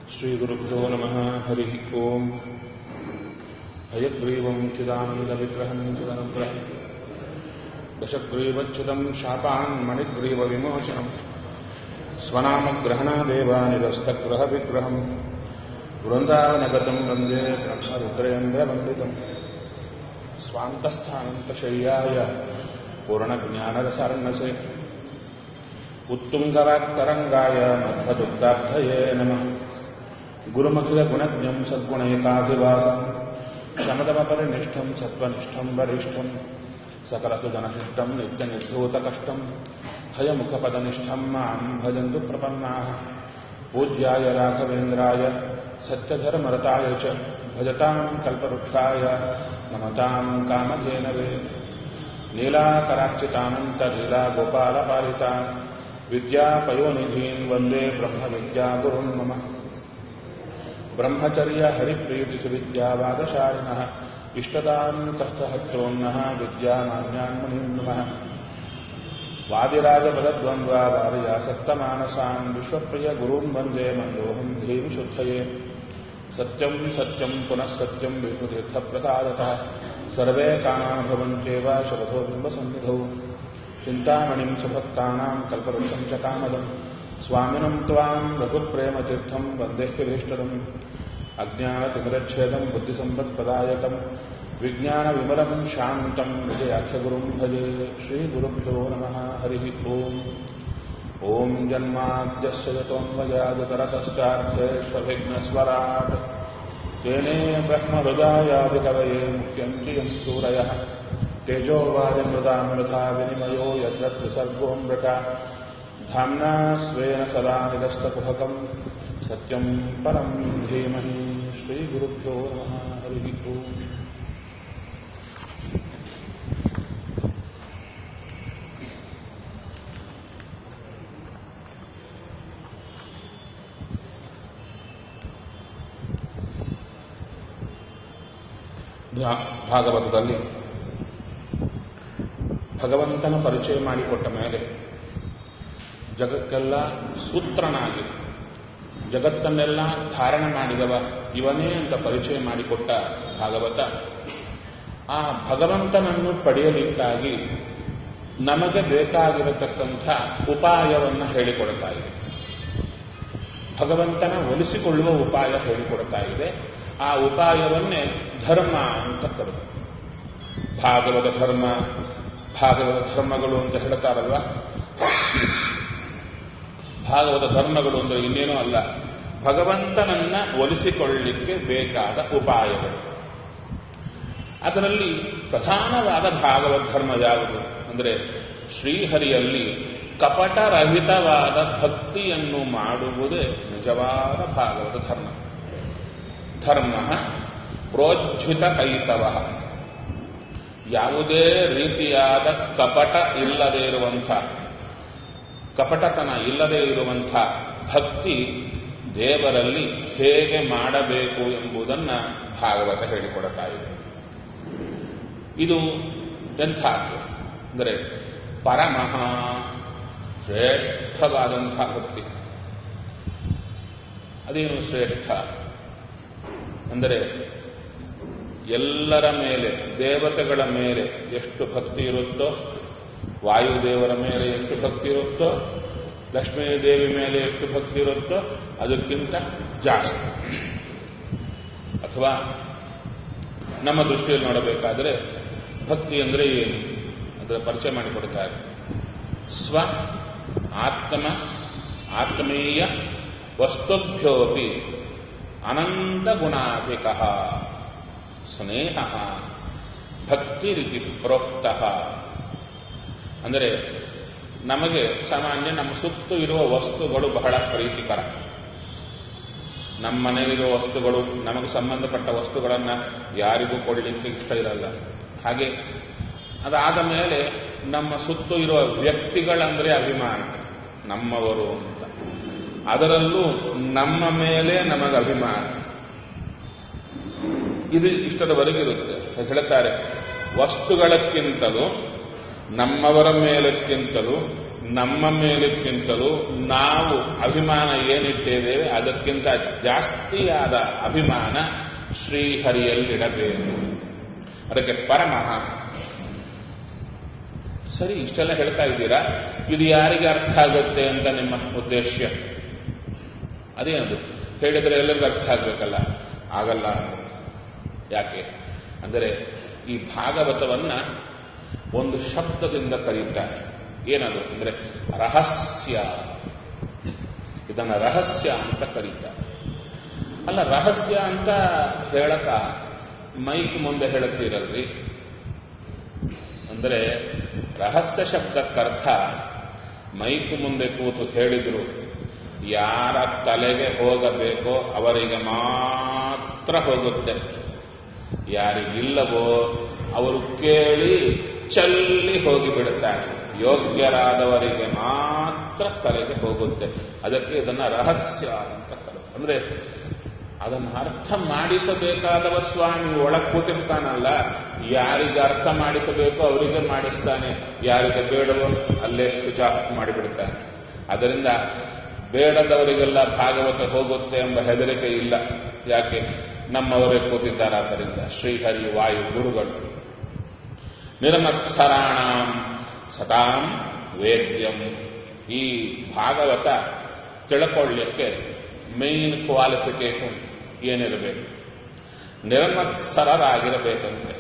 श्रीगुरुभ्यो नमः हरिः ओम् हयग्रीवम् चिदानन्दविग्रहम् चिदनुग्रहम् दशग्रीवच्युतम् शापान् मणिग्रीवविमोचनम् स्वनामग्रहणादेव निरस्तग्रहविग्रहम् वृन्दावनगतम् वन्दे ब्रह्मरुद्रेन्द्रवन्दितम् स्वान्तस्थानन्तशय्याय पूर्णज्ञानरसार्णसे उत्तुङ्गवाक्तरङ्गाय मध्वदुग्धाब्धये नमः गुरुमखिलगुणज्ञम् सद्गुणैकाधिवासम् शमदमपरिनिष्ठम् सत्त्वनिष्ठम् वरिष्ठम् सकलसुजनशिष्टम् नित्यनिर्धूतकष्टम् हयमुखपदनिष्ठम् माम् भजन्तु प्रपन्नाः पूज्याय राघवेन्द्राय सत्यधर्मरताय च भजताम् कल्पवृक्षाय नमताम् कामधेनवे नीलाकरार्चितानन्तलीलागोपालपालितान् विद्यापयोनिधीन् वन्दे ब्रह्मविद्यागुरुन् मम ब्रह्मचर्यहरिप्रीतिसुविद्यावादशालिनः इष्टदान् कष्टहत्रोन्नः विद्यामान्यान् मुनीन् नमः वादिराजपदद्वन्द्वा वारियासक्तमानसान् विश्वप्रियगुरून् वन्दे मन्दोऽहम् धीविशुद्धये सत्यम् सत्यम् पुनः सत्यम् विष्णुतीर्थप्रसादतः सर्वे कामा भवन्त्येव शपथो बिम्बसन्निधौ चिन्तामणिम् सुभक्तानाम् कल्पवृक्षम् च कामदम् स्वामिनम् त्वाम् रघुप्रेमतीर्थम् वन्देह्यभीष्टदम् अज्ञानतिमिरच्छेदम् बुद्धिसम्पत्प्रदायकम् विज्ञानविमलम् शान्तम् विजयाख्यगुरुम् भजे श्रीगुरुभ्यो नमः हरिः ओम् ॐ जन्माद्यस्य यतोऽन्वयादितरतश्चार्थेष्वभिघ्नस्वराट् तेने ब्रह्महृदायादिकवये मुख्यम् चियम् सूरयः तेजोवारिमृदामृथा विनिमयो यत्र त्रिसर्गो मृषा धाम्ना स्वेन सदा निरस्तकुहकम् सत्यम् परम् धीमहि श्रीगुरुभ्यो नमः हरिः ओम् ಭಾಗವತದಲ್ಲಿ ಭಗವಂತನ ಪರಿಚಯ ಮಾಡಿಕೊಟ್ಟ ಮೇಲೆ ಜಗಕ್ಕೆಲ್ಲ ಸೂತ್ರನಾಗಿ ಜಗತ್ತನ್ನೆಲ್ಲ ಧಾರಣೆ ಮಾಡಿದವ ಇವನೇ ಅಂತ ಪರಿಚಯ ಮಾಡಿಕೊಟ್ಟ ಭಾಗವತ ಆ ಭಗವಂತನನ್ನು ಪಡೆಯಲಿಕ್ಕಾಗಿ ನಮಗೆ ಬೇಕಾಗಿರತಕ್ಕಂಥ ಉಪಾಯವನ್ನು ಹೇಳಿಕೊಡ್ತಾ ಇದೆ ಭಗವಂತನ ಒಲಿಸಿಕೊಳ್ಳುವ ಉಪಾಯ ಹೇಳಿಕೊಡ್ತಾ ಇದೆ ಆ ಉಪಾಯವನ್ನೇ ಧರ್ಮ ಅಂತ ಕರೆದು ಭಾಗವತ ಧರ್ಮ ಭಾಗವತ ಧರ್ಮಗಳು ಅಂತ ಹೇಳ್ತಾರಲ್ವ ಭಾಗವತ ಧರ್ಮಗಳು ಅಂದ್ರೆ ಇನ್ನೇನೂ ಅಲ್ಲ ಭಗವಂತನನ್ನ ಒಲಿಸಿಕೊಳ್ಳಲಿಕ್ಕೆ ಬೇಕಾದ ಉಪಾಯಗಳು ಅದರಲ್ಲಿ ಪ್ರಧಾನವಾದ ಭಾಗವತ ಧರ್ಮ ಯಾವುದು ಅಂದರೆ ಶ್ರೀಹರಿಯಲ್ಲಿ ಕಪಟರಹಿತವಾದ ಭಕ್ತಿಯನ್ನು ಮಾಡುವುದೇ ನಿಜವಾದ ಭಾಗವತ ಧರ್ಮ ಧರ್ಮ ಪ್ರೋಜ್ಜಿತ ಕೈತವ ಯಾವುದೇ ರೀತಿಯಾದ ಕಪಟ ಇಲ್ಲದೆ ಇರುವಂಥ ಕಪಟತನ ಇಲ್ಲದೆ ಇರುವಂಥ ಭಕ್ತಿ ದೇವರಲ್ಲಿ ಹೇಗೆ ಮಾಡಬೇಕು ಎಂಬುದನ್ನು ಭಾಗವತ ಹೇಳಿಕೊಡ್ತಾ ಇದೆ ಇದು ಎಂಥದ್ದು ಅಂದರೆ ಪರಮಃ ಶ್ರೇಷ್ಠವಾದಂಥ ಭಕ್ತಿ ಅದೇನು ಶ್ರೇಷ್ಠ ಅಂದರೆ ಎಲ್ಲರ ಮೇಲೆ ದೇವತೆಗಳ ಮೇಲೆ ಎಷ್ಟು ಭಕ್ತಿ ಇರುತ್ತೋ ವಾಯುದೇವರ ಮೇಲೆ ಎಷ್ಟು ಭಕ್ತಿ ಇರುತ್ತೋ ಲಕ್ಷ್ಮೀ ದೇವಿ ಮೇಲೆ ಎಷ್ಟು ಭಕ್ತಿ ಇರುತ್ತೋ ಅದಕ್ಕಿಂತ ಜಾಸ್ತಿ ಅಥವಾ ನಮ್ಮ ದೃಷ್ಟಿಯಲ್ಲಿ ನೋಡಬೇಕಾದರೆ ಭಕ್ತಿ ಅಂದರೆ ಏನು ಅದರ ಪರಿಚಯ ಮಾಡಿಕೊಡ್ತಾರೆ ಸ್ವ ಆತ್ಮ ಆತ್ಮೀಯ ವಸ್ತುಭ್ಯೋಪಿ ಅನಂತ ಗುಣಾಧಿಕ ಸ್ನೇಹ ಭಕ್ತಿ ರೀತಿ ಪ್ರೋಕ್ತ ಅಂದರೆ ನಮಗೆ ಸಾಮಾನ್ಯ ನಮ್ಮ ಸುತ್ತು ಇರುವ ವಸ್ತುಗಳು ಬಹಳ ಪ್ರೀತಿಕರ ನಮ್ಮ ಮನೆಯಲ್ಲಿರುವ ವಸ್ತುಗಳು ನಮಗೆ ಸಂಬಂಧಪಟ್ಟ ವಸ್ತುಗಳನ್ನು ಯಾರಿಗೂ ಕೊಡಲಿಕ್ಕೆ ಇಷ್ಟ ಇರಲ್ಲ ಹಾಗೆ ಅದಾದ ಮೇಲೆ ನಮ್ಮ ಸುತ್ತು ಇರುವ ವ್ಯಕ್ತಿಗಳಂದ್ರೆ ಅಭಿಮಾನ ನಮ್ಮವರು ಅಂತ ಅದರಲ್ಲೂ ನಮ್ಮ ಮೇಲೆ ನಮಗೆ ಅಭಿಮಾನ ಇದು ಇಷ್ಟದವರೆಗಿರುತ್ತೆ ಹೇಳ್ತಾರೆ ವಸ್ತುಗಳಕ್ಕಿಂತಲೂ ನಮ್ಮವರ ಮೇಲಕ್ಕಿಂತಲೂ ನಮ್ಮ ಮೇಲಕ್ಕಿಂತಲೂ ನಾವು ಅಭಿಮಾನ ಏನಿಟ್ಟಿದ್ದೇವೆ ಅದಕ್ಕಿಂತ ಜಾಸ್ತಿಯಾದ ಅಭಿಮಾನ ಶ್ರೀಹರಿಯಲ್ಲಿಡಬೇಕು ಅದಕ್ಕೆ ಪರಮಃ ಸರಿ ಇಷ್ಟೆಲ್ಲ ಹೇಳ್ತಾ ಇದ್ದೀರಾ ಇದು ಯಾರಿಗೆ ಅರ್ಥ ಆಗುತ್ತೆ ಅಂತ ನಿಮ್ಮ ಉದ್ದೇಶ ಅದೇನದು ಹೇಳಿದ್ರೆ ಎಲ್ಲರಿಗೂ ಅರ್ಥ ಆಗ್ಬೇಕಲ್ಲ ಆಗಲ್ಲ ಯಾಕೆ ಅಂದರೆ ಈ ಭಾಗವತವನ್ನ ಒಂದು ಶಬ್ದದಿಂದ ಕರೀತಾರೆ ಏನದು ಅಂದ್ರೆ ರಹಸ್ಯ ಇದನ್ನ ರಹಸ್ಯ ಅಂತ ಕರೀತಾರೆ ಅಲ್ಲ ರಹಸ್ಯ ಅಂತ ಹೇಳಕ ಮೈಕ್ ಮುಂದೆ ಹೇಳುತ್ತೀರಲ್ರಿ ಅಂದ್ರೆ ರಹಸ್ಯ ಶಬ್ದಕ್ಕರ್ಥ ಮೈಕ್ ಮುಂದೆ ಕೂತು ಹೇಳಿದ್ರು ಯಾರ ತಲೆಗೆ ಹೋಗಬೇಕೋ ಅವರಿಗೆ ಮಾತ್ರ ಹೋಗುತ್ತೆ ಯಾರಿಗಿಲ್ಲವೋ ಅವರು ಕೇಳಿ ಚಲ್ಲಿ ಹೋಗಿಬಿಡುತ್ತಾರೆ ಯೋಗ್ಯರಾದವರಿಗೆ ಮಾತ್ರ ತಲೆಗೆ ಹೋಗುತ್ತೆ ಅದಕ್ಕೆ ಇದನ್ನ ರಹಸ್ಯ ಅಂತ ಕರೆ ಅಂದ್ರೆ ಅದನ್ನು ಅರ್ಥ ಮಾಡಿಸಬೇಕಾದವ ಸ್ವಾಮಿ ಒಳಗ್ ಕೂತಿರ್ತಾನಲ್ಲ ಯಾರಿಗೆ ಅರ್ಥ ಮಾಡಿಸಬೇಕೋ ಅವರಿಗೆ ಮಾಡಿಸ್ತಾನೆ ಯಾರಿಗೆ ಬೇಡವೋ ಅಲ್ಲೇ ಸ್ವಿಚ್ ಆಫ್ ಮಾಡಿಬಿಡ್ತಾನೆ ಅದರಿಂದ ಬೇಡದವರಿಗೆಲ್ಲ ಭಾಗವತ ಹೋಗುತ್ತೆ ಎಂಬ ಹೆದರಿಕೆ ಇಲ್ಲ ಯಾಕೆ ನಮ್ಮವರೇ ಕೂತಿದ್ದಾರೆ ಆದ್ದರಿಂದ ಶ್ರೀಹರಿ ವಾಯು ಗುರುಗಳು ನಿರ್ಮತ್ಸರಾಣ ಸತಾಂ ವೇದ್ಯಂ ಈ ಭಾಗವತ ತಿಳ್ಕೊಳ್ಳಿಕ್ಕೆ ಮೇನ್ ಕ್ವಾಲಿಫಿಕೇಶನ್ ಏನಿರಬೇಕು ನಿರ್ಮತ್ಸರರಾಗಿರಬೇಕಂತೆ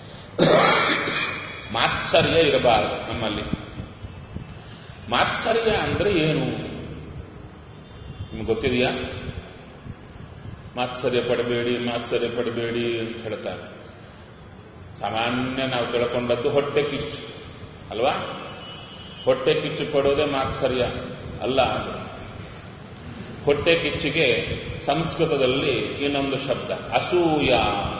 ಮಾತ್ಸರ್ಯ ಇರಬಾರದು ನಮ್ಮಲ್ಲಿ ಮಾತ್ಸರ್ಯ ಅಂದ್ರೆ ಏನು ನಿಮ್ಗೆ ಗೊತ್ತಿದೆಯಾ ಮಾತ್ಸರ್ಯ ಪಡಬೇಡಿ ಮಾತ್ಸರ್ಯ ಪಡಬೇಡಿ ಅಂತ ಹೇಳ್ತಾರೆ ಸಾಮಾನ್ಯ ನಾವು ತಿಳ್ಕೊಂಡದ್ದು ಹೊಟ್ಟೆ ಕಿಚ್ಚು ಅಲ್ವಾ ಹೊಟ್ಟೆ ಕಿಚ್ಚು ಪಡೋದೇ ಮಾತ್ಸರ್ಯ ಅಲ್ಲ ಹೊಟ್ಟೆ ಕಿಚ್ಚಿಗೆ ಸಂಸ್ಕೃತದಲ್ಲಿ ಇನ್ನೊಂದು ಶಬ್ದ ಅಸೂಯ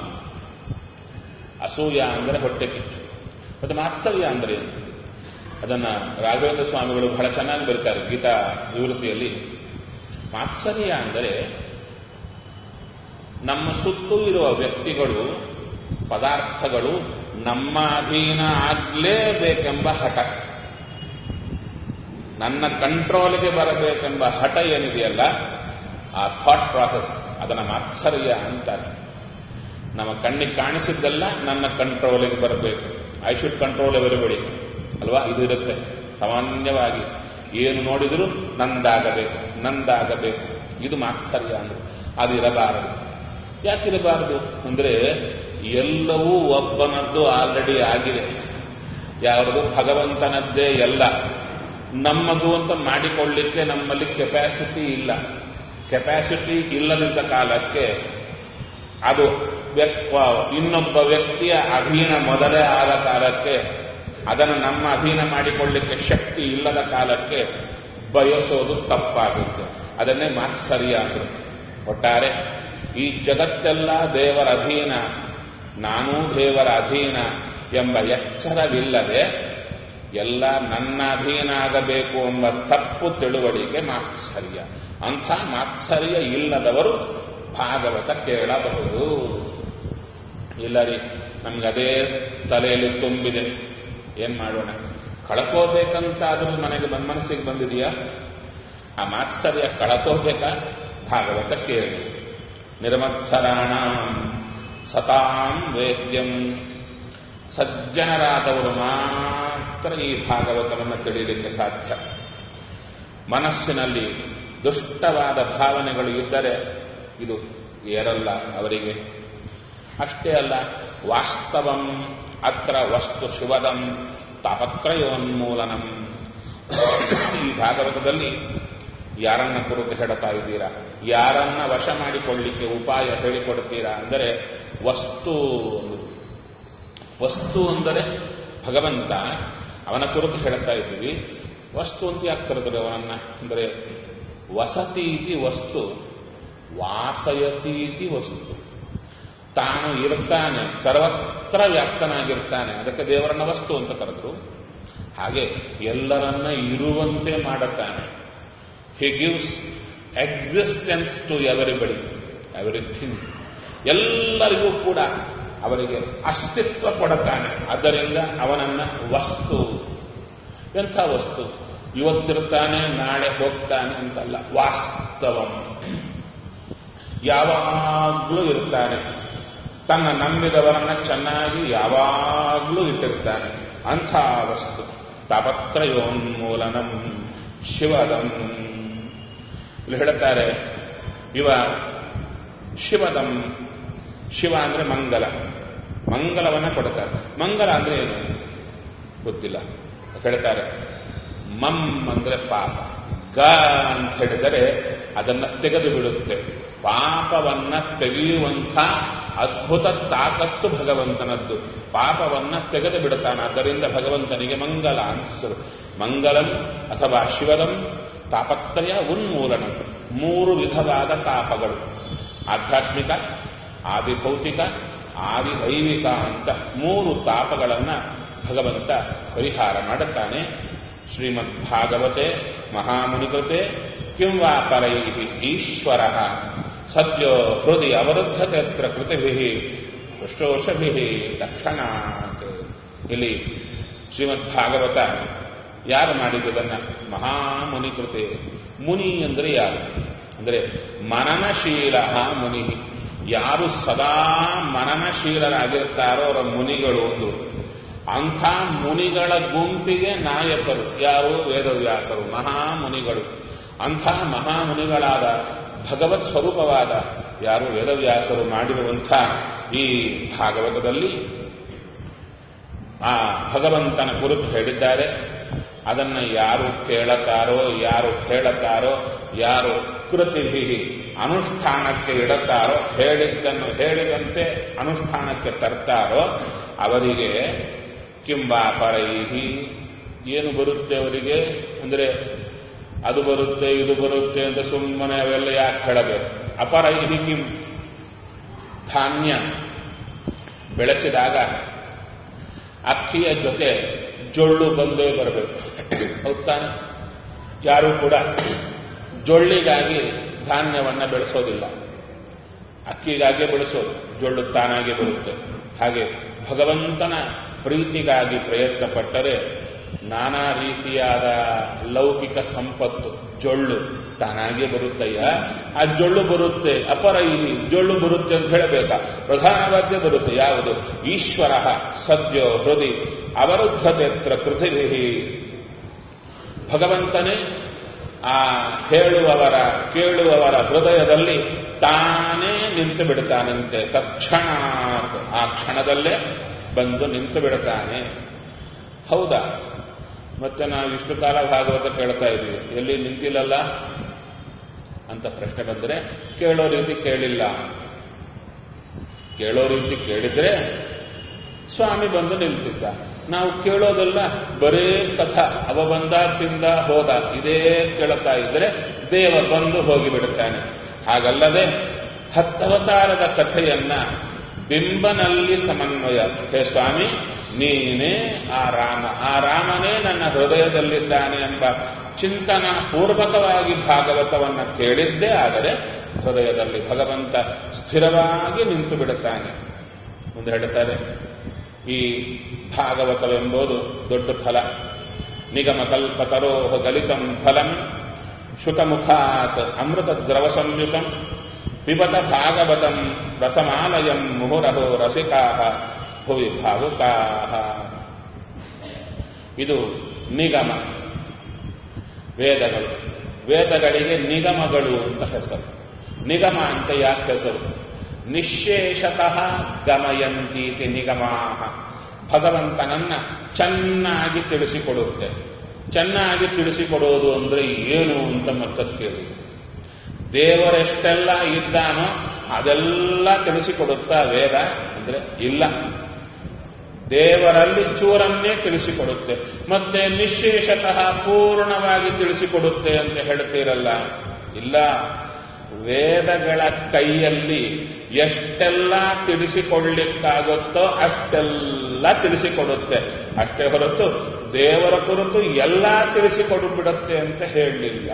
ಅಸೂಯ ಅಂದರೆ ಹೊಟ್ಟೆ ಕಿಚ್ಚು ಮತ್ತೆ ಮಾತ್ಸರ್ಯ ಅಂದ್ರೆ ಏನು ಅದನ್ನ ರಾಘವೇಂದ್ರ ಸ್ವಾಮಿಗಳು ಬಹಳ ಚೆನ್ನಾಗಿ ಬರೀತಾರೆ ಗೀತಾ ನಿವೃತ್ತಿಯಲ್ಲಿ ಮಾತ್ಸರ್ಯ ಅಂದರೆ ನಮ್ಮ ಸುತ್ತೂ ಇರುವ ವ್ಯಕ್ತಿಗಳು ಪದಾರ್ಥಗಳು ನಮ್ಮ ಅಧೀನ ಆಗಲೇಬೇಕೆಂಬ ಹಠ ನನ್ನ ಕಂಟ್ರೋಲ್ಗೆ ಬರಬೇಕೆಂಬ ಹಠ ಏನಿದೆಯಲ್ಲ ಆ ಥಾಟ್ ಪ್ರಾಸೆಸ್ ಅದನ್ನ ಮಾತ್ಸರ್ಯ ಅಂತಾರೆ ನಮ್ಮ ಕಣ್ಣಿಗೆ ಕಾಣಿಸಿದ್ದೆಲ್ಲ ನನ್ನ ಕಂಟ್ರೋಲಿಗೆ ಬರಬೇಕು ಐ ಶುಡ್ ಕಂಟ್ರೋಲ್ ಎವರಿಬಡಿ ಅಲ್ವಾ ಇದು ಇರುತ್ತೆ ಸಾಮಾನ್ಯವಾಗಿ ಏನು ನೋಡಿದರೂ ನಂದಾಗಬೇಕು ನಂದಾಗಬೇಕು ಇದು ಮಾತ್ಸರ್ಯ ಅಂದ್ರೆ ಅದು ಇರಬಾರದು ಯಾಕಿರಬಾರದು ಅಂದ್ರೆ ಎಲ್ಲವೂ ಒಬ್ಬನದ್ದು ಆಲ್ರೆಡಿ ಆಗಿದೆ ಯಾವುದು ಭಗವಂತನದ್ದೇ ಎಲ್ಲ ನಮ್ಮದು ಅಂತ ಮಾಡಿಕೊಳ್ಳಿಕ್ಕೆ ನಮ್ಮಲ್ಲಿ ಕೆಪಾಸಿಟಿ ಇಲ್ಲ ಕೆಪಾಸಿಟಿ ಇಲ್ಲದಂತ ಕಾಲಕ್ಕೆ ಅದು ಇನ್ನೊಬ್ಬ ವ್ಯಕ್ತಿಯ ಅಧೀನ ಮೊದಲೇ ಆದ ಕಾಲಕ್ಕೆ ಅದನ್ನು ನಮ್ಮ ಅಧೀನ ಮಾಡಿಕೊಳ್ಳಿಕ್ಕೆ ಶಕ್ತಿ ಇಲ್ಲದ ಕಾಲಕ್ಕೆ ಬಯಸೋದು ತಪ್ಪಾಗುತ್ತೆ ಅದನ್ನೇ ಮಾತ್ಸರ್ಯ ಅಂದ್ರು ಒಟ್ಟಾರೆ ಈ ಜಗತ್ತೆಲ್ಲ ದೇವರ ಅಧೀನ ನಾನೂ ದೇವರ ಅಧೀನ ಎಂಬ ಎಚ್ಚರವಿಲ್ಲದೆ ಎಲ್ಲ ನನ್ನ ಅಧೀನ ಆಗಬೇಕು ಎಂಬ ತಪ್ಪು ತಿಳುವಳಿಕೆ ಮಾತ್ಸರ್ಯ ಅಂಥ ಮಾತ್ಸರ್ಯ ಇಲ್ಲದವರು ಭಾಗವತ ಕೇಳಬಹುದು ಇಲ್ಲರಿ ನಮ್ಗದೇ ತಲೆಯಲ್ಲಿ ತುಂಬಿದೆ ಏನ್ ಮಾಡೋಣ ಕಳ್ಕೋಬೇಕಂತ ಆದ್ರೂ ಮನೆಗೆ ಬಂದ ಮನಸ್ಸಿಗೆ ಬಂದಿದೆಯಾ ಆ ಮಾತ್ಸರ್ಯ ಕಳ್ಕೋಬೇಕಾ ಭಾಗವತ ಕೇಳಿ ನಿರ್ಮತ್ಸರಾಣ ಸತಾಂ ವೇದ್ಯಂ ಸಜ್ಜನರಾದವರು ಮಾತ್ರ ಈ ಭಾಗವತವನ್ನು ತಿಳಿಯಲಿಕ್ಕೆ ಸಾಧ್ಯ ಮನಸ್ಸಿನಲ್ಲಿ ದುಷ್ಟವಾದ ಭಾವನೆಗಳು ಇದ್ದರೆ ಇದು ಏರಲ್ಲ ಅವರಿಗೆ ಅಷ್ಟೇ ಅಲ್ಲ ವಾಸ್ತವಂ ಅತ್ರ ವಸ್ತು ಶಿವದಂ ತಾಪತ್ರಯೋನ್ಮೂಲನಂ ಈ ಭಾಗವತದಲ್ಲಿ ಯಾರನ್ನ ಕುರಿತು ಹೇಳ್ತಾ ಇದ್ದೀರಾ ಯಾರನ್ನ ವಶ ಮಾಡಿಕೊಳ್ಳಿಕ್ಕೆ ಉಪಾಯ ಹೇಳಿಕೊಡ್ತೀರಾ ಅಂದರೆ ವಸ್ತು ವಸ್ತು ಅಂದರೆ ಭಗವಂತ ಅವನ ಕುರಿತು ಹೇಳ್ತಾ ಇದ್ದೀವಿ ವಸ್ತು ಅಂತ ಯಾಕೆ ಕರೆದರು ಅವನನ್ನ ಅಂದರೆ ವಸತೀತಿ ವಸ್ತು ವಾಸಯತೀತಿ ವಸ್ತು ತಾನು ಇರ್ತಾನೆ ಸರ್ವತ್ರ ವ್ಯಾಪ್ತನಾಗಿರ್ತಾನೆ ಅದಕ್ಕೆ ದೇವರನ್ನ ವಸ್ತು ಅಂತ ಕರೆದ್ರು ಹಾಗೆ ಎಲ್ಲರನ್ನ ಇರುವಂತೆ ಮಾಡುತ್ತಾನೆ he gives existence to everybody everything ಎಲ್ಲರಿಗೂ ಕೂಡ ಅವರಿಗೆ ಅಸ್ತಿತ್ವ ಕೊಡುತ್ತಾನೆ ಆದ್ದರಿಂದ ಅವನನ್ನ ವಸ್ತು ಎಂಥ ವಸ್ತು ಇವತ್ತಿರ್ತಾನೆ ನಾಳೆ ಹೋಗ್ತಾನೆ ಅಂತಲ್ಲ ವಾಸ್ತವಂ ಯಾವಾಗಲೂ ಇರ್ತಾನೆ ತನ್ನ ನಂಬಿದವರನ್ನ ಚೆನ್ನಾಗಿ ಯಾವಾಗಲೂ ಇಟ್ಟಿರ್ತಾನೆ ಅಂಥ ವಸ್ತು ತಾಪತ್ರಯೋನ್ಮೂಲನಂ ಶಿವದಂ ಇಲ್ಲಿ ಹೇಳುತ್ತಾರೆ ಇವ ಶಿವದಂ ಶಿವ ಅಂದ್ರೆ ಮಂಗಲ ಮಂಗಲವನ್ನ ಕೊಡ್ತಾರೆ ಮಂಗಲ ಅಂದ್ರೆ ಏನು ಗೊತ್ತಿಲ್ಲ ಹೇಳ್ತಾರೆ ಮಮ್ ಅಂದ್ರೆ ಪಾಪ ಗ ಅಂತ ಹೇಳಿದರೆ ಅದನ್ನ ತೆಗೆದು ಬಿಡುತ್ತೆ ಪಾಪವನ್ನ ತೆಗೆಯುವಂಥ ಅದ್ಭುತ ತಾಕತ್ತು ಭಗವಂತನದ್ದು ಪಾಪವನ್ನ ತೆಗೆದು ಬಿಡುತ್ತಾನೆ ಆದ್ದರಿಂದ ಭಗವಂತನಿಗೆ ಮಂಗಲ ಅಂತ ಹೆಸರು ಮಂಗಲಂ ಅಥವಾ ಶಿವದಂ ತಾಪತ್ರಯ ಉನ್ಮೂಲನಂ ಮೂರು ವಿಧವಾದ ತಾಪಗಳು ಆಧ್ಯಾತ್ಮಿಕ ಆದಿಭೌತಿಕ ಆದಿದೈವಿಕ ಅಂತ ಮೂರು ತಾಪಗಳನ್ನ ಭಗವಂತ ಪರಿಹಾರ ಮಾಡುತ್ತಾನೆ ಶ್ರೀಮದ್ ಭಾಗವತೆ ಮಹಾಮುನಿಕೃತೆ ಕಿಂ ವಾ ಪರೈ ಈಶ್ವರ ಸದ್ಯೋ ಹೃದಯ ಅವರುದ್ಧತೆತ್ರ ಕೃತಿಭಿ ಶುಶ್ರೂಷಭಿ ತಕ್ಷಣಾತ್ ಇಲ್ಲಿ ಶ್ರೀಮದ್ ಭಾಗವತ ಯಾರು ಮಾಡಿದ್ದದನ್ನ ಮಹಾಮುನಿಕೃತೆ ಮುನಿ ಅಂದ್ರೆ ಯಾರು ಅಂದ್ರೆ ಮನನಶೀಲ ಮುನಿ ಯಾರು ಸದಾ ಮನನಶೀಲರಾಗಿರ್ತಾರೋ ಅವರ ಮುನಿಗಳು ಒಂದು ಅಂಥ ಮುನಿಗಳ ಗುಂಪಿಗೆ ನಾಯಕರು ಯಾರು ವೇದವ್ಯಾಸರು ಮಹಾಮುನಿಗಳು ಅಂಥ ಮಹಾಮುನಿಗಳಾದ ಭಗವತ್ ಸ್ವರೂಪವಾದ ಯಾರು ವೇದವ್ಯಾಸರು ಮಾಡಿರುವಂಥ ಈ ಭಾಗವತದಲ್ಲಿ ಆ ಭಗವಂತನ ಕುರಿತು ಹೇಳಿದ್ದಾರೆ ಅದನ್ನು ಯಾರು ಕೇಳತಾರೋ ಯಾರು ಹೇಳುತ್ತಾರೋ ಯಾರು ಕೃತಿಭಿ ಅನುಷ್ಠಾನಕ್ಕೆ ಇಡುತ್ತಾರೋ ಹೇಳಿದ್ದನ್ನು ಹೇಳಿದಂತೆ ಅನುಷ್ಠಾನಕ್ಕೆ ತರ್ತಾರೋ ಅವರಿಗೆ ಕಿಂಬಾ ಪರೈಹಿ ಏನು ಬರುತ್ತೆ ಅವರಿಗೆ ಅಂದರೆ ಅದು ಬರುತ್ತೆ ಇದು ಬರುತ್ತೆ ಅಂತ ಸುಮ್ಮನೆ ಅವೆಲ್ಲ ಯಾಕೆ ಹೇಳಬೇಕು ಅಪರೈಹಿ ಕಿಂ ಧಾನ್ಯ ಬೆಳೆಸಿದಾಗ ಅಕ್ಕಿಯ ಜೊತೆ ಜೊಳ್ಳು ಬಂದೇ ಬರಬೇಕು ಹೌದಾನೆ ಯಾರು ಕೂಡ ಜೊಳ್ಳಿಗಾಗಿ ಧಾನ್ಯವನ್ನ ಬೆಳೆಸೋದಿಲ್ಲ ಅಕ್ಕಿಗಾಗಿ ಬೆಳೆಸೋದು ಜೊಳ್ಳು ತಾನಾಗಿ ಬರುತ್ತೆ ಹಾಗೆ ಭಗವಂತನ ಪ್ರೀತಿಗಾಗಿ ಪ್ರಯತ್ನ ಪಟ್ಟರೆ ನಾನಾ ರೀತಿಯಾದ ಲೌಕಿಕ ಸಂಪತ್ತು ಜೊಳ್ಳು ತಾನಾಗೆ ಬರುತ್ತಯ್ಯ ಆ ಜೊಳ್ಳು ಬರುತ್ತೆ ಅಪರೈಹಿ ಜೊಳ್ಳು ಬರುತ್ತೆ ಅಂತ ಹೇಳಬೇಕಾ ಪ್ರಧಾನವಾದ್ಯ ಬರುತ್ತೆ ಯಾವುದು ಈಶ್ವರ ಸದ್ಯೋ ಹೃದಯ ಅವರುದ್ಧತೆತ್ರ ಪೃಥಿವಿ ಭಗವಂತನೇ ಆ ಹೇಳುವವರ ಕೇಳುವವರ ಹೃದಯದಲ್ಲಿ ತಾನೇ ನಿಂತು ಬಿಡ್ತಾನಂತೆ ತಕ್ಷಣ ಆ ಕ್ಷಣದಲ್ಲೇ ಬಂದು ನಿಂತು ಬಿಡ್ತಾನೆ ಹೌದಾ ಮತ್ತೆ ನಾವು ಇಷ್ಟು ಕಾಲ ಭಾಗವತ ಕೇಳ್ತಾ ಇದ್ದೀವಿ ಎಲ್ಲಿ ನಿಂತಿಲ್ಲಲ್ಲ ಅಂತ ಪ್ರಶ್ನೆ ಬಂದರೆ ಕೇಳೋ ರೀತಿ ಕೇಳಿಲ್ಲ ಕೇಳೋ ರೀತಿ ಕೇಳಿದ್ರೆ ಸ್ವಾಮಿ ಬಂದು ನಿಲ್ತಿದ್ದ ನಾವು ಕೇಳೋದೆಲ್ಲ ಬರೇ ಕಥ ಅವ ಬಂದ ತಿಂದ ಹೋದ ಇದೇ ಕೇಳುತ್ತಾ ಇದ್ರೆ ದೇವ ಬಂದು ಹೋಗಿಬಿಡುತ್ತಾನೆ ಹಾಗಲ್ಲದೆ ಹತ್ತವತಾರದ ಕಥೆಯನ್ನ ಬಿಂಬನಲ್ಲಿ ಸಮನ್ವಯ ಹೇ ಸ್ವಾಮಿ ನೀನೇ ಆ ರಾಮ ಆ ರಾಮನೇ ನನ್ನ ಹೃದಯದಲ್ಲಿದ್ದಾನೆ ಎಂಬ ಚಿಂತನ ಪೂರ್ವಕವಾಗಿ ಭಾಗವತವನ್ನ ಕೇಳಿದ್ದೇ ಆದರೆ ಹೃದಯದಲ್ಲಿ ಭಗವಂತ ಸ್ಥಿರವಾಗಿ ನಿಂತು ಬಿಡುತ್ತಾನೆ ಮುಂದೆ ಹೇಳುತ್ತಾರೆ ಈ ಭಾಗವತವೆಂಬುದು ದೊಡ್ಡ ಫಲ ನಿಗಮ ಕಲ್ಪತರೋ ಗಲಿತಂ ಫಲಂ ಶುಕಮುಖಾತ್ ಅಮೃತ ದ್ರವ ಸಂಯುತಂ ಪಿಬತ ಭಾಗವತಂ ರಸಮಾಲಯಂ ಮುಹುರಹೋ ರಸಿಕಾ ಭುವಿ ಭಾವುಕಾ ಇದು ನಿಗಮ ವೇದಗಳು ವೇದಗಳಿಗೆ ನಿಗಮಗಳು ಅಂತ ಹೆಸರು ನಿಗಮ ಅಂತ ಯಾಕೆ ಹೆಸರು ನಿಶೇಷತಃ ಗಮಯಂತೀತಿ ನಿಗಮಾಹ ಭಗವಂತನನ್ನ ಚೆನ್ನಾಗಿ ತಿಳಿಸಿಕೊಡುತ್ತೆ ಚೆನ್ನಾಗಿ ತಿಳಿಸಿಕೊಡೋದು ಅಂದ್ರೆ ಏನು ಅಂತ ಮತ್ತೆ ಕೇಳಿ ದೇವರೆಷ್ಟೆಲ್ಲ ಇದ್ದಾನೋ ಅದೆಲ್ಲ ತಿಳಿಸಿಕೊಡುತ್ತಾ ವೇದ ಅಂದ್ರೆ ಇಲ್ಲ ದೇವರಲ್ಲಿ ಚೂರನ್ನೇ ತಿಳಿಸಿಕೊಡುತ್ತೆ ಮತ್ತೆ ನಿಶೇಷತಃ ಪೂರ್ಣವಾಗಿ ತಿಳಿಸಿಕೊಡುತ್ತೆ ಅಂತ ಹೇಳ್ತೀರಲ್ಲ ಇಲ್ಲ ವೇದಗಳ ಕೈಯಲ್ಲಿ ಎಷ್ಟೆಲ್ಲ ತಿಳಿಸಿಕೊಳ್ಳಿಕ್ಕಾಗುತ್ತೋ ಅಷ್ಟೆಲ್ಲ ತಿಳಿಸಿಕೊಡುತ್ತೆ ಅಷ್ಟೇ ಹೊರತು ದೇವರ ಕುರಿತು ಎಲ್ಲ ತಿಳಿಸಿಕೊಡು ಬಿಡುತ್ತೆ ಅಂತ ಹೇಳಲಿಲ್ಲ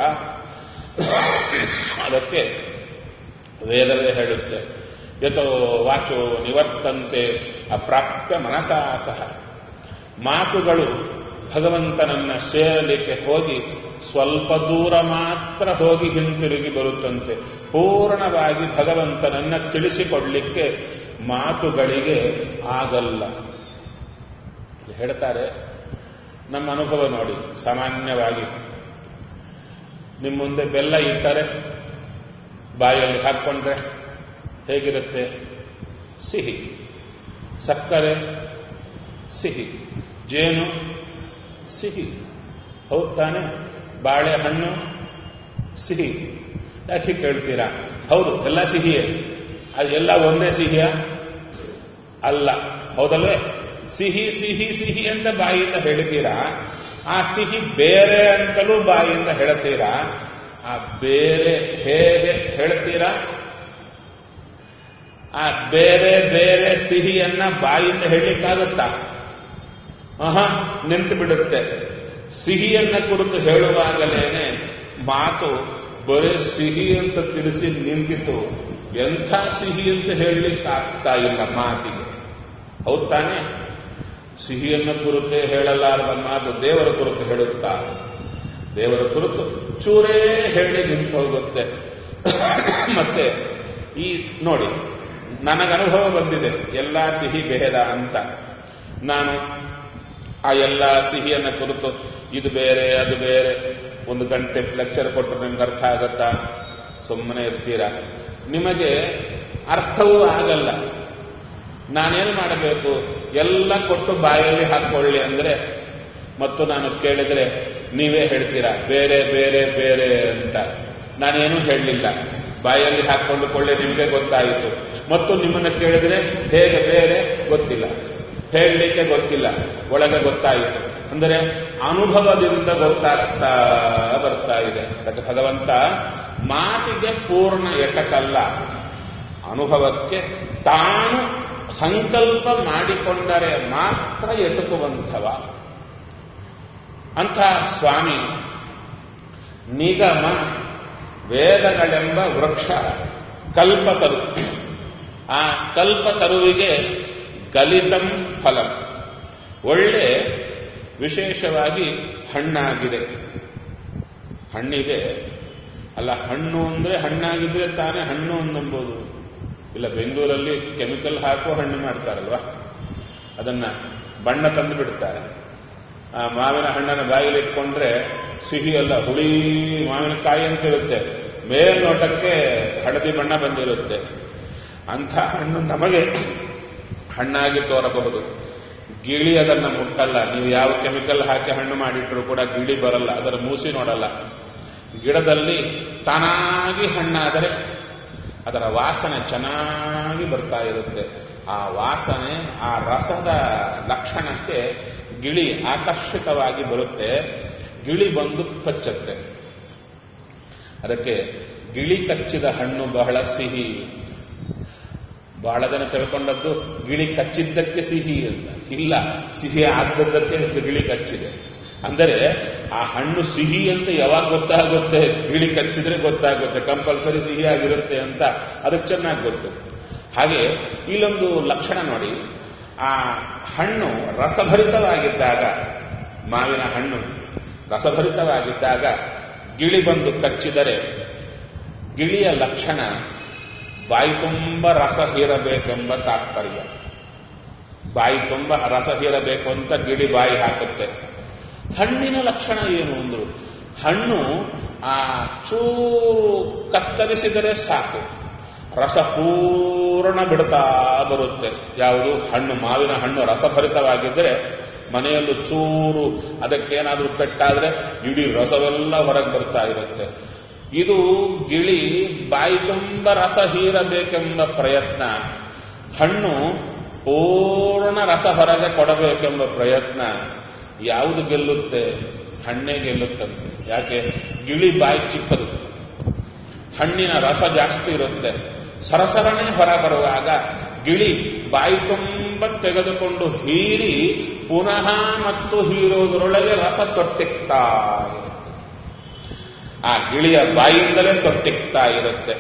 ಅದಕ್ಕೆ ವೇದವೇ ಹೇಳುತ್ತೆ ಯಥೋ ವಾಚೋ ನಿವರ್ತಂತೆ ಅಪ್ರಾಪ್ಯ ಮನಸಾ ಸಹ ಮಾತುಗಳು ಭಗವಂತನನ್ನ ಸೇರಲಿಕ್ಕೆ ಹೋಗಿ ಸ್ವಲ್ಪ ದೂರ ಮಾತ್ರ ಹೋಗಿ ಹಿಂತಿರುಗಿ ಬರುತ್ತಂತೆ ಪೂರ್ಣವಾಗಿ ಭಗವಂತನನ್ನ ತಿಳಿಸಿಕೊಡ್ಲಿಕ್ಕೆ ಮಾತುಗಳಿಗೆ ಆಗಲ್ಲ ಹೇಳ್ತಾರೆ ನಮ್ಮ ಅನುಭವ ನೋಡಿ ಸಾಮಾನ್ಯವಾಗಿ ನಿಮ್ಮ ಮುಂದೆ ಬೆಲ್ಲ ಇಟ್ಟರೆ ಬಾಯಲ್ಲಿ ಹಾಕ್ಕೊಂಡ್ರೆ ಹೇಗಿರುತ್ತೆ ಸಿಹಿ ಸಕ್ಕರೆ ಸಿಹಿ ಜೇನು ಸಿಹಿ ಹೌದು ತಾನೆ ಬಾಳೆಹಣ್ಣು ಸಿಹಿ ಯಾಕೆ ಕೇಳ್ತೀರಾ ಹೌದು ಎಲ್ಲ ಸಿಹಿಯೇ ಅದೆಲ್ಲ ಒಂದೇ ಸಿಹಿಯ ಅಲ್ಲ ಹೌದಲ್ವೇ ಸಿಹಿ ಸಿಹಿ ಸಿಹಿ ಅಂತ ಬಾಯಿಯಿಂದ ಹೇಳ್ತೀರಾ ಆ ಸಿಹಿ ಬೇರೆ ಅಂತಲೂ ಬಾಯಿಯಿಂದ ಹೇಳ್ತೀರಾ ಆ ಬೇರೆ ಹೇಗೆ ಹೇಳ್ತೀರಾ ಆ ಬೇರೆ ಬೇರೆ ಸಿಹಿಯನ್ನ ಬಾಯಿಂದ ಹೇಳಲಿಕ್ಕಾಗುತ್ತಾ ಆಹಾ ನಿಂತು ಬಿಡುತ್ತೆ ಸಿಹಿಯನ್ನ ಕುರಿತು ಹೇಳುವಾಗಲೇನೆ ಮಾತು ಬರೀ ಸಿಹಿ ಅಂತ ತಿಳಿಸಿ ನಿಂತಿತು ಎಂಥ ಸಿಹಿ ಅಂತ ಹೇಳಲಿಕ್ಕೆ ಆಗ್ತಾ ಇಲ್ಲ ಮಾತಿಗೆ ಹೌದ್ ತಾನೆ ಸಿಹಿಯನ್ನ ಕುರಿತೇ ಹೇಳಲಾರದ ಮಾತು ದೇವರ ಕುರಿತು ಹೇಳುತ್ತಾ ದೇವರ ಕುರಿತು ಚೂರೇ ಹೇಳಿ ನಿಂತು ಹೋಗುತ್ತೆ ಮತ್ತೆ ಈ ನೋಡಿ ನನಗನುಭವ ಬಂದಿದೆ ಎಲ್ಲ ಸಿಹಿ ಭೇದ ಅಂತ ನಾನು ಆ ಎಲ್ಲ ಸಿಹಿಯನ್ನ ಕುರಿತು ಇದು ಬೇರೆ ಅದು ಬೇರೆ ಒಂದು ಗಂಟೆ ಲೆಕ್ಚರ್ ಕೊಟ್ಟು ನಿಮ್ಗೆ ಅರ್ಥ ಆಗತ್ತಾ ಸುಮ್ಮನೆ ಇರ್ತೀರಾ ನಿಮಗೆ ಅರ್ಥವೂ ಆಗಲ್ಲ ನಾನೇನು ಮಾಡಬೇಕು ಎಲ್ಲ ಕೊಟ್ಟು ಬಾಯಲ್ಲಿ ಹಾಕೊಳ್ಳಿ ಅಂದ್ರೆ ಮತ್ತು ನಾನು ಕೇಳಿದ್ರೆ ನೀವೇ ಹೇಳ್ತೀರಾ ಬೇರೆ ಬೇರೆ ಬೇರೆ ಅಂತ ನಾನೇನು ಹೇಳಲಿಲ್ಲ ಬಾಯಲ್ಲಿ ಹಾಕೊಂಡುಕೊಳ್ಳೆ ನಿಮಗೆ ಗೊತ್ತಾಯಿತು ಮತ್ತು ನಿಮ್ಮನ್ನು ಕೇಳಿದ್ರೆ ಹೇಗೆ ಬೇರೆ ಗೊತ್ತಿಲ್ಲ ಹೇಳಲಿಕ್ಕೆ ಗೊತ್ತಿಲ್ಲ ಒಳಗೆ ಗೊತ್ತಾಯಿತು ಅಂದರೆ ಅನುಭವದಿಂದ ಗೊತ್ತಾಗ್ತಾ ಬರ್ತಾ ಇದೆ ಅದಕ್ಕೆ ಭಗವಂತ ಮಾತಿಗೆ ಪೂರ್ಣ ಎಟಕಲ್ಲ ಅನುಭವಕ್ಕೆ ತಾನು ಸಂಕಲ್ಪ ಮಾಡಿಕೊಂಡರೆ ಮಾತ್ರ ಎಟುಕುವಂಥವ ಅಂಥ ಸ್ವಾಮಿ ನಿಗಮ ವೇದಗಳೆಂಬ ವೃಕ್ಷ ಕಲ್ಪತರು ಆ ಕಲ್ಪತರುವಿಗೆ ಗಲಿತಂ ಫಲಂ ಒಳ್ಳೆ ವಿಶೇಷವಾಗಿ ಹಣ್ಣಾಗಿದೆ ಹಣ್ಣಿಗೆ ಅಲ್ಲ ಹಣ್ಣು ಅಂದ್ರೆ ಹಣ್ಣಾಗಿದ್ರೆ ತಾನೇ ಹಣ್ಣು ಅನ್ನಂಬೋದು ಇಲ್ಲ ಬೆಂಗಳೂರಲ್ಲಿ ಕೆಮಿಕಲ್ ಹಾಕೋ ಹಣ್ಣು ಮಾಡ್ತಾರಲ್ವಾ ಅದನ್ನ ಬಣ್ಣ ತಂದು ಬಿಡ್ತಾರೆ ಆ ಮಾವಿನ ಹಣ್ಣನ್ನು ಬಾಯಲ್ಲಿ ಇಟ್ಕೊಂಡ್ರೆ ಸಿಹಿ ಅಲ್ಲ ಹುಳಿ ಮಾವಿನಕಾಯಿ ಅಂತ ಇರುತ್ತೆ ಮೇಲ್ನೋಟಕ್ಕೆ ಹಳದಿ ಬಣ್ಣ ಬಂದಿರುತ್ತೆ ಅಂಥ ಹಣ್ಣು ನಮಗೆ ಹಣ್ಣಾಗಿ ತೋರಬಹುದು ಗಿಳಿ ಅದನ್ನ ಮುಟ್ಟಲ್ಲ ನೀವು ಯಾವ ಕೆಮಿಕಲ್ ಹಾಕಿ ಹಣ್ಣು ಮಾಡಿಟ್ರು ಕೂಡ ಗಿಳಿ ಬರಲ್ಲ ಅದರ ಮೂಸಿ ನೋಡಲ್ಲ ಗಿಡದಲ್ಲಿ ತಾನಾಗಿ ಹಣ್ಣಾದರೆ ಅದರ ವಾಸನೆ ಚೆನ್ನಾಗಿ ಬರ್ತಾ ಇರುತ್ತೆ ಆ ವಾಸನೆ ಆ ರಸದ ಲಕ್ಷಣಕ್ಕೆ ಗಿಳಿ ಆಕರ್ಷಿತವಾಗಿ ಬರುತ್ತೆ ಗಿಳಿ ಬಂದು ಕಚ್ಚತ್ತೆ ಅದಕ್ಕೆ ಗಿಳಿ ಕಚ್ಚಿದ ಹಣ್ಣು ಬಹಳ ಸಿಹಿ ಬಹಳ ಜನ ತಿಳ್ಕೊಂಡದ್ದು ಗಿಳಿ ಕಚ್ಚಿದ್ದಕ್ಕೆ ಸಿಹಿ ಅಂತ ಇಲ್ಲ ಸಿಹಿ ಆದ್ದದ್ದಕ್ಕೆ ಗಿಳಿ ಕಚ್ಚಿದೆ ಅಂದರೆ ಆ ಹಣ್ಣು ಸಿಹಿ ಅಂತ ಯಾವಾಗ ಗೊತ್ತಾಗುತ್ತೆ ಗಿಳಿ ಕಚ್ಚಿದ್ರೆ ಗೊತ್ತಾಗುತ್ತೆ ಕಂಪಲ್ಸರಿ ಸಿಹಿ ಆಗಿರುತ್ತೆ ಅಂತ ಅದಕ್ಕೆ ಚೆನ್ನಾಗಿ ಗೊತ್ತು ಹಾಗೆ ಇಲ್ಲೊಂದು ಲಕ್ಷಣ ನೋಡಿ ಆ ಹಣ್ಣು ರಸಭರಿತವಾಗಿದ್ದಾಗ ಮಾವಿನ ಹಣ್ಣು ರಸಭರಿತವಾಗಿದ್ದಾಗ ಗಿಳಿ ಬಂದು ಕಚ್ಚಿದರೆ ಗಿಳಿಯ ಲಕ್ಷಣ ಬಾಯಿ ತುಂಬ ರಸ ಹೀರಬೇಕೆಂಬ ತಾತ್ಪರ್ಯ ಬಾಯಿ ತುಂಬ ರಸ ಹೀರಬೇಕು ಅಂತ ಗಿಳಿ ಬಾಯಿ ಹಾಕುತ್ತೆ ಹಣ್ಣಿನ ಲಕ್ಷಣ ಏನು ಅಂದ್ರು ಹಣ್ಣು ಆ ಚೂರು ಕತ್ತರಿಸಿದರೆ ಸಾಕು ರಸ ಪೂರ್ಣ ಬಿಡ್ತಾ ಬರುತ್ತೆ ಯಾವುದು ಹಣ್ಣು ಮಾವಿನ ಹಣ್ಣು ರಸಭರಿತವಾಗಿದ್ದರೆ ಮನೆಯಲ್ಲೂ ಚೂರು ಅದಕ್ಕೇನಾದ್ರೂ ಪೆಟ್ಟಾದ್ರೆ ಇಡೀ ರಸವೆಲ್ಲ ಹೊರಗೆ ಬರ್ತಾ ಇರುತ್ತೆ ಇದು ಗಿಳಿ ಬಾಯಿ ತುಂಬ ರಸ ಹೀರಬೇಕೆಂಬ ಪ್ರಯತ್ನ ಹಣ್ಣು ಪೂರ್ಣ ರಸ ಹೊರಗೆ ಕೊಡಬೇಕೆಂಬ ಪ್ರಯತ್ನ ಯಾವುದು ಗೆಲ್ಲುತ್ತೆ ಹಣ್ಣೇ ಗೆಲ್ಲುತ್ತಂತೆ ಯಾಕೆ ಗಿಳಿ ಬಾಯಿ ಚಿಕ್ಕದು ಹಣ್ಣಿನ ರಸ ಜಾಸ್ತಿ ಇರುತ್ತೆ ಸರಸರನೆ ಹೊರ ಬರುವಾಗ ಗಿಳಿ ಬಾಯಿ ತುಂಬ ತೆಗೆದುಕೊಂಡು ಹೀರಿ ಪುನಃ ಮತ್ತು ಹೀರೋದರೊಳಗೆ ರಸ ತೊಟ್ಟಿಕ್ತಾ ಇರುತ್ತೆ. ಆ ಗಿಳಿಯ ಬಾಯಿಯಿಂದಲೇ ತೊಟ್ಟಿಕ್ತಾ ಇರುತ್ತೆ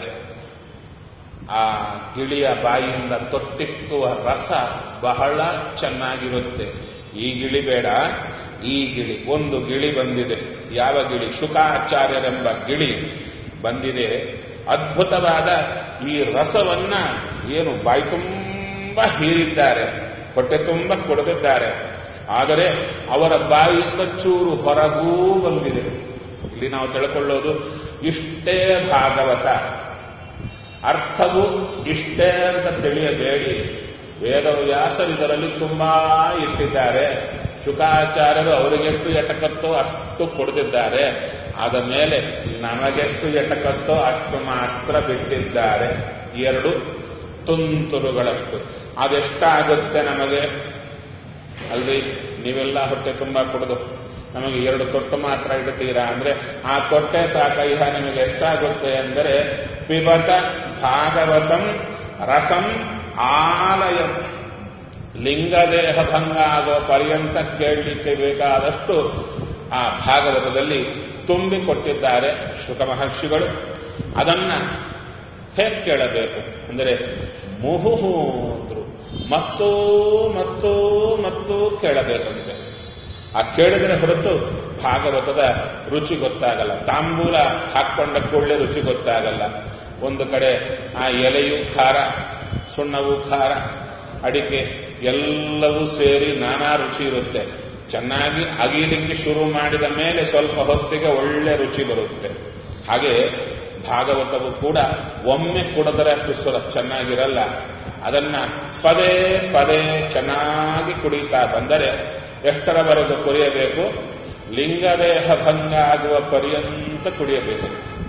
ಆ ಗಿಳಿಯ ಬಾಯಿಯಿಂದ ತೊಟ್ಟಿಕ್ಕುವ ರಸ ಬಹಳ ಚೆನ್ನಾಗಿರುತ್ತೆ ಈ ಗಿಳಿ ಬೇಡ ಈ ಗಿಳಿ ಒಂದು ಗಿಳಿ ಬಂದಿದೆ ಯಾವ ಗಿಳಿ ಶುಕಾಚಾರ್ಯರೆಂಬ ಗಿಳಿ ಬಂದಿದೆ ಅದ್ಭುತವಾದ ಈ ರಸವನ್ನ ಏನು ಬಾಯಿ ತುಂಬ ಹೀರಿದ್ದಾರೆ ಹೊಟ್ಟೆ ತುಂಬ ಕುಡಿದಿದ್ದಾರೆ ಆದರೆ ಅವರ ಬಾಯಿಯಿಂದ ಚೂರು ಹೊರಗೂ ಬಂದಿದೆ ಇಲ್ಲಿ ನಾವು ತಿಳ್ಕೊಳ್ಳೋದು ಇಷ್ಟೇ ಭಾಗವತ ಅರ್ಥವು ಇಷ್ಟೇ ಅಂತ ತಿಳಿಯಬೇಡಿ ವೇದವ್ಯಾಸರು ಇದರಲ್ಲಿ ತುಂಬಾ ಇಟ್ಟಿದ್ದಾರೆ ಶುಕಾಚಾರ್ಯರು ಅವರಿಗೆಷ್ಟು ಎಟಕತ್ತೋ ಅಷ್ಟು ಕೊಡ್ತಿದ್ದಾರೆ ಆದ ಮೇಲೆ ನಮಗೆಷ್ಟು ಎಟಕತ್ತೋ ಅಷ್ಟು ಮಾತ್ರ ಬಿಟ್ಟಿದ್ದಾರೆ ಎರಡು ತುಂತುರುಗಳಷ್ಟು ಅದೆಷ್ಟಾಗುತ್ತೆ ನಮಗೆ ಅಲ್ಲಿ ನೀವೆಲ್ಲ ಹೊಟ್ಟೆ ತುಂಬ ಕುಡಿದು ನಮಗೆ ಎರಡು ತೊಟ್ಟು ಮಾತ್ರ ಇಡ್ತೀರಾ ಅಂದ್ರೆ ಆ ತೊಟ್ಟೆ ಸಾಕಯ್ಯ ನಿಮಗೆ ಎಷ್ಟಾಗುತ್ತೆ ಅಂದರೆ ಪಿಬತ ಭಾಗವತಂ ರಸಂ ಆಲಯಂ ಲಿಂಗದೇಹ ಭಂಗ ಆಗೋ ಪರ್ಯಂತ ಕೇಳಲಿಕ್ಕೆ ಬೇಕಾದಷ್ಟು ಆ ಭಾಗವತದಲ್ಲಿ ತುಂಬಿಕೊಟ್ಟಿದ್ದಾರೆ ಶುಕ ಮಹರ್ಷಿಗಳು ಅದನ್ನ ಹೇಗೆ ಕೇಳಬೇಕು ಅಂದರೆ ಮುಹುಹು ಅಂದ್ರು ಮತ್ತೂ ಮತ್ತೂ ಮತ್ತೂ ಕೇಳಬೇಕಂತೆ ಆ ಕೇಳಿದರೆ ಹೊರತು ಭಾಗವತದ ರುಚಿ ಗೊತ್ತಾಗಲ್ಲ ತಾಂಬೂಲ ಹಾಕೊಂಡ ಕೂಡಲೇ ರುಚಿ ಗೊತ್ತಾಗಲ್ಲ ಒಂದು ಕಡೆ ಆ ಎಲೆಯು ಖಾರ ಸುಣ್ಣವು ಖಾರ ಅಡಿಕೆ ಎಲ್ಲವೂ ಸೇರಿ ನಾನಾ ರುಚಿ ಇರುತ್ತೆ ಚೆನ್ನಾಗಿ ಅಗೀಲಿಕ್ಕೆ ಶುರು ಮಾಡಿದ ಮೇಲೆ ಸ್ವಲ್ಪ ಹೊತ್ತಿಗೆ ಒಳ್ಳೆ ರುಚಿ ಬರುತ್ತೆ ಹಾಗೆ ಭಾಗವತವು ಕೂಡ ಒಮ್ಮೆ ಕುಡಿದರೆ ಅಷ್ಟು ಸುರ ಚೆನ್ನಾಗಿರಲ್ಲ ಅದನ್ನ ಪದೇ ಪದೇ ಚೆನ್ನಾಗಿ ಕುಡಿತಾ ಬಂದರೆ ಎಷ್ಟರವರೆಗೂ ಕುಡಿಯಬೇಕು ಲಿಂಗದೇಹ ಭಂಗ ಆಗುವ ಪರ್ಯಂತ ಕುಡಿಯಬೇಕು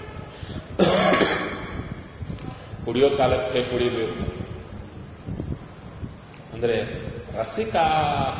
ಕುಡಿಯೋ ಕಾಲಕ್ಕೆ ಕುಡಿಬೇಕು ಅಂದ್ರೆ ರಸಿಕಾಹ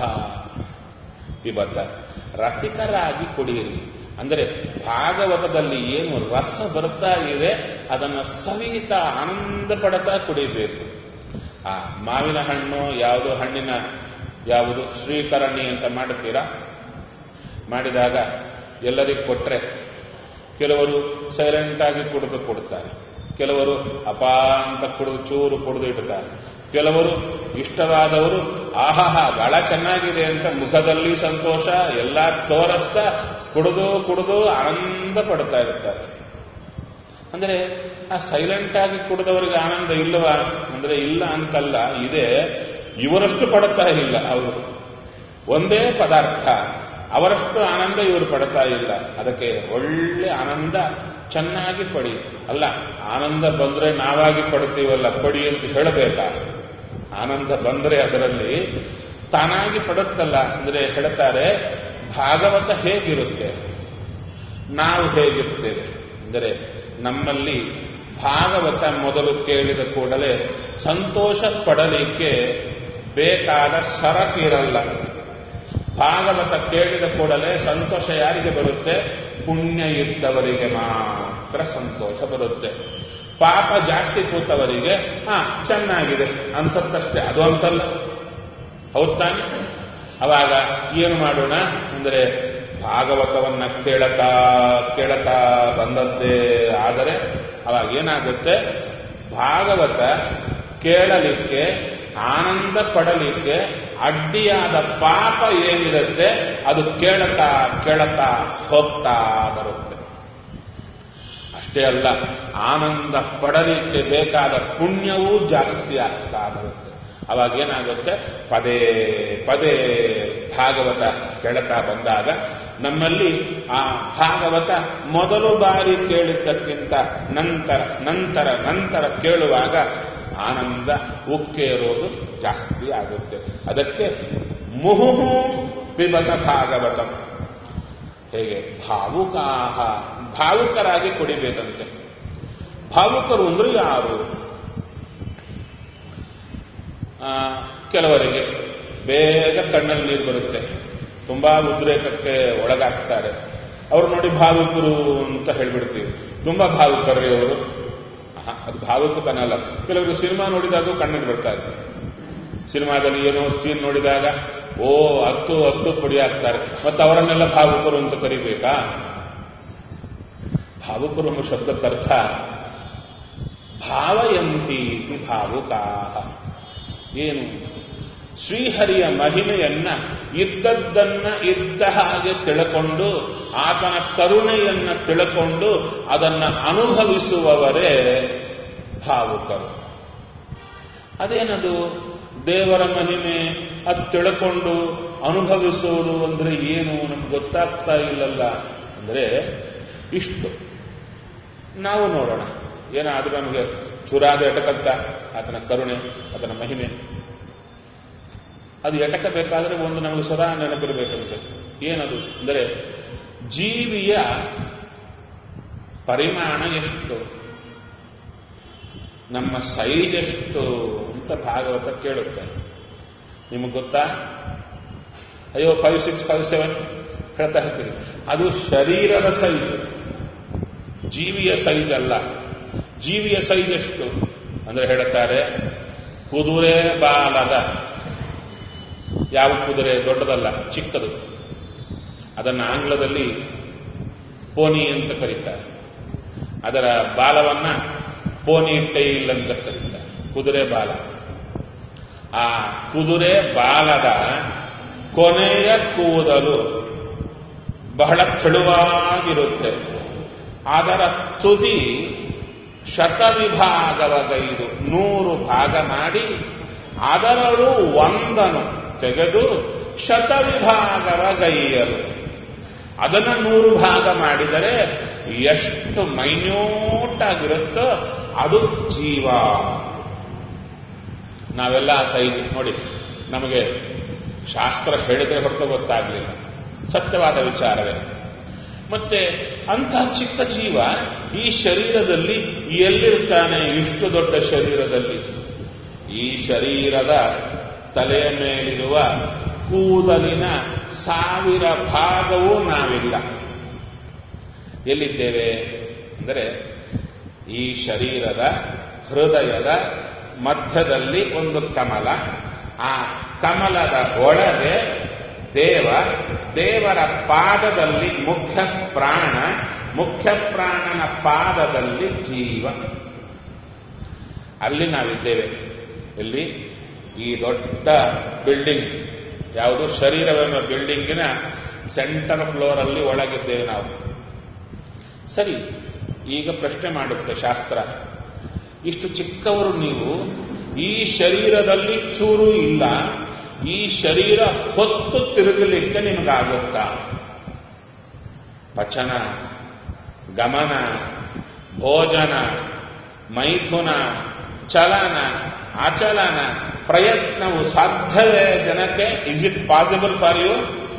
ಪಿಬತ ರಸಿಕರಾಗಿ ಕುಡಿಯಿರಿ ಅಂದರೆ ಭಾಗವತದಲ್ಲಿ ಏನು ರಸ ಬರ್ತಾ ಇದೆ ಅದನ್ನು ಸವಿತಾ ಆನಂದ ಪಡ್ತಾ ಕುಡಿಬೇಕು ಆ ಮಾವಿನ ಹಣ್ಣು ಯಾವುದು ಹಣ್ಣಿನ ಯಾವುದು ಶ್ರೀಕರಣಿ ಅಂತ ಮಾಡುತ್ತೀರಾ ಮಾಡಿದಾಗ ಎಲ್ಲರಿಗೂ ಕೊಟ್ರೆ ಕೆಲವರು ಸೈಲೆಂಟ್ ಆಗಿ ಕುಡಿದು ಕೊಡ್ತಾರೆ ಕೆಲವರು ಅಪಾ ಅಂತ ಕುಡಿದು ಚೂರು ಕುಡಿದು ಇಡ್ತಾರೆ ಕೆಲವರು ಇಷ್ಟವಾದವರು ಆಹಾಹ ಬಹಳ ಚೆನ್ನಾಗಿದೆ ಅಂತ ಮುಖದಲ್ಲಿ ಸಂತೋಷ ಎಲ್ಲ ತೋರಿಸ್ತಾ ಕುಡಿದು ಕುಡಿದು ಆನಂದ ಪಡ್ತಾ ಇರ್ತಾರೆ ಅಂದ್ರೆ ಆ ಸೈಲೆಂಟ್ ಆಗಿ ಕುಡಿದವರಿಗೆ ಆನಂದ ಇಲ್ಲವಾ ಅಂದ್ರೆ ಇಲ್ಲ ಅಂತಲ್ಲ ಇದೆ ಇವರಷ್ಟು ಪಡ್ತಾ ಇಲ್ಲ ಅವರು ಒಂದೇ ಪದಾರ್ಥ ಅವರಷ್ಟು ಆನಂದ ಇವರು ಪಡ್ತಾ ಇಲ್ಲ ಅದಕ್ಕೆ ಒಳ್ಳೆ ಆನಂದ ಚೆನ್ನಾಗಿ ಪಡಿ ಅಲ್ಲ ಆನಂದ ಬಂದ್ರೆ ನಾವಾಗಿ ಪಡ್ತೀವಲ್ಲ ಪಡಿ ಅಂತ ಹೇಳಬೇಕಾ ಆನಂದ ಬಂದ್ರೆ ಅದರಲ್ಲಿ ತಾನಾಗಿ ಪಡುತ್ತಲ್ಲ ಅಂದ್ರೆ ಹೇಳ್ತಾರೆ ಭಾಗವತ ಹೇಗಿರುತ್ತೆ ನಾವು ಹೇಗಿರ್ತೇವೆ ಅಂದರೆ ನಮ್ಮಲ್ಲಿ ಭಾಗವತ ಮೊದಲು ಕೇಳಿದ ಕೂಡಲೇ ಸಂತೋಷ ಪಡಲಿಕ್ಕೆ ಬೇಕಾದ ಸರಕಿರಲ್ಲ ಭಾಗವತ ಕೇಳಿದ ಕೂಡಲೇ ಸಂತೋಷ ಯಾರಿಗೆ ಬರುತ್ತೆ ಪುಣ್ಯ ಇದ್ದವರಿಗೆ ಮಾತ್ರ ಸಂತೋಷ ಬರುತ್ತೆ ಪಾಪ ಜಾಸ್ತಿ ಕೂತವರಿಗೆ ಹಾ ಚೆನ್ನಾಗಿದೆ ಅನ್ಸತ್ತಷ್ಟೇ ಅದು ಅನ್ಸಲ್ಲ ಹೌದ್ ತಾನೆ ಅವಾಗ ಏನು ಮಾಡೋಣ ಅಂದರೆ ಭಾಗವತವನ್ನ ಕೇಳತಾ ಕೇಳತಾ ಬಂದದ್ದೇ ಆದರೆ ಅವಾಗ ಏನಾಗುತ್ತೆ ಭಾಗವತ ಕೇಳಲಿಕ್ಕೆ ಆನಂದ ಪಡಲಿಕ್ಕೆ ಅಡ್ಡಿಯಾದ ಪಾಪ ಏನಿರುತ್ತೆ ಅದು ಕೇಳತಾ ಕೇಳತಾ ಹೋಗ್ತಾ ಬರುತ್ತೆ ಅಷ್ಟೇ ಅಲ್ಲ ಆನಂದ ಪಡಲಿಕ್ಕೆ ಬೇಕಾದ ಪುಣ್ಯವೂ ಜಾಸ್ತಿ ಆಗ್ತಾ ಬರುತ್ತೆ ಅವಾಗ ಏನಾಗುತ್ತೆ ಪದೇ ಪದೇ ಭಾಗವತ ಕೇಳುತ್ತಾ ಬಂದಾಗ ನಮ್ಮಲ್ಲಿ ಆ ಭಾಗವತ ಮೊದಲು ಬಾರಿ ಕೇಳಿದ್ದಕ್ಕಿಂತ ನಂತರ ನಂತರ ನಂತರ ಕೇಳುವಾಗ ಆನಂದ ಉಕ್ಕೇರೋದು ಜಾಸ್ತಿ ಆಗುತ್ತೆ ಅದಕ್ಕೆ ಮುಹುಹು ಪಿಬತ ಭಾಗವತಂ ಹೇಗೆ ಭಾವುಕಾಹ ಭಾವುಕರಾಗಿ ಕುಡಿಬೇಕಂತೆ ಭಾವುಕರು ಅಂದ್ರೆ ಯಾರು ಆ, ಕೆಲವರಿಗೆ ಬೇಗ ಕಣ್ಣಲ್ಲಿ ನೀರು ಬರುತ್ತೆ ತುಂಬಾ ಉದ್ರೇಕಕ್ಕೆ ಒಳಗಾಗ್ತಾರೆ ಅವ್ರು ನೋಡಿ ಭಾವುಕರು ಅಂತ ಹೇಳ್ಬಿಡ್ತೀವಿ ತುಂಬಾ ಭಾವುಕರ್ರಿ ಅವರು ಆಹಾ, ಅದು ಭಾವುಕತನ ಅಲ್ಲ ಕೆಲವರು ಸಿನಿಮಾ ನೋಡಿದಾಗ ಕಣ್ಣಿಗೆ ಬರ್ತಾ ಇರ್ತಾರೆ ಸಿನಿಮಾದಲ್ಲಿ ಏನೋ ಸೀನ್ ನೋಡಿದಾಗ ಓ ಹತ್ತು ಹತ್ತು ಪುಡಿ ಹಾಕ್ತಾರೆ ಮತ್ತೆ ಅವರನ್ನೆಲ್ಲ ಭಾವುಕರು ಅಂತ ಕರಿಬೇಕಾ ಭಾವುಕರು ಎಂಬ ಶಬ್ದಕ್ಕರ್ಥ ಭಾವಯಂತಿ ಇತಿ ಭಾವುಕಾ ಏನು ಶ್ರೀಹರಿಯ ಮಹಿಮೆಯನ್ನ ಇದ್ದದ್ದನ್ನ ಇದ್ದ ಹಾಗೆ ತಿಳ್ಕೊಂಡು ಆತನ ಕರುಣೆಯನ್ನ ತಿಳ್ಕೊಂಡು ಅದನ್ನ ಅನುಭವಿಸುವವರೇ ಭಾವುಕರು ಅದೇನದು ದೇವರ ಮಹಿಮೆ ಅದು ತಿಳ್ಕೊಂಡು ಅನುಭವಿಸುವುದು ಅಂದ್ರೆ ಏನು ನಮ್ಗೆ ಗೊತ್ತಾಗ್ತಾ ಇಲ್ಲಲ್ಲ ಅಂದ್ರೆ ಇಷ್ಟು ನಾವು ನೋಡೋಣ ಏನಾದ್ರೂ ನಮಗೆ ಚುರಾದ ಎಟಕತ್ತ ಆತನ ಕರುಣೆ ಆತನ ಮಹಿಮೆ ಅದು ಎಟಕಬೇಕಾದ್ರೆ ಒಂದು ನಮಗೆ ಸದಾ ನೆನಪಿರಬೇಕಂತೆ ಏನದು ಅಂದರೆ ಜೀವಿಯ ಪರಿಮಾಣ ಎಷ್ಟು ನಮ್ಮ ಸೈಜ್ ಎಷ್ಟು ಅಂತ ಭಾಗವತ ಕೇಳುತ್ತೆ ನಿಮಗೆ ಗೊತ್ತಾ ಅಯ್ಯೋ ಫೈವ್ ಸಿಕ್ಸ್ ಫೈವ್ ಸೆವೆನ್ ಹೇಳ್ತಾ ಇರ್ತೀವಿ ಅದು ಶರೀರದ ಸೈಜ್ ಜೀವಿಯ ಸೈಜ್ ಅಲ್ಲ ಜೀವಿಯ ಸೈಜ್ ಎಷ್ಟು ಅಂದ್ರೆ ಹೇಳುತ್ತಾರೆ ಕುದುರೆ ಬಾಲದ ಯಾವ ಕುದುರೆ ದೊಡ್ಡದಲ್ಲ ಚಿಕ್ಕದು ಅದನ್ನು ಆಂಗ್ಲದಲ್ಲಿ ಪೋನಿ ಅಂತ ಕರೀತಾರೆ ಅದರ ಬಾಲವನ್ನ ಪೋನಿ ಟೈಲ್ ಅಂತ ಕರೀತಾರೆ ಕುದುರೆ ಬಾಲ ಆ ಕುದುರೆ ಬಾಲದ ಕೊನೆಯ ಕೂದಲು ಬಹಳ ತೆಳುವಾಗಿರುತ್ತೆ ಅದರ ತುದಿ ಶತವಿಭಾಗವಗೈದು ನೂರು ಭಾಗ ಮಾಡಿ ಅದರಲ್ಲೂ ಒಂದನು ತೆಗೆದು ಶತವಿಭಾಗವಗೈಯಲು ಅದನ್ನ ನೂರು ಭಾಗ ಮಾಡಿದರೆ ಎಷ್ಟು ಮೈನ್ಯೂಟ್ ಆಗಿರುತ್ತೋ ಅದು ಜೀವ ನಾವೆಲ್ಲ ಸೈಜ್ ನೋಡಿ ನಮಗೆ ಶಾಸ್ತ್ರ ಹೇಳಿದ್ರೆ ಹೊರತು ಗೊತ್ತಾಗ್ಲಿಲ್ಲ ಸತ್ಯವಾದ ವಿಚಾರವೇ ಮತ್ತೆ ಅಂತಹ ಚಿಕ್ಕ ಜೀವ ಈ ಶರೀರದಲ್ಲಿ ಎಲ್ಲಿರ್ತಾನೆ ಇಷ್ಟು ದೊಡ್ಡ ಶರೀರದಲ್ಲಿ ಈ ಶರೀರದ ತಲೆಯ ಮೇಲಿರುವ ಕೂದಲಿನ ಸಾವಿರ ಭಾಗವೂ ನಾವಿಲ್ಲ ಎಲ್ಲಿದ್ದೇವೆ ಅಂದರೆ ಈ ಶರೀರದ ಹೃದಯದ ಮಧ್ಯದಲ್ಲಿ ಒಂದು ಕಮಲ ಆ ಕಮಲದ ಒಳಗೆ ದೇವ ದೇವರ ಪಾದದಲ್ಲಿ ಮುಖ್ಯ ಪ್ರಾಣ ಮುಖ್ಯ ಪ್ರಾಣನ ಪಾದದಲ್ಲಿ ಜೀವ ಅಲ್ಲಿ ನಾವಿದ್ದೇವೆ ಎಲ್ಲಿ ಈ ದೊಡ್ಡ ಬಿಲ್ಡಿಂಗ್ ಯಾವುದು ಶರೀರವೆಂಬ ಬಿಲ್ಡಿಂಗಿನ ಸೆಂಟರ್ ಫ್ಲೋರ್ ಅಲ್ಲಿ ಒಳಗಿದ್ದೇವೆ ನಾವು ಸರಿ ಈಗ ಪ್ರಶ್ನೆ ಮಾಡುತ್ತೆ ಶಾಸ್ತ್ರ ಇಷ್ಟು ಚಿಕ್ಕವರು ನೀವು ಈ ಶರೀರದಲ್ಲಿ ಚೂರು ಇಲ್ಲ ಈ ಶರೀರ ಹೊತ್ತು ತಿರುಗಲಿಕ್ಕೆ ನಿಮಗಾಗುತ್ತಾ ಪಚನ ಗಮನ ಭೋಜನ ಮೈಥುನ ಚಲನ ಆಚಲನ ಪ್ರಯತ್ನವು ಸಾಧ್ಯವೇ ಜನಕ್ಕೆ is it possible for you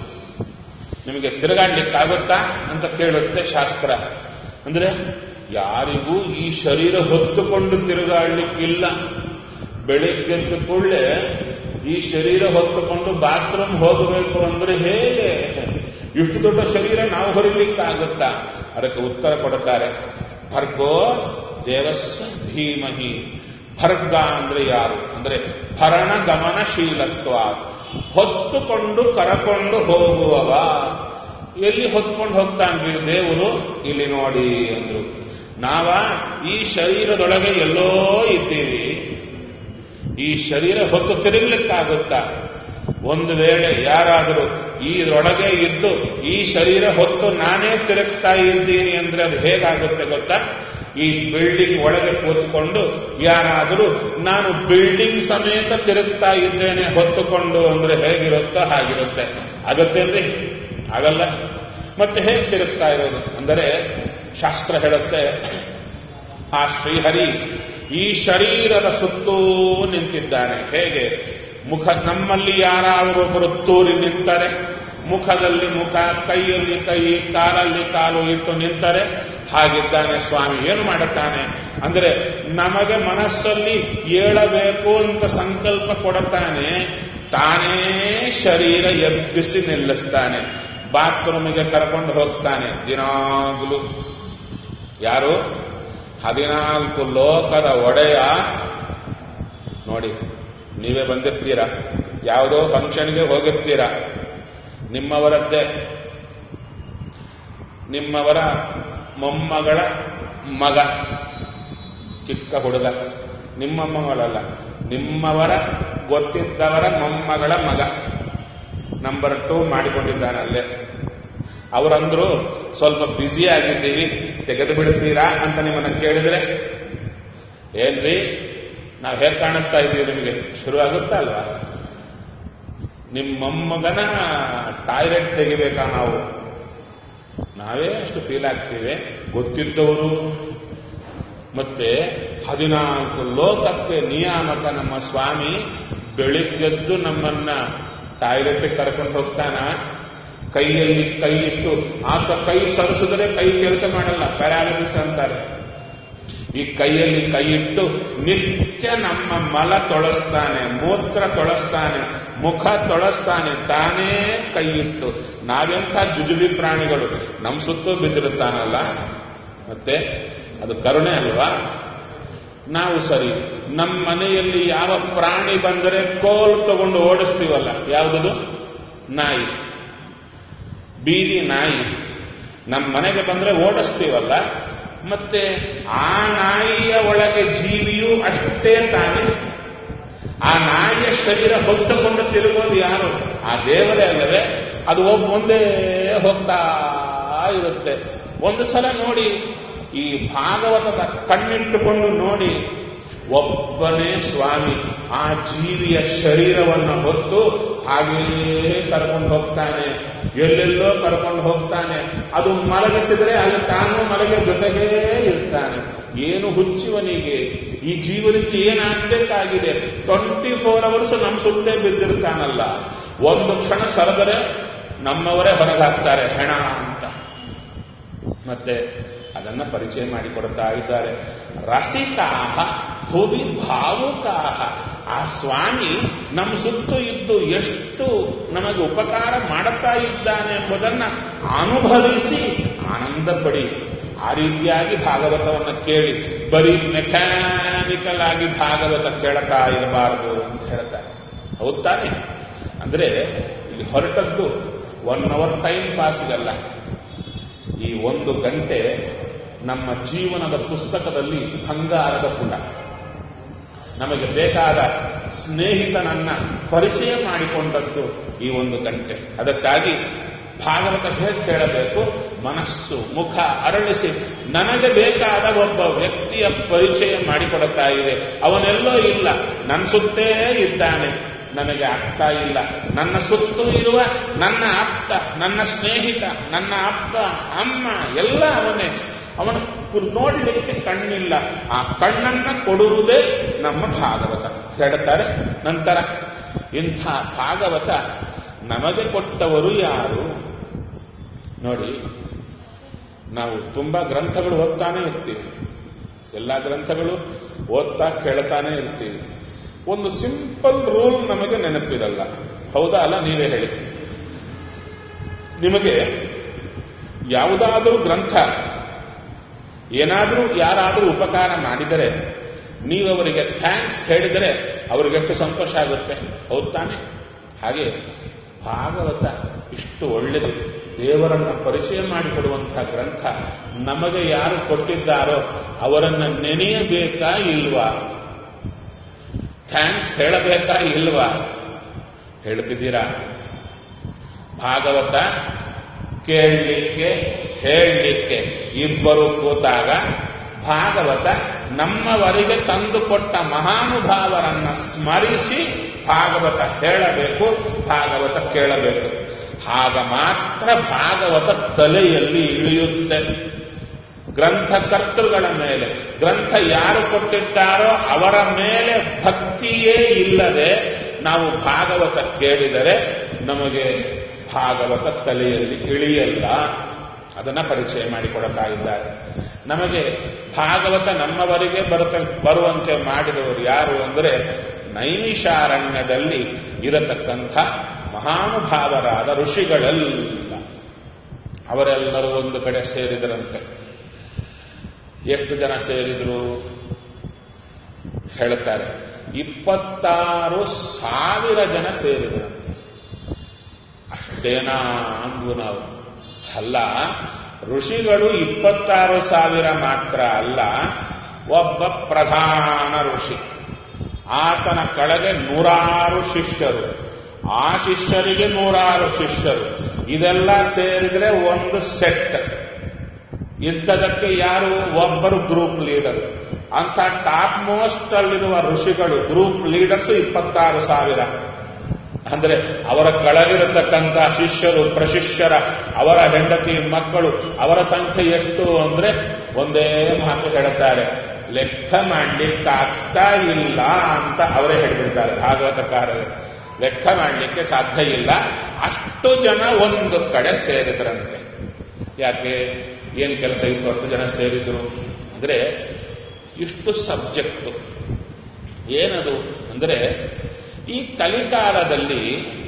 ನಿಮಗೆ ತಿರುಗಾಡ್ಲಿಕ್ಕಾಗುತ್ತಾ ಅಂತ ಕೇಳುತ್ತೆ ಶಾಸ್ತ್ರ ಅಂದ್ರೆ ಯಾರಿಗೂ ಈ ಶರೀರ ಹೊತ್ತುಕೊಂಡು ತಿರುಗಾಡ್ಲಿಕ್ಕಿಲ್ಲ ಬೆಳಿಗ್ಗೆದ್ದು ಕೂಡಲೇ ಈ ಶರೀರ ಹೊತ್ತುಕೊಂಡು ಬಾತ್ರೂಮ್ ಹೋಗಬೇಕು ಅಂದ್ರೆ ಹೇಗೆ ಇಷ್ಟು ದೊಡ್ಡ ಶರೀರ ನಾವು ಹೊರಲಿಕ್ಕಾಗುತ್ತಾ ಅದಕ್ಕೆ ಉತ್ತರ ಕೊಡುತ್ತಾರೆ ಭರ್ಗೋ ದೇವಸ್ಯ ಧೀಮಹಿ ಭರ್ಗ ಅಂದ್ರೆ ಯಾರು ಅಂದ್ರೆ ಭರಣ ಗಮನಶೀಲತ್ವ ಹೊತ್ತುಕೊಂಡು ಕರಕೊಂಡು ಹೋಗುವವ ಎಲ್ಲಿ ಹೊತ್ಕೊಂಡು ಹೋಗ್ತಾನ್ರಿ ದೇವರು ಇಲ್ಲಿ ನೋಡಿ ಅಂದ್ರು ನಾವ ಈ ಶರೀರದೊಳಗೆ ಎಲ್ಲೋ ಇದ್ದೀವಿ ಈ ಶರೀರ ಹೊತ್ತು ತಿರುಗಲಿಕ್ಕಾಗುತ್ತಾ ಒಂದು ವೇಳೆ ಯಾರಾದರೂ ಇದರೊಳಗೆ ಇದ್ದು ಈ ಶರೀರ ಹೊತ್ತು ನಾನೇ ತಿರುಗ್ತಾ ಇದ್ದೀನಿ ಅಂದ್ರೆ ಅದು ಹೇಗಾಗುತ್ತೆ ಗೊತ್ತಾ ಈ ಬಿಲ್ಡಿಂಗ್ ಒಳಗೆ ಕೂತ್ಕೊಂಡು ಯಾರಾದರೂ ನಾನು ಬಿಲ್ಡಿಂಗ್ ಸಮೇತ ತಿರುಗ್ತಾ ಇದ್ದೇನೆ ಹೊತ್ತುಕೊಂಡು ಅಂದ್ರೆ ಹೇಗಿರುತ್ತೋ ಹಾಗಿರುತ್ತೆ ಆಗತ್ತೇನ್ರಿ ಆಗಲ್ಲ ಮತ್ತೆ ಹೇಗೆ ತಿರುಗ್ತಾ ಇರೋದು ಅಂದರೆ ಶಾಸ್ತ್ರ ಹೇಳುತ್ತೆ ಆ ಶ್ರೀಹರಿ ಈ ಶರೀರದ ಸುತ್ತೂ ನಿಂತಿದ್ದಾನೆ ಹೇಗೆ ಮುಖ ನಮ್ಮಲ್ಲಿ ಯಾರಾದರೂ ಒಬ್ಬರು ತೂರಿ ನಿಂತರೆ ಮುಖದಲ್ಲಿ ಮುಖ ಕೈಯಲ್ಲಿ ಕೈ ಕಾಲಲ್ಲಿ ಕಾಲು ಇಟ್ಟು ನಿಂತರೆ ಹಾಗಿದ್ದಾನೆ ಸ್ವಾಮಿ ಏನು ಮಾಡುತ್ತಾನೆ ಅಂದ್ರೆ ನಮಗೆ ಮನಸ್ಸಲ್ಲಿ ಏಳಬೇಕು ಅಂತ ಸಂಕಲ್ಪ ಕೊಡುತ್ತಾನೆ ತಾನೇ ಶರೀರ ಎಬ್ಬಿಸಿ ನಿಲ್ಲಿಸ್ತಾನೆ ಬಾತ್ರೂಮಿಗೆ ಕರ್ಕೊಂಡು ಹೋಗ್ತಾನೆ ದಿನಾಗ್ಲೂ ಯಾರು ಹದಿನಾಲ್ಕು ಲೋಕದ ಒಡೆಯ ನೋಡಿ ನೀವೇ ಬಂದಿರ್ತೀರಾ ಯಾವುದೋ ಫಂಕ್ಷನ್ಗೆ ಹೋಗಿರ್ತೀರಾ ನಿಮ್ಮವರದ್ದೇ ನಿಮ್ಮವರ ಮೊಮ್ಮಗಳ ಮಗ ಚಿಕ್ಕ ಹುಡುಗ ನಿಮ್ಮ ಮೊಮ್ಮಗಳಲ್ಲ ನಿಮ್ಮವರ ಗೊತ್ತಿದ್ದವರ ಮೊಮ್ಮಗಳ ಮಗ ನಂಬರ್ ಟೂ ಮಾಡಿಕೊಂಡಿದ್ದಾನಲ್ಲೇ ಅವರಂದ್ರು ಸ್ವಲ್ಪ ಬ್ಯುಸಿ ಆಗಿದ್ದೀವಿ ತೆಗೆದು ಬಿಡ್ತೀರಾ ಅಂತ ನಿಮ್ಮನ್ನ ಕೇಳಿದ್ರೆ ಏನ್ರಿ ನಾವು ಹೇಗೆ ಕಾಣಿಸ್ತಾ ಇದ್ದೀವಿ ನಿಮಗೆ ಶುರು ಆಗುತ್ತಾ ಅಲ್ವಾ ನಿಮ್ಮ ಮೊಮ್ಮಗನ ಟಾಯ್ಲೆಟ್ ತೆಗಿಬೇಕಾ ನಾವು ನಾವೇ ಅಷ್ಟು ಫೀಲ್ ಆಗ್ತೀವಿ ಗೊತ್ತಿದ್ದವರು ಮತ್ತೆ ಹದಿನಾಲ್ಕು ಲೋಕಕ್ಕೆ ನಿಯಾಮಕ ನಮ್ಮ ಸ್ವಾಮಿ ಬೆಳಿಗ್ಗೆದ್ದು ನಮ್ಮನ್ನ ಟಾಯ್ಲೆಟ್ ಕರ್ಕೊಂಡು ಹೋಗ್ತಾನ ಕೈಯಲ್ಲಿ ಕೈ ಇಟ್ಟು ಆತ ಕೈ ಸರಿಸಿದ್ರೆ ಕೈ ಕೆಲಸ ಮಾಡಲ್ಲ ಪ್ಯಾರಾಲಿಸಿಸ್ ಅಂತಾರೆ ಈ ಕೈಯಲ್ಲಿ ಕೈ ಇಟ್ಟು ನಿತ್ಯ ನಮ್ಮ ಮಲ ತೊಳಸ್ತಾನೆ ಮೂತ್ರ ತೊಳಸ್ತಾನೆ ಮುಖ ತೊಳಸ್ತಾನೆ ತಾನೇ ಕೈ ಇಟ್ಟು ನಾವೆಂಥ ಜುಜುಬಿ ಪ್ರಾಣಿಗಳು ನಮ್ಮ ಸುತ್ತೂ ಬಿದ್ದಿರುತ್ತಾನಲ್ಲ ಮತ್ತೆ ಅದು ಕರುಣೆ ಅಲ್ವಾ ನಾವು ಸರಿ ನಮ್ಮ ಮನೆಯಲ್ಲಿ ಯಾವ ಪ್ರಾಣಿ ಬಂದರೆ ಕೋಲ್ ತಗೊಂಡು ಓಡಿಸ್ತೀವಲ್ಲ ಯಾವುದದು ನಾಯಿ ಬೀದಿ ನಾಯಿ ನಮ್ಮ ಮನೆಗೆ ಬಂದ್ರೆ ಓಡಿಸ್ತೀವಲ್ಲ ಮತ್ತೆ ಆ ನಾಯಿಯ ಒಳಗೆ ಜೀವಿಯು ಅಷ್ಟೇ ತಾನೆ ಆ ನಾಯಿಯ ಶರೀರ ಹೊತ್ತುಕೊಂಡು ತಿರುಗೋದು ಯಾರು ಆ ದೇವರೇ ಅಲ್ಲದೆ ಅದು ಒಬ್ಬ ಮುಂದೆ ಹೋಗ್ತಾ ಇರುತ್ತೆ ಒಂದು ಸಲ ನೋಡಿ ಈ ಭಾಗವತದ ಕಣ್ಣಿಟ್ಟುಕೊಂಡು ನೋಡಿ ಒಬ್ಬನೇ ಸ್ವಾಮಿ ಆ ಜೀವಿಯ ಶರೀರವನ್ನು ಹೊತ್ತು ಹಾಗೆಯೇ ಕರ್ಕೊಂಡು ಹೋಗ್ತಾನೆ ಎಲ್ಲೆಲ್ಲೋ ಕರ್ಕೊಂಡು ಹೋಗ್ತಾನೆ ಅದು ಮಲಗಿಸಿದ್ರೆ ಅಲ್ಲಿ ತಾನು ಮಲಗಿ ಜೊತೆಗೇ ಇರ್ತಾನೆ ಏನು ಹುಚ್ಚಿವನಿಗೆ ಈ ಜೀವನದಿಂದ ಏನಾಗಬೇಕಾಗಿದೆ ಟ್ವೆಂಟಿ ಫೋರ್ ಅವರ್ಸ್ ನಮ್ಮ ಸುತ್ತೇ ಬಿದ್ದಿರ್ತಾನಲ್ಲ ಒಂದು ಕ್ಷಣ ಸರದರೆ ನಮ್ಮವರೇ ಹೊರಗಾಗ್ತಾರೆ ಹೆಣ ಅಂತ ಮತ್ತೆ ಅದನ್ನ ಪರಿಚಯ ಮಾಡಿಕೊಡ್ತಾ ಇದ್ದಾರೆ ರಸಿಕಾಹ ಭುವಿ ಭಾವುಕಾಹ ಆ ಸ್ವಾಮಿ ನಮ್ಮ ಸುತ್ತು ಇದ್ದು ಎಷ್ಟು ನಮಗೆ ಉಪಕಾರ ಮಾಡುತ್ತಾ ಇದ್ದಾನೆ ಎಂಬುದನ್ನ ಅನುಭವಿಸಿ ಆನಂದ ಪಡಿ ಆ ರೀತಿಯಾಗಿ ಭಾಗವತವನ್ನು ಕೇಳಿ ಬರೀ ಮೆಕ್ಯಾನಿಕಲ್ ಆಗಿ ಭಾಗವತ ಕೇಳ್ತಾ ಇರಬಾರದು ಅಂತ ಹೇಳ್ತಾರೆ ಹೌದ್ ತಾನೆ ಅಂದ್ರೆ ಇಲ್ಲಿ ಹೊರಟದ್ದು ಒನ್ ಅವರ್ ಟೈಮ್ ಪಾಸ್ಗಲ್ಲ ಈ ಒಂದು ಗಂಟೆ ನಮ್ಮ ಜೀವನದ ಪುಸ್ತಕದಲ್ಲಿ ಬಂಗಾರದ ಪುಟ ನಮಗೆ ಬೇಕಾದ ಸ್ನೇಹಿತನನ್ನ ಪರಿಚಯ ಮಾಡಿಕೊಂಡದ್ದು ಈ ಒಂದು ಗಂಟೆ ಅದಕ್ಕಾಗಿ ಭಾಗವತ ಹೇಗೆ ಕೇಳಬೇಕು ಮನಸ್ಸು ಮುಖ ಅರಳಿಸಿ ನನಗೆ ಬೇಕಾದ ಒಬ್ಬ ವ್ಯಕ್ತಿಯ ಪರಿಚಯ ಮಾಡಿಕೊಡುತ್ತಾ ಇದೆ ಅವನೆಲ್ಲೋ ಇಲ್ಲ ನನ್ನ ಸುತ್ತೇ ಇದ್ದಾನೆ ನನಗೆ ಆಗ್ತಾ ಇಲ್ಲ ನನ್ನ ಸುತ್ತು ಇರುವ ನನ್ನ ಅಪ್ಪ ನನ್ನ ಸ್ನೇಹಿತ ನನ್ನ ಅಪ್ಪ ಅಮ್ಮ ಎಲ್ಲ ಅವನೇ ಅವನ ನೋಡಲಿಕ್ಕೆ ಕಣ್ಣಿಲ್ಲ ಆ ಕಣ್ಣನ್ನ ಕೊಡುವುದೇ ನಮ್ಮ ಭಾಗವತ ಹೇಳ್ತಾರೆ ನಂತರ ಇಂಥ ಭಾಗವತ ನಮಗೆ ಕೊಟ್ಟವರು ಯಾರು ನೋಡಿ ನಾವು ತುಂಬಾ ಗ್ರಂಥಗಳು ಓದ್ತಾನೆ ಇರ್ತೀವಿ ಎಲ್ಲ ಗ್ರಂಥಗಳು ಓದ್ತಾ ಕೇಳ್ತಾನೆ ಇರ್ತೀವಿ ಒಂದು ಸಿಂಪಲ್ ರೂಲ್ ನಮಗೆ ನೆನಪಿರಲ್ಲ ಹೌದಾ ಅಲ್ಲ ನೀವೇ ಹೇಳಿ ನಿಮಗೆ ಯಾವುದಾದರೂ ಗ್ರಂಥ ಏನಾದರೂ ಯಾರಾದರೂ ಉಪಕಾರ ಮಾಡಿದರೆ ನೀವು ಅವರಿಗೆ ಥ್ಯಾಂಕ್ಸ್ ಹೇಳಿದರೆ ಅವರಿಗೆಷ್ಟು ಸಂತೋಷ ಆಗುತ್ತೆ ಹೌದ್ ತಾನೆ ಹಾಗೆ ಭಾಗವತ ಇಷ್ಟು ಒಳ್ಳೆಯದು ದೇವರನ್ನ ಪರಿಚಯ ಮಾಡಿಕೊಡುವಂತಹ ಗ್ರಂಥ ನಮಗೆ ಯಾರು ಕೊಟ್ಟಿದ್ದಾರೋ ಅವರನ್ನ ನೆನೆಯಬೇಕಾ ಇಲ್ವಾ ಥ್ಯಾಂಕ್ಸ್ ಹೇಳಬೇಕಾ ಇಲ್ವಾ ಹೇಳ್ತಿದ್ದೀರಾ ಭಾಗವತ ಕೇಳಲಿಕ್ಕೆ ಹೇಳಲಿಕ್ಕೆ ಇಬ್ಬರು ಕೂತಾಗ ಭಾಗವತ ನಮ್ಮವರಿಗೆ ತಂದುಕೊಟ್ಟ ಮಹಾನುಭಾವರನ್ನ ಸ್ಮರಿಸಿ ಭಾಗವತ ಹೇಳಬೇಕು ಭಾಗವತ ಕೇಳಬೇಕು ಆಗ ಮಾತ್ರ ಭಾಗವತ ತಲೆಯಲ್ಲಿ ಇಳಿಯುತ್ತೆ ಗ್ರಂಥಕರ್ತೃಗಳ ಮೇಲೆ ಗ್ರಂಥ ಯಾರು ಕೊಟ್ಟಿದ್ದಾರೋ ಅವರ ಮೇಲೆ ಭಕ್ತಿಯೇ ಇಲ್ಲದೆ ನಾವು ಭಾಗವತ ಕೇಳಿದರೆ ನಮಗೆ ಭಾಗವತ ತಲೆಯಲ್ಲಿ ಇಳಿಯಲ್ಲ ಅದನ್ನ ಪರಿಚಯ ಮಾಡಿಕೊಡ್ತಾ ಇದ್ದಾರೆ ನಮಗೆ ಭಾಗವತ ನಮ್ಮವರಿಗೆ ಬರುತ್ತ ಬರುವಂತೆ ಮಾಡಿದವರು ಯಾರು ಅಂದರೆ ನೈಮಿಷಾರಣ್ಯದಲ್ಲಿ ಇರತಕ್ಕಂಥ ಮಹಾನುಭಾವರಾದ ಋಷಿಗಳೆಲ್ಲ ಅವರೆಲ್ಲರೂ ಒಂದು ಕಡೆ ಸೇರಿದರಂತೆ ಎಷ್ಟು ಜನ ಸೇರಿದ್ರು ಹೇಳುತ್ತಾರೆ ಇಪ್ಪತ್ತಾರು ಸಾವಿರ ಜನ ಸೇರಿದರಂತೆ ಅಷ್ಟೇನಾ ಅಂದ್ವು ನಾವು ಅಲ್ಲ ಋಷಿಗಳು ಇಪ್ಪತ್ತಾರು ಸಾವಿರ ಮಾತ್ರ ಅಲ್ಲ ಒಬ್ಬ ಪ್ರಧಾನ ಋಷಿ ಆತನ ಕೆಳಗೆ ನೂರಾರು ಶಿಷ್ಯರು ಆ ಶಿಷ್ಯರಿಗೆ ನೂರಾರು ಶಿಷ್ಯರು ಇದೆಲ್ಲ ಸೇರಿದ್ರೆ ಒಂದು ಸೆಟ್ ಇಂಥದಕ್ಕೆ ಯಾರು ಒಬ್ಬರು ಗ್ರೂಪ್ ಲೀಡರ್ ಅಂತ ಟಾಪ್ ಮೋಸ್ಟ್ ಅಲ್ಲಿರುವ ಋಷಿಗಳು ಗ್ರೂಪ್ ಲೀಡರ್ಸ್ ಇಪ್ಪತ್ತಾರು ಸಾವಿರ ಅಂದ್ರೆ ಅವರ ಕೆಳಗಿರತಕ್ಕಂಥ ಶಿಷ್ಯರು ಪ್ರಶಿಷ್ಯರ ಅವರ ಹೆಂಡತಿ ಮಕ್ಕಳು ಅವರ ಸಂಖ್ಯೆ ಎಷ್ಟು ಅಂದ್ರೆ ಒಂದೇ ಮಾತು ಹೇಳುತ್ತಾರೆ ಲೆಕ್ಕ ಮಾಡ್ಲಿಕ್ಕೆ ಆಗ್ತಾ ಇಲ್ಲ ಅಂತ ಅವರೇ ಹೇಳಿಬಿಡ್ತಾರೆ ಭಾಗವತಕಾರರೇ ಲೆಕ್ಕ ಮಾಡಲಿಕ್ಕೆ ಸಾಧ್ಯ ಇಲ್ಲ ಅಷ್ಟು ಜನ ಒಂದು ಕಡೆ ಸೇರಿದ್ರಂತೆ ಯಾಕೆ ಏನ್ ಕೆಲಸ ಇತ್ತು ಅಷ್ಟು ಜನ ಸೇರಿದ್ರು ಅಂದ್ರೆ ಇಷ್ಟು ಸಬ್ಜೆಕ್ಟ್ ಏನದು ಅಂದ್ರೆ ಈ ಕಲಿಕಾಲದಲ್ಲಿ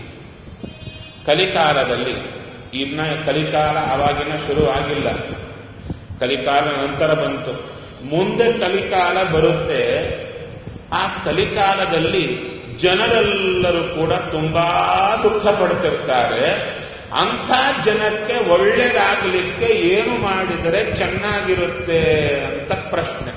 ಕಲಿಕಾಲದಲ್ಲಿ ಇನ್ನ ಕಲಿಕಾಲ ಅವಾಗಿನ ಶುರು ಆಗಿಲ್ಲ ಕಲಿಕಾಲ ನಂತರ ಬಂತು ಮುಂದೆ ಕಲಿಕಾಲ ಬರುತ್ತೆ ಆ ಕಲಿಕಾಲದಲ್ಲಿ ಜನರೆಲ್ಲರೂ ಕೂಡ ತುಂಬಾ ದುಃಖ ಪಡ್ತಿರ್ತಾರೆ ಅಂಥ ಜನಕ್ಕೆ ಒಳ್ಳೇದಾಗಲಿಕ್ಕೆ ಏನು ಮಾಡಿದರೆ ಚೆನ್ನಾಗಿರುತ್ತೆ ಅಂತ ಪ್ರಶ್ನೆ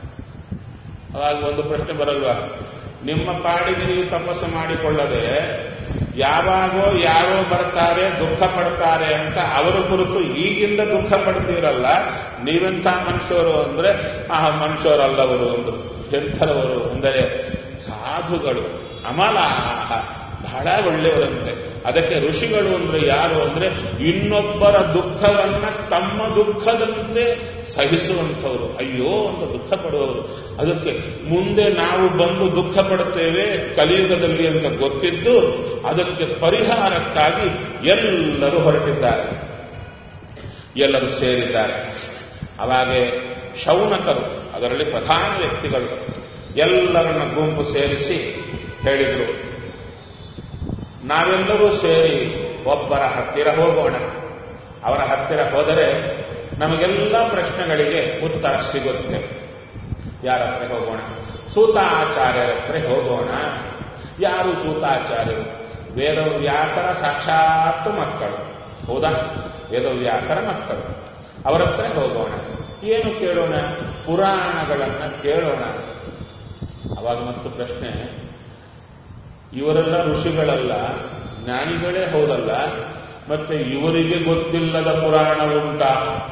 ಅವಾಗ ಒಂದು ಪ್ರಶ್ನೆ ಬರಲ್ವಾ ನಿಮ್ಮ ಪಾಡಿಗೆ ನೀವು ತಪಸ್ಸು ಮಾಡಿಕೊಳ್ಳದೆ ಯಾವಾಗೋ ಯಾರೋ ಬರ್ತಾರೆ ದುಃಖ ಪಡ್ತಾರೆ ಅಂತ ಅವರ ಕುರಿತು ಈಗಿಂದ ದುಃಖ ಪಡ್ತೀರಲ್ಲ ನೀವೆಂಥ ಮನುಷ್ಯರು ಅಂದ್ರೆ ಆ ಮನುಷ್ಯರಲ್ಲವರು ಅಂದ್ರು ಎಂಥರವರು ಅಂದರೆ ಸಾಧುಗಳು ಅಮಲಾಹ ಬಹಳ ಒಳ್ಳೆಯವರಂತೆ ಅದಕ್ಕೆ ಋಷಿಗಳು ಅಂದ್ರೆ ಯಾರು ಅಂದ್ರೆ ಇನ್ನೊಬ್ಬರ ದುಃಖವನ್ನ ತಮ್ಮ ದುಃಖದಂತೆ ಸಹಿಸುವಂಥವ್ರು ಅಯ್ಯೋ ಅಂತ ದುಃಖ ಪಡುವವರು ಅದಕ್ಕೆ ಮುಂದೆ ನಾವು ಬಂದು ದುಃಖ ಪಡುತ್ತೇವೆ ಕಲಿಯುಗದಲ್ಲಿ ಅಂತ ಗೊತ್ತಿದ್ದು ಅದಕ್ಕೆ ಪರಿಹಾರಕ್ಕಾಗಿ ಎಲ್ಲರೂ ಹೊರಟಿದ್ದಾರೆ ಎಲ್ಲರೂ ಸೇರಿದ್ದಾರೆ ಅವಾಗೆ ಶೌನಕರು ಅದರಲ್ಲಿ ಪ್ರಧಾನ ವ್ಯಕ್ತಿಗಳು ಎಲ್ಲರನ್ನ ಗುಂಪು ಸೇರಿಸಿ ಹೇಳಿದರು ನಾವೆಲ್ಲರೂ ಸೇರಿ ಒಬ್ಬರ ಹತ್ತಿರ ಹೋಗೋಣ ಅವರ ಹತ್ತಿರ ಹೋದರೆ ನಮಗೆಲ್ಲ ಪ್ರಶ್ನೆಗಳಿಗೆ ಉತ್ತರ ಸಿಗುತ್ತೆ ಯಾರ ಹತ್ರ ಹೋಗೋಣ ಸೂತಾಚಾರ್ಯರ ಹತ್ರ ಹೋಗೋಣ ಯಾರು ಸೂತಾಚಾರ್ಯರು ವೇದವ್ಯಾಸರ ಸಾಕ್ಷಾತ್ ಮಕ್ಕಳು ಹೌದಾ ವೇದವ್ಯಾಸರ ಮಕ್ಕಳು ಅವರ ಹತ್ರ ಹೋಗೋಣ ಏನು ಕೇಳೋಣ ಪುರಾಣಗಳನ್ನ ಕೇಳೋಣ ಅವಾಗ ಮತ್ತು ಪ್ರಶ್ನೆ ಇವರೆಲ್ಲ ಋಷಿಗಳಲ್ಲ ಜ್ಞಾನಿಗಳೇ ಹೌದಲ್ಲ ಮತ್ತೆ ಇವರಿಗೆ ಗೊತ್ತಿಲ್ಲದ ಪುರಾಣ ಉಂಟಾ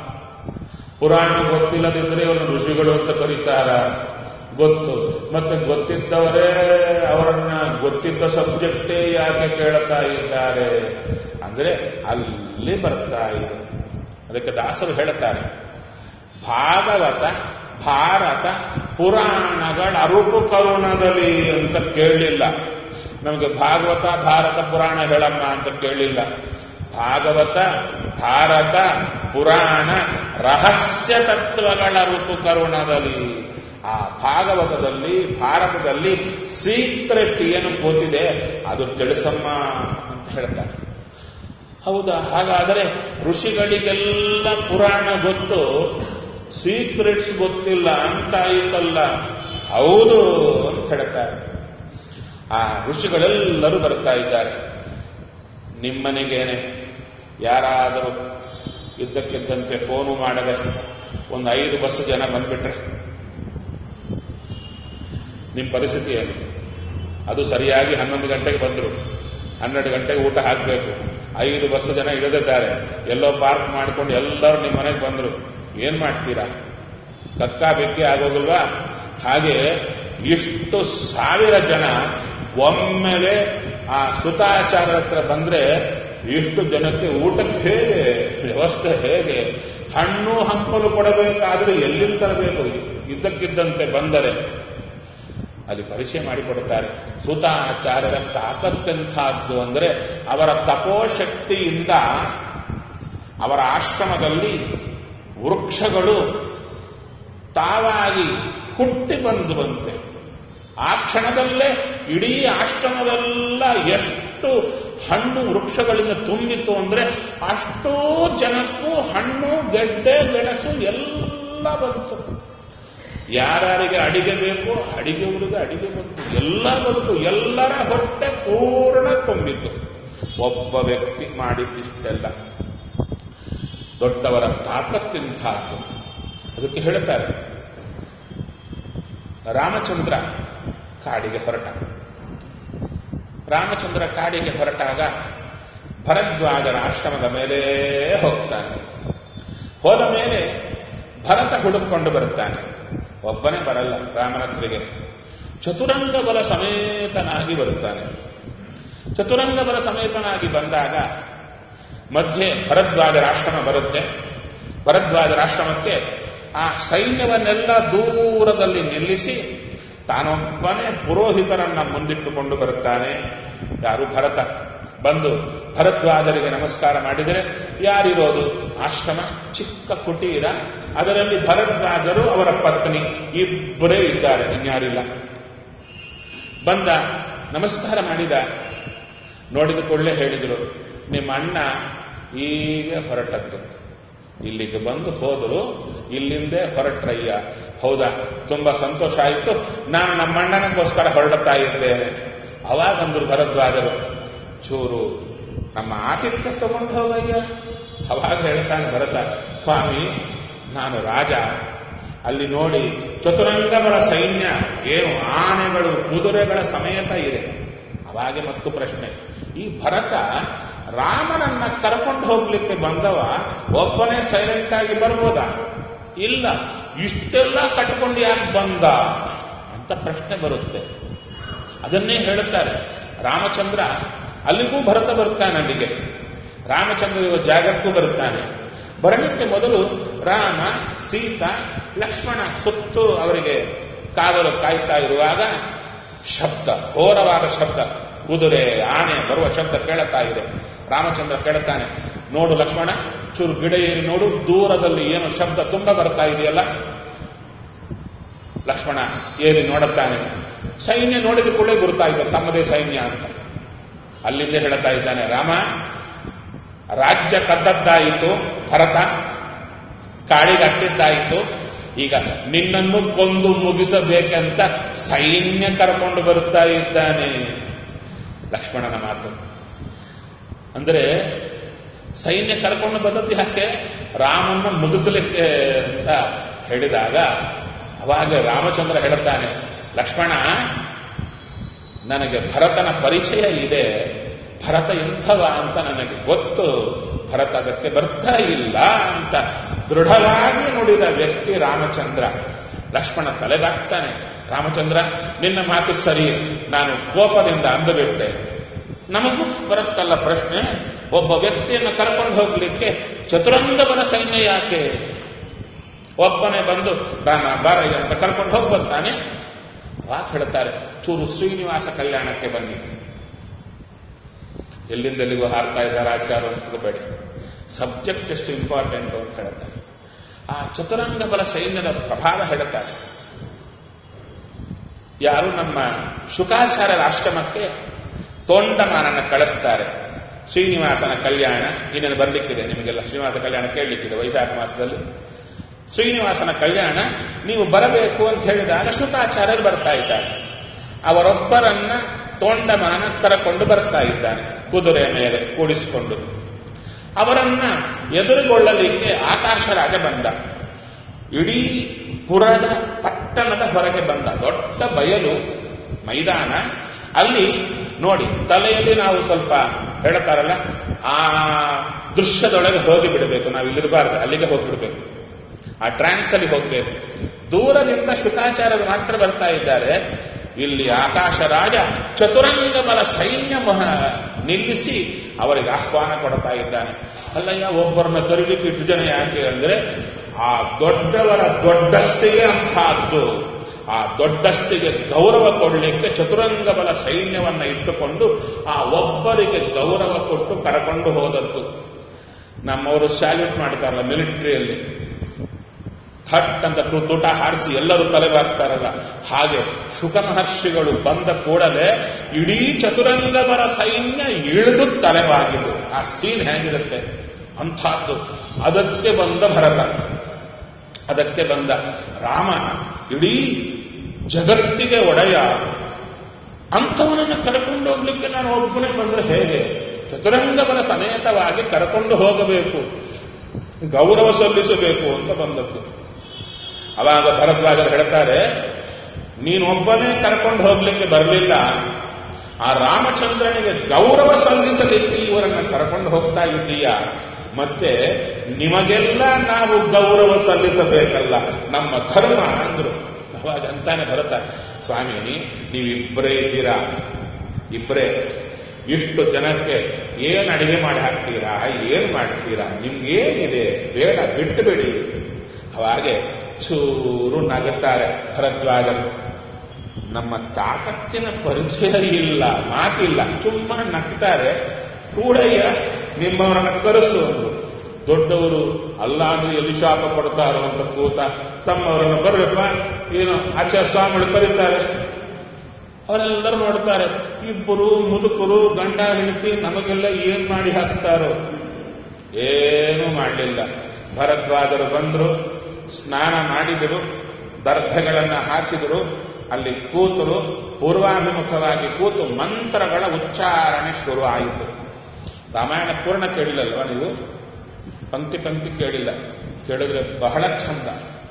ಪುರಾಣ ಗೊತ್ತಿಲ್ಲದಿದ್ರೆ ಇವರು ಋಷಿಗಳು ಅಂತ ಕರೀತಾರ ಗೊತ್ತು ಮತ್ತೆ ಗೊತ್ತಿದ್ದವರೇ ಅವರನ್ನ ಗೊತ್ತಿದ್ದ ಸಬ್ಜೆಕ್ಟೇ ಯಾಕೆ ಕೇಳ್ತಾ ಇದ್ದಾರೆ ಅಂದ್ರೆ ಅಲ್ಲಿ ಬರ್ತಾ ಇದೆ ಅದಕ್ಕೆ ದಾಸರು ಹೇಳುತ್ತಾರೆ ಭಾಗವತ ಭಾರತ ಪುರಾಣಗಳ ಅರುಪು ಕರುಣದಲ್ಲಿ ಅಂತ ಕೇಳಲಿಲ್ಲ ನಮಗೆ ಭಾಗವತ ಭಾರತ ಪುರಾಣ ಹೇಳಮ್ಮ ಅಂತ ಕೇಳಲಿಲ್ಲ ಭಾಗವತ ಭಾರತ ಪುರಾಣ ರಹಸ್ಯ ತತ್ವಗಳ ರೂಪು ಕರುಣದಲ್ಲಿ ಆ ಭಾಗವತದಲ್ಲಿ ಭಾರತದಲ್ಲಿ ಸೀಕ್ರೆಟ್ ಏನು ಕೂತಿದೆ ಅದು ತಿಳಿಸಮ್ಮ ಅಂತ ಹೇಳ್ತಾರೆ ಹೌದಾ ಹಾಗಾದರೆ ಋಷಿಗಳಿಗೆಲ್ಲ ಪುರಾಣ ಗೊತ್ತು ಸೀಕ್ರೆಟ್ಸ್ ಗೊತ್ತಿಲ್ಲ ಅಂತ ಆಯಿತಲ್ಲ ಹೌದು ಅಂತ ಹೇಳ್ತಾರೆ ಆ ಋಷಿಗಳೆಲ್ಲರೂ ಬರ್ತಾ ಇದ್ದಾರೆ ನಿಮ್ಮನೆಗೇನೆ ಯಾರಾದರೂ ಇದ್ದಕ್ಕಿದ್ದಂತೆ ಫೋನು ಮಾಡದೆ ಒಂದು ಐದು ಬಸ್ ಜನ ಬಂದ್ಬಿಟ್ರೆ ನಿಮ್ಮ ಪರಿಸ್ಥಿತಿ ಏನು ಅದು ಸರಿಯಾಗಿ ಹನ್ನೊಂದು ಗಂಟೆಗೆ ಬಂದರು ಹನ್ನೆರಡು ಗಂಟೆಗೆ ಊಟ ಹಾಕಬೇಕು ಐದು ಬಸ್ ಜನ ಇಳಿದಿದ್ದಾರೆ ಎಲ್ಲೋ ಪಾರ್ಕ್ ಮಾಡ್ಕೊಂಡು ಎಲ್ಲರೂ ನಿಮ್ಮ ಮನೆಗೆ ಬಂದರು ಏನ್ ಮಾಡ್ತೀರಾ ಕಕ್ಕಾ ಬೆಕ್ಕಿ ಆಗೋಗಿಲ್ವಾ ಹಾಗೆ ಇಷ್ಟು ಸಾವಿರ ಜನ ಒಮ್ಮೆಲೆ ಆ ಸುತಾಚಾರ್ಯರ ಹತ್ರ ಬಂದ್ರೆ ಇಷ್ಟು ಜನಕ್ಕೆ ಊಟಕ್ಕೆ ಹೇಗೆ ವ್ಯವಸ್ಥೆ ಹೇಗೆ ಹಣ್ಣು ಹಂಪಲು ಕೊಡಬೇಕಾದ್ರೆ ಎಲ್ಲಿಂದ ತರಬೇಕು ಇದ್ದಕ್ಕಿದ್ದಂತೆ ಬಂದರೆ ಅಲ್ಲಿ ಪರಿಚಯ ಮಾಡಿಕೊಡುತ್ತಾರೆ ಸುತಾಚಾರ್ಯರ ತಾಕತ್ತೆಂಥದ್ದು ಅಂದರೆ ಅವರ ತಪೋಶಕ್ತಿಯಿಂದ ಅವರ ಆಶ್ರಮದಲ್ಲಿ ವೃಕ್ಷಗಳು ತಾವಾಗಿ ಹುಟ್ಟಿ ಬಂದು ಬಂತೆ ಆ ಕ್ಷಣದಲ್ಲೇ ಇಡೀ ಆಶ್ರಮವೆಲ್ಲ ಎಷ್ಟು ಹಣ್ಣು ವೃಕ್ಷಗಳಿಂದ ತುಂಬಿತು ಅಂದ್ರೆ ಅಷ್ಟೋ ಜನಕ್ಕೂ ಹಣ್ಣು ಗೆಡ್ಡೆ ಗೆಣಸು ಎಲ್ಲ ಬಂತು ಯಾರ್ಯಾರಿಗೆ ಅಡಿಗೆ ಬೇಕು ಅಡಿಗೆಯವರಿಗೆ ಅಡಿಗೆ ಬಂತು ಎಲ್ಲ ಬಂತು ಎಲ್ಲರ ಹೊಟ್ಟೆ ಪೂರ್ಣ ತುಂಬಿತು ಒಬ್ಬ ವ್ಯಕ್ತಿ ಮಾಡಿದ್ದಿಷ್ಟೆಲ್ಲ ದೊಡ್ಡವರ ತಾಕತ್ತಿಂತಹದ್ದು ಅದಕ್ಕೆ ಹೇಳ್ತಾರೆ ರಾಮಚಂದ್ರ ಕಾಡಿಗೆ ಹೊರಟ ರಾಮಚಂದ್ರ ಕಾಡಿಗೆ ಹೊರಟಾಗ ಭರದ್ವಾಜರ ಆಶ್ರಮದ ಮೇಲೆ ಹೋಗ್ತಾನೆ ಹೋದ ಮೇಲೆ ಭರತ ಹುಡುಕೊಂಡು ಬರುತ್ತಾನೆ ಒಬ್ಬನೇ ಬರಲ್ಲ ರಾಮನತ್ರಿಗೆ ಚತುರಂಗ ಬಲ ಸಮೇತನಾಗಿ ಬರುತ್ತಾನೆ ಚತುರಂಗ ಬಲ ಸಮೇತನಾಗಿ ಬಂದಾಗ ಮಧ್ಯೆ ಭರದ್ವಾಜರ ಆಶ್ರಮ ಬರುತ್ತೆ ಭರದ್ವಾಜರ ಆಶ್ರಮಕ್ಕೆ ಆ ಸೈನ್ಯವನ್ನೆಲ್ಲ ದೂರದಲ್ಲಿ ನಿಲ್ಲಿಸಿ ತಾನೊಬ್ಬನೇ ಪುರೋಹಿತರನ್ನ ಮುಂದಿಟ್ಟುಕೊಂಡು ಬರುತ್ತಾನೆ ಯಾರು ಭರತ ಬಂದು ಭರದ್ವಾಜರಿಗೆ ನಮಸ್ಕಾರ ಮಾಡಿದರೆ ಯಾರಿರೋದು ಆಶ್ರಮ ಚಿಕ್ಕ ಕುಟೀರ ಅದರಲ್ಲಿ ಭರದ್ವಾಜರು ಅವರ ಪತ್ನಿ ಇಬ್ಬರೇ ಇದ್ದಾರೆ ಇನ್ಯಾರಿಲ್ಲ ಬಂದ ನಮಸ್ಕಾರ ಮಾಡಿದ ನೋಡಿದ ಕೂಡಲೇ ಹೇಳಿದರು ನಿಮ್ಮ ಅಣ್ಣ ಈಗ ಹೊರಟದ್ದು ಇಲ್ಲಿಗೆ ಬಂದು ಹೋದರು ಇಲ್ಲಿಂದೇ ಹೊರಟ್ರಯ್ಯ ಹೌದಾ ತುಂಬಾ ಸಂತೋಷ ಆಯಿತು ನಾನು ನಮ್ಮಣ್ಣನಿಗೋಸ್ಕರ ಹೊರಡುತ್ತಾ ಇದ್ದೇನೆ ಅವಾಗಂದ್ರು ಭರದ್ವಾಜರು ಚೂರು ನಮ್ಮ ಆತಿಥ್ಯ ತಗೊಂಡು ಹೋಗಯ್ಯ ಅವಾಗ ಹೇಳ್ತಾನೆ ಭರತ ಸ್ವಾಮಿ ನಾನು ರಾಜ ಅಲ್ಲಿ ನೋಡಿ ಚತುರಂಗಬಲ ಸೈನ್ಯ ಏನು ಆನೆಗಳು ಕುದುರೆಗಳ ಸಮೇತ ಇದೆ ಅವಾಗೆ ಮತ್ತು ಪ್ರಶ್ನೆ ಈ ಭರತ ರಾಮನನ್ನ ಕರ್ಕೊಂಡು ಹೋಗ್ಲಿಕ್ಕೆ ಬಂದವ ಒಬ್ಬನೇ ಸೈಲೆಂಟ್ ಆಗಿ ಬರ್ಬೋದಾ ಇಲ್ಲ ಇಷ್ಟೆಲ್ಲ ಕಟ್ಕೊಂಡು ಯಾಕೆ ಬಂದ ಅಂತ ಪ್ರಶ್ನೆ ಬರುತ್ತೆ ಅದನ್ನೇ ಹೇಳುತ್ತಾರೆ ರಾಮಚಂದ್ರ ಅಲ್ಲಿಗೂ ಭರತ ಬರ್ತಾನೆ ಅಲ್ಲಿಗೆ ರಾಮಚಂದ್ರ ಇರುವ ಜಾಗಕ್ಕೂ ಬರುತ್ತಾನೆ ಬರಲಿಕ್ಕೆ ಮೊದಲು ರಾಮ ಸೀತಾ ಲಕ್ಷ್ಮಣ ಸುತ್ತು ಅವರಿಗೆ ಕಾವಲು ಕಾಯ್ತಾ ಇರುವಾಗ ಶಬ್ದ ಘೋರವಾದ ಶಬ್ದ ಕುದುರೆ ಆನೆ ಬರುವ ಶಬ್ದ ಕೇಳುತ್ತಾ ಇದೆ ರಾಮಚಂದ್ರ ಕೇಳುತ್ತಾನೆ ನೋಡು ಲಕ್ಷ್ಮಣ ಚೂರು ಗಿಡ ಏರಿ ನೋಡು ದೂರದಲ್ಲಿ ಏನು ಶಬ್ದ ತುಂಬ ಬರ್ತಾ ಇದೆಯಲ್ಲ ಲಕ್ಷ್ಮಣ ಏರಿ ನೋಡುತ್ತಾನೆ ಸೈನ್ಯ ನೋಡಿದ ಕೂಡಲೇ ಗುರುತಾಯಿತು ತಮ್ಮದೇ ಸೈನ್ಯ ಅಂತ ಅಲ್ಲಿಂದ ಹೇಳ್ತಾ ಇದ್ದಾನೆ ರಾಮ ರಾಜ್ಯ ಕದ್ದದ್ದಾಯಿತು ಭರತ ಕಾಳಿಗಟ್ಟಿದ್ದಾಯಿತು ಈಗ ನಿನ್ನನ್ನು ಕೊಂದು ಮುಗಿಸಬೇಕಂತ ಸೈನ್ಯ ಕರ್ಕೊಂಡು ಬರುತ್ತಾ ಇದ್ದಾನೆ ಲಕ್ಷ್ಮಣನ ಮಾತು ಅಂದರೆ ಸೈನ್ಯ ಕರ್ಕೊಂಡು ಬಂದದ್ದು ಯಾಕೆ ರಾಮನ್ನ ಮುಗಿಸಲಿಕ್ಕೆ ಅಂತ ಹೇಳಿದಾಗ ಅವಾಗ ರಾಮಚಂದ್ರ ಹೇಳುತ್ತಾನೆ ಲಕ್ಷ್ಮಣ ನನಗೆ ಭರತನ ಪರಿಚಯ ಇದೆ ಭರತ ಎಂಥವ ಅಂತ ನನಗೆ ಗೊತ್ತು ಭರತ ಅದಕ್ಕೆ ಬರ್ತಾ ಇಲ್ಲ ಅಂತ ದೃಢವಾಗಿ ನುಡಿದ ವ್ಯಕ್ತಿ ರಾಮಚಂದ್ರ ಲಕ್ಷ್ಮಣ ತಲೆಗಾಗ್ತಾನೆ ರಾಮಚಂದ್ರ ನಿನ್ನ ಮಾತು ಸರಿ ನಾನು ಕೋಪದಿಂದ ಅಂದುಬಿಟ್ಟೆ ನಮಗೂ ಬರುತ್ತಲ್ಲ ಪ್ರಶ್ನೆ ಒಬ್ಬ ವ್ಯಕ್ತಿಯನ್ನು ಕರ್ಕೊಂಡು ಹೋಗ್ಲಿಕ್ಕೆ ಚತುರಂಗಬಲ ಸೈನ್ಯ ಯಾಕೆ ಒಬ್ಬನೇ ಬಂದು ರಾಮ ಬಾರಯ್ಯ ಅಂತ ಕರ್ಕೊಂಡು ಹೋಗಿ ಬರ್ತಾನೆ ಅವಾಗ ಹೇಳ್ತಾರೆ ಚೂರು ಶ್ರೀನಿವಾಸ ಕಲ್ಯಾಣಕ್ಕೆ ಬನ್ನಿ ಎಲ್ಲಿಂದೆಲ್ಲಿಗೂ ಹಾರ್ತಾ ಇದ್ದಾರೆ ಆಚಾರ ಅಂತಬೇಡಿ ಸಬ್ಜೆಕ್ಟ್ ಎಷ್ಟು ಇಂಪಾರ್ಟೆಂಟ್ ಅಂತ ಹೇಳ್ತಾರೆ ಆ ಚತುರಂಗ ಬಲ ಸೈನ್ಯದ ಪ್ರಭಾವ ಹೇಳ್ತಾರೆ ಯಾರು ನಮ್ಮ ಶುಕಾಚಾರ್ಯರ ಆಶ್ರಮಕ್ಕೆ ತೋಂಡಮಾನನ ಕಳಿಸ್ತಾರೆ ಶ್ರೀನಿವಾಸನ ಕಲ್ಯಾಣ ಇನ್ನೇನು ಬರ್ಲಿಕ್ಕಿದೆ ನಿಮಗೆಲ್ಲ ಶ್ರೀನಿವಾಸ ಕಲ್ಯಾಣ ಕೇಳಲಿಕ್ಕಿದೆ ವೈಶಾಖ ಮಾಸದಲ್ಲಿ ಶ್ರೀನಿವಾಸನ ಕಲ್ಯಾಣ ನೀವು ಬರಬೇಕು ಅಂತ ಹೇಳಿದಾಗ ಶುಕಾಚಾರ್ಯರು ಬರ್ತಾ ಇದ್ದಾರೆ ಅವರೊಬ್ಬರನ್ನ ತೋಂಡಮಾನ ಕರಕೊಂಡು ಬರ್ತಾ ಇದ್ದಾನೆ ಕುದುರೆ ಮೇಲೆ ಕೂಡಿಸಿಕೊಂಡು ಅವರನ್ನ ಎದುರುಗೊಳ್ಳಲಿಕ್ಕೆ ಆಕಾಶ ರಾಜ ಬಂದ ಇಡೀ ಪುರದ ಪಟ್ಟಣದ ಹೊರಗೆ ಬಂದ ದೊಡ್ಡ ಬಯಲು ಮೈದಾನ ಅಲ್ಲಿ ನೋಡಿ ತಲೆಯಲ್ಲಿ ನಾವು ಸ್ವಲ್ಪ ಹೇಳ್ತಾರಲ್ಲ ಆ ದೃಶ್ಯದೊಳಗೆ ಹೋಗಿ ಬಿಡಬೇಕು ನಾವು ಇಲ್ಲಿರಬಾರ್ದು ಅಲ್ಲಿಗೆ ಹೋಗ್ಬಿಡ್ಬೇಕು ಆ ಟ್ರಾನ್ಸ್ ಅಲ್ಲಿ ಹೋಗ್ಬೇಕು ದೂರದಿಂದ ಶುಕಾಚಾರ್ಯರು ಮಾತ್ರ ಬರ್ತಾ ಇದ್ದಾರೆ ಇಲ್ಲಿ ಆಕಾಶ ರಾಜ ಚತುರಂಗ ಬಲ ಸೈನ್ಯ ಮಹ ನಿಲ್ಲಿಸಿ ಅವರಿಗೆ ಆಹ್ವಾನ ಕೊಡ್ತಾ ಇದ್ದಾನೆ ಅಲ್ಲಯ್ಯ ಒಬ್ಬರನ್ನ ಕರೀಲಿಕ್ಕೆ ಇಟ್ಟು ಜನ ಯಾಕೆ ಅಂದ್ರೆ ಆ ದೊಡ್ಡವರ ದೊಡ್ಡಸ್ತಿಗೆ ಅಂತಹದ್ದು ಆ ದೊಡ್ಡಸ್ತಿಗೆ ಗೌರವ ಕೊಡಲಿಕ್ಕೆ ಚತುರಂಗ ಬಲ ಸೈನ್ಯವನ್ನ ಇಟ್ಟುಕೊಂಡು ಆ ಒಬ್ಬರಿಗೆ ಗೌರವ ಕೊಟ್ಟು ಕರಕೊಂಡು ಹೋದದ್ದು ನಮ್ಮವರು ಸ್ಯಾಲ್ಯೂಟ್ ಮಾಡ್ತಾರಲ್ಲ ಮಿಲಿಟರಿಯಲ್ಲಿ ಥಟ್ ಅಂತ ತು- ತುಟ ಹಾರಿಸಿ ಎಲ್ಲರೂ ತಲೆಬಾಗ್ತಾರಲ್ಲ ಹಾಗೆ ಶುಕ ಮಹರ್ಷಿಗಳು ಬಂದ ಕೂಡಲೇ ಇಡೀ ಚತುರಂಗ ಬಲ ಸೈನ್ಯ ಇಳಿದು ತಲೆಬಾಗಿದ್ದು ಆ ಸೀನ್ ಹೇಗಿರುತ್ತೆ ಅಂಥದ್ದು ಅದಕ್ಕೆ ಬಂದ ಭರತ ಅದಕ್ಕೆ ಬಂದ ರಾಮ ಇಡೀ ಜಗತ್ತಿಗೆ ಒಡೆಯ ಅಂಥವನನ್ನು ಕರ್ಕೊಂಡು ಹೋಗ್ಲಿಕ್ಕೆ ನಾನು ಒಬ್ಬನೇ ಬಂದ್ರೆ ಹೇಗೆ ಚತುರಂಗ ಬಲ ಸಮೇತವಾಗಿ ಕರ್ಕೊಂಡು ಹೋಗಬೇಕು ಗೌರವ ಸಲ್ಲಿಸಬೇಕು ಅಂತ ಬಂದದ್ದು ಅವಾಗ ಭರದ್ವಾಜರು ಹೇಳ್ತಾರೆ ನೀನೊಬ್ಬನೇ ಕರ್ಕೊಂಡು ಹೋಗ್ಲಿಕ್ಕೆ ಬರಲಿಲ್ಲ ಆ ರಾಮಚಂದ್ರನಿಗೆ ಗೌರವ ಸಲ್ಲಿಸಲಿಕ್ಕೆ ಇವರನ್ನ ಕರ್ಕೊಂಡು ಹೋಗ್ತಾ ಇದ್ದೀಯ ಮತ್ತೆ ನಿಮಗೆಲ್ಲ ನಾವು ಗೌರವ ಸಲ್ಲಿಸಬೇಕಲ್ಲ ನಮ್ಮ ಧರ್ಮ ಅಂದ್ರು ಅವಾಗ ಅಂತಾನೆ ಬರುತ್ತಾರೆ ಸ್ವಾಮಿ ನೀವಿಬ್ಬರೇ ಇದ್ದೀರಾ ಇಬ್ಬರೇ ಇಷ್ಟು ಜನಕ್ಕೆ ಏನ್ ಅಡಿಗೆ ಮಾಡಿ ಹಾಕ್ತೀರಾ ಏನ್ ಮಾಡ್ತೀರಾ ನಿಮ್ಗೇನಿದೆ ಬೇಡ ಬಿಟ್ಟು ಬಿಡಿ ಅವಾಗೆ ಚೂರು ನಗುತ್ತಾರೆ ಭರದ್ವಾಜರು ನಮ್ಮ ತಾಕತ್ತಿನ ಪರಿಚಯ ಇಲ್ಲ ಮಾತಿಲ್ಲ ಸುಮ್ಮ ನಗ್ತಾರೆ ಕೂಡಯ್ಯ ನಿಮ್ಮವರನ್ನ ಕರೆಸು ಅಂದ್ರು ದೊಡ್ಡವರು ಅಲ್ಲ ಅಂದ್ರೆ ಎಲ್ಲಿ ಶಾಪ ಕೊಡ್ತಾರೋ ಅಂತ ಕೂತ ತಮ್ಮವರನ್ನು ಬರ್ರಪ್ಪ ಏನು ಆಚಾರ್ಯ ಸ್ವಾಮಿಗಳು ಕರೀತಾರೆ ಅವರೆಲ್ಲರೂ ನೋಡ್ತಾರೆ ಇಬ್ಬರು ಮುದುಕರು ಗಂಡ ಹೆಂಡತಿ ನಮಗೆಲ್ಲ ಏನ್ ಮಾಡಿ ಹಾಕ್ತಾರೋ ಏನೂ ಮಾಡಲಿಲ್ಲ ಭರದ್ವಾಜರು ಬಂದರು ಸ್ನಾನ ಮಾಡಿದರು ದರ್ಭೆಗಳನ್ನು ಹಾಸಿದರು ಅಲ್ಲಿ ಕೂತರು ಪೂರ್ವಾಭಿಮುಖವಾಗಿ ಕೂತು ಮಂತ್ರಗಳ ಉಚ್ಚಾರಣೆ ಶುರು ಆಯಿತು ರಾಮಾಯಣ ಪೂರ್ಣ ಕೇಳಿಲ್ಲಲ್ವಾ ನೀವು ಪಂಕ್ತಿ ಪಂಕ್ತಿ ಕೇಳಿಲ್ಲ ಕೇಳಿದ್ರೆ ಬಹಳ ಚಂದ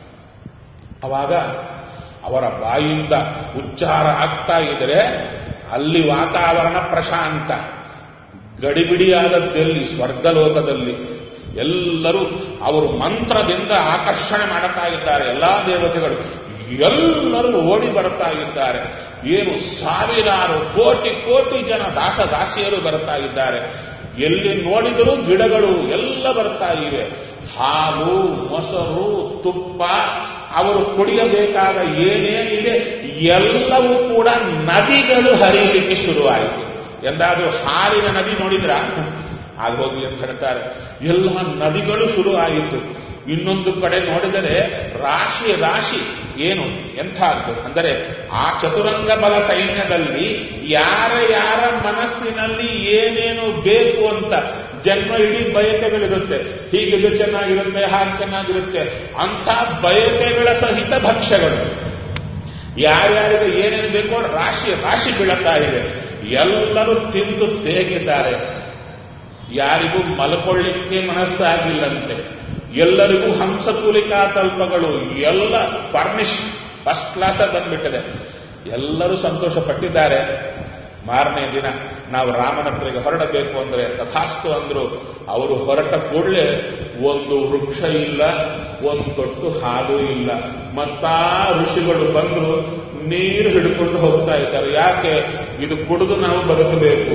ಅವಾಗ ಅವರ ಬಾಯಿಂದ ಉಚ್ಚಾರ ಆಗ್ತಾ ಇದ್ರೆ ಅಲ್ಲಿ ವಾತಾವರಣ ಪ್ರಶಾಂತ ಗಡಿಬಿಡಿಯಾದದ್ದೆಲ್ಲಿ ಸ್ವರ್ಗಲೋಕದಲ್ಲಿ ಎಲ್ಲರೂ ಅವರು ಮಂತ್ರದಿಂದ ಆಕರ್ಷಣೆ ಮಾಡುತ್ತಾ ಇದ್ದಾರೆ ಎಲ್ಲಾ ದೇವತೆಗಳು ಎಲ್ಲರೂ ಓಡಿ ಬರ್ತಾ ಇದ್ದಾರೆ ಏನು ಸಾವಿರಾರು ಕೋಟಿ ಕೋಟಿ ಜನ ದಾಸ ದಾಸಿಯರು ಬರ್ತಾ ಇದ್ದಾರೆ ಎಲ್ಲಿ ನೋಡಿದರೂ ಗಿಡಗಳು ಎಲ್ಲ ಬರ್ತಾ ಇವೆ ಹಾಲು ಮೊಸರು ತುಪ್ಪ ಅವರು ಕುಡಿಯಬೇಕಾದ ಏನೇನಿದೆ ಎಲ್ಲವೂ ಕೂಡ ನದಿಗಳು ಹರಿಯಲಿಕ್ಕೆ ಶುರುವಾಯಿತು ಎಂದಾದ್ರೂ ಹಾಲಿನ ನದಿ ನೋಡಿದ್ರ ಆಗ ಹೋಗಿ ಅಂತ ಹೇಳ್ತಾರೆ ಎಲ್ಲ ನದಿಗಳು ಶುರು ಆಯಿತು ಇನ್ನೊಂದು ಕಡೆ ನೋಡಿದರೆ ರಾಶಿ ರಾಶಿ ಏನು ಎಂಥದ್ದು ಅಂದರೆ ಆ ಚತುರಂಗ ಬಲ ಸೈನ್ಯದಲ್ಲಿ ಯಾರ ಯಾರ ಮನಸ್ಸಿನಲ್ಲಿ ಏನೇನು ಬೇಕು ಅಂತ ಜನ್ಮ ಇಡೀ ಬಯಕೆಗಳಿರುತ್ತೆ ಹೀಗಿದು ಚೆನ್ನಾಗಿರುತ್ತೆ ಹಾಗೆ ಚೆನ್ನಾಗಿರುತ್ತೆ ಅಂಥ ಬಯಕೆಗಳ ಸಹಿತ ಭಕ್ಷ್ಯಗಳು ಯಾರ್ಯಾರಿಗೆ ಏನೇನು ಬೇಕೋ ರಾಶಿ ರಾಶಿ ಬೀಳುತ್ತಾ ಇದೆ ಎಲ್ಲರೂ ತಿಂದು ತೇಗಿದ್ದಾರೆ ಯಾರಿಗೂ ಮಲ್ಕೊಳ್ಳಿಕ್ಕೆ ಮನಸ್ಸಾಗಿಲ್ಲಂತೆ ಎಲ್ಲರಿಗೂ ಹಂಸಕೂಲಿಕಾ ತಲ್ಪಗಳು ಎಲ್ಲ ಫರ್ನಿಶ್ ಫಸ್ಟ್ ಕ್ಲಾಸ್ ಬಂದ್ಬಿಟ್ಟಿದೆ ಎಲ್ಲರೂ ಸಂತೋಷ ಪಟ್ಟಿದ್ದಾರೆ ಮಾರನೇ ದಿನ ನಾವು ರಾಮನ ಹತ್ರಿಗೆ ಹೊರಡಬೇಕು ಅಂದ್ರೆ ತಥಾಸ್ತು ಅಂದ್ರು ಅವರು ಹೊರಟ ಕೂಡಲೇ ಒಂದು ವೃಕ್ಷ ಇಲ್ಲ ಒಂದು ತೊಟ್ಟು ಹಾಲು ಇಲ್ಲ ಮತ್ತಾ ಋಷಿಗಳು ಬಂದ್ರು ನೀರು ಹಿಡ್ಕೊಂಡು ಹೋಗ್ತಾ ಇದ್ದಾರೆ ಯಾಕೆ ಇದು ಕುಡಿದು ನಾವು ಬದುಕಬೇಕು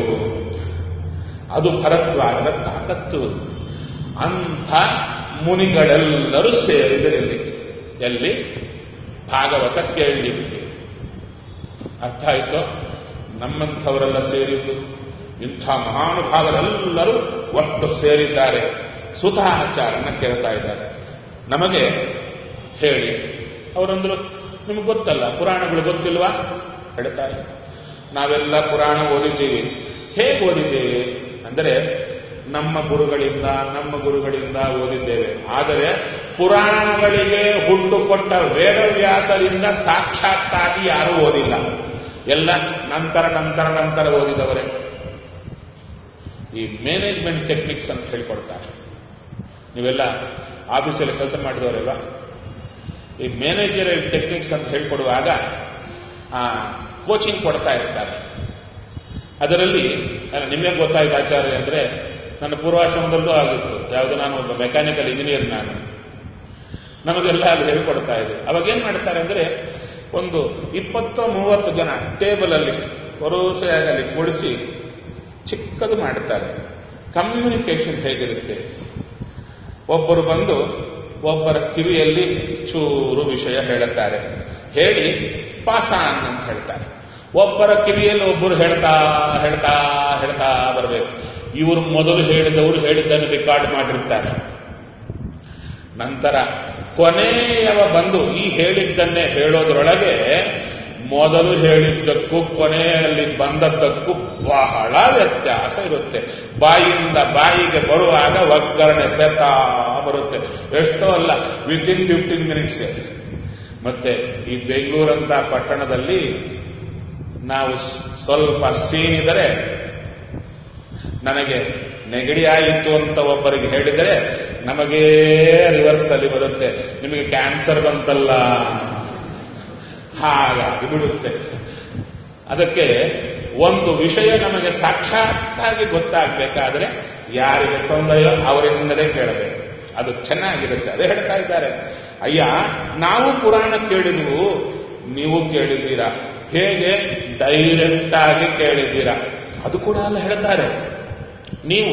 ಅದು ಭರದ್ವಾಜರ ತಾಕತ್ತು ಅಂಥ ಮುನಿಗಳೆಲ್ಲರೂ ಸೇರಿದರಲ್ಲಿ ಎಲ್ಲಿ ಭಾಗವತ ಕೇಳಲಿಕ್ಕೆ ಅರ್ಥ ಆಯ್ತು ನಮ್ಮಂಥವರೆಲ್ಲ ಸೇರಿದ್ದು ಇಂಥ ಮಹಾನುಭಾವರೆಲ್ಲರೂ ಒಟ್ಟು ಸೇರಿದ್ದಾರೆ ಸುತಾಚಾರನ ಕೇಳ್ತಾ ಇದ್ದಾರೆ ನಮಗೆ ಹೇಳಿ ಅವರಂದ್ರು ನಿಮ್ಗೆ ಗೊತ್ತಲ್ಲ ಪುರಾಣಗಳು ಗೊತ್ತಿಲ್ವಾ ಹೇಳ್ತಾರೆ ನಾವೆಲ್ಲ ಪುರಾಣ ಓದಿದ್ದೀವಿ ಹೇಗೆ ಓದಿದ್ದೇವೆ ಅಂದರೆ ನಮ್ಮ ಗುರುಗಳಿಂದ ನಮ್ಮ ಗುರುಗಳಿಂದ ಓದಿದ್ದೇವೆ ಆದರೆ ಪುರಾಣಗಳಿಗೆ ಹುಟ್ಟು ಕೊಟ್ಟ ವೇದವ್ಯಾಸರಿಂದ ಸಾಕ್ಷಾತ್ತಾಗಿ ಯಾರೂ ಓದಿಲ್ಲ ಎಲ್ಲ ನಂತರ ನಂತರ ನಂತರ ಓದಿದವರೇ ಈ ಮ್ಯಾನೇಜ್ಮೆಂಟ್ ಟೆಕ್ನಿಕ್ಸ್ ಅಂತ ಹೇಳ್ಕೊಡ್ತಾರೆ ನೀವೆಲ್ಲ ಆಫೀಸಲ್ಲಿ ಕೆಲಸ ಮಾಡಿದವರಲ್ವ ಈ ಮ್ಯಾನೇಜರಲ್ ಟೆಕ್ನಿಕ್ಸ್ ಅಂತ ಹೇಳ್ಕೊಡುವಾಗ ಕೋಚಿಂಗ್ ಕೊಡ್ತಾ ಇರ್ತಾರೆ ಅದರಲ್ಲಿ ನಿಮಗೆ ಗೊತ್ತಾಯ್ತು ಆಚಾರ್ಯ ಅಂದ್ರೆ ನನ್ನ ಪೂರ್ವಾಶ್ರಮದಲ್ಲೂ ಆಗಿತ್ತು ಯಾವುದು ನಾನು ಒಬ್ಬ ಮೆಕ್ಯಾನಿಕಲ್ ಇಂಜಿನಿಯರ್ ನಾನು ನಮಗೆಲ್ಲ ಅಲ್ಲಿ ಹೇಳ್ಕೊಡ್ತಾ ಇದ್ರು ಅವಾಗ ಏನ್ ಮಾಡ್ತಾರೆ ಅಂದ್ರೆ ಒಂದು ಇಪ್ಪತ್ತು ಮೂವತ್ತು ಜನ ಟೇಬಲ್ ಅಲ್ಲಿ ವರೋಸೆಯಾಗಲಿ ಕೂಡಿಸಿ ಚಿಕ್ಕದು ಮಾಡ್ತಾರೆ ಕಮ್ಯುನಿಕೇಶನ್ ಹೇಗಿರುತ್ತೆ ಒಬ್ಬರು ಬಂದು ಒಬ್ಬರ ಕಿವಿಯಲ್ಲಿ ಚೂರು ವಿಷಯ ಹೇಳುತ್ತಾರೆ ಹೇಳಿ ಪಾಸಾನ್ ಅಂತ ಹೇಳ್ತಾರೆ ಒಬ್ಬರ ಕಿವಿಯಲ್ಲಿ ಒಬ್ಬರು ಹೇಳ್ತಾ ಹೇಳ್ತಾ ಹೇಳ್ತಾ ಬರಬೇಕು ಇವರು ಮೊದಲು ಹೇಳಿದವರು ಹೇಳಿದ್ದನ್ನು ರೆಕಾರ್ಡ್ ಮಾಡಿರ್ತಾರೆ ನಂತರ ಕೊನೆಯವ ಬಂದು ಈ ಹೇಳಿದ್ದನ್ನೇ ಹೇಳೋದ್ರೊಳಗೆ ಮೊದಲು ಹೇಳಿದ್ದಕ್ಕೂ ಕೊನೆಯಲ್ಲಿ ಬಂದದ್ದಕ್ಕೂ ಬಹಳ ವ್ಯತ್ಯಾಸ ಇರುತ್ತೆ ಬಾಯಿಯಿಂದ ಬಾಯಿಗೆ ಬರುವಾಗ ಒಗ್ಗರಣೆ ಸೇರ್ತಾ ಬರುತ್ತೆ ಎಷ್ಟೋ ಅಲ್ಲ ವಿತ್ ಇನ್ ಫಿಫ್ಟೀನ್ ಮಿನಿಟ್ಸ್ ಮತ್ತೆ ಈ ಬೆಂಗಳೂರಂತ ಪಟ್ಟಣದಲ್ಲಿ ನಾವು ಸ್ವಲ್ಪ ಸೀನಿದರೆ ನನಗೆ ನೆಗಡಿ ಆಯಿತು ಅಂತ ಒಬ್ಬರಿಗೆ ಹೇಳಿದರೆ ನಮಗೇ ರಿವರ್ಸ್ ಅಲ್ಲಿ ಬರುತ್ತೆ ನಿಮಗೆ ಕ್ಯಾನ್ಸರ್ ಬಂತಲ್ಲ ಹಾಗಾಗಿ ಬಿಡುತ್ತೆ ಅದಕ್ಕೆ ಒಂದು ವಿಷಯ ನಮಗೆ ಸಾಕ್ಷಾತ್ತಾಗಿ ಗೊತ್ತಾಗಬೇಕಾದ್ರೆ ಯಾರಿಗೆ ತೊಂದರೆಯೋ ಅವರಿಂದಲೇ ಕೇಳಬೇಕು ಅದು ಚೆನ್ನಾಗಿರುತ್ತೆ ಅದೇ ಹೇಳ್ತಾ ಇದ್ದಾರೆ ಅಯ್ಯ ನಾವು ಪುರಾಣ ಕೇಳಿದವು ನೀವು ಕೇಳಿದ್ದೀರಾ ಹೇಗೆ ಡೈರೆಕ್ಟ್ ಆಗಿ ಕೇಳಿದ್ದೀರಾ ಅದು ಕೂಡ ಅಲ್ಲ ಹೇಳ್ತಾರೆ ನೀವು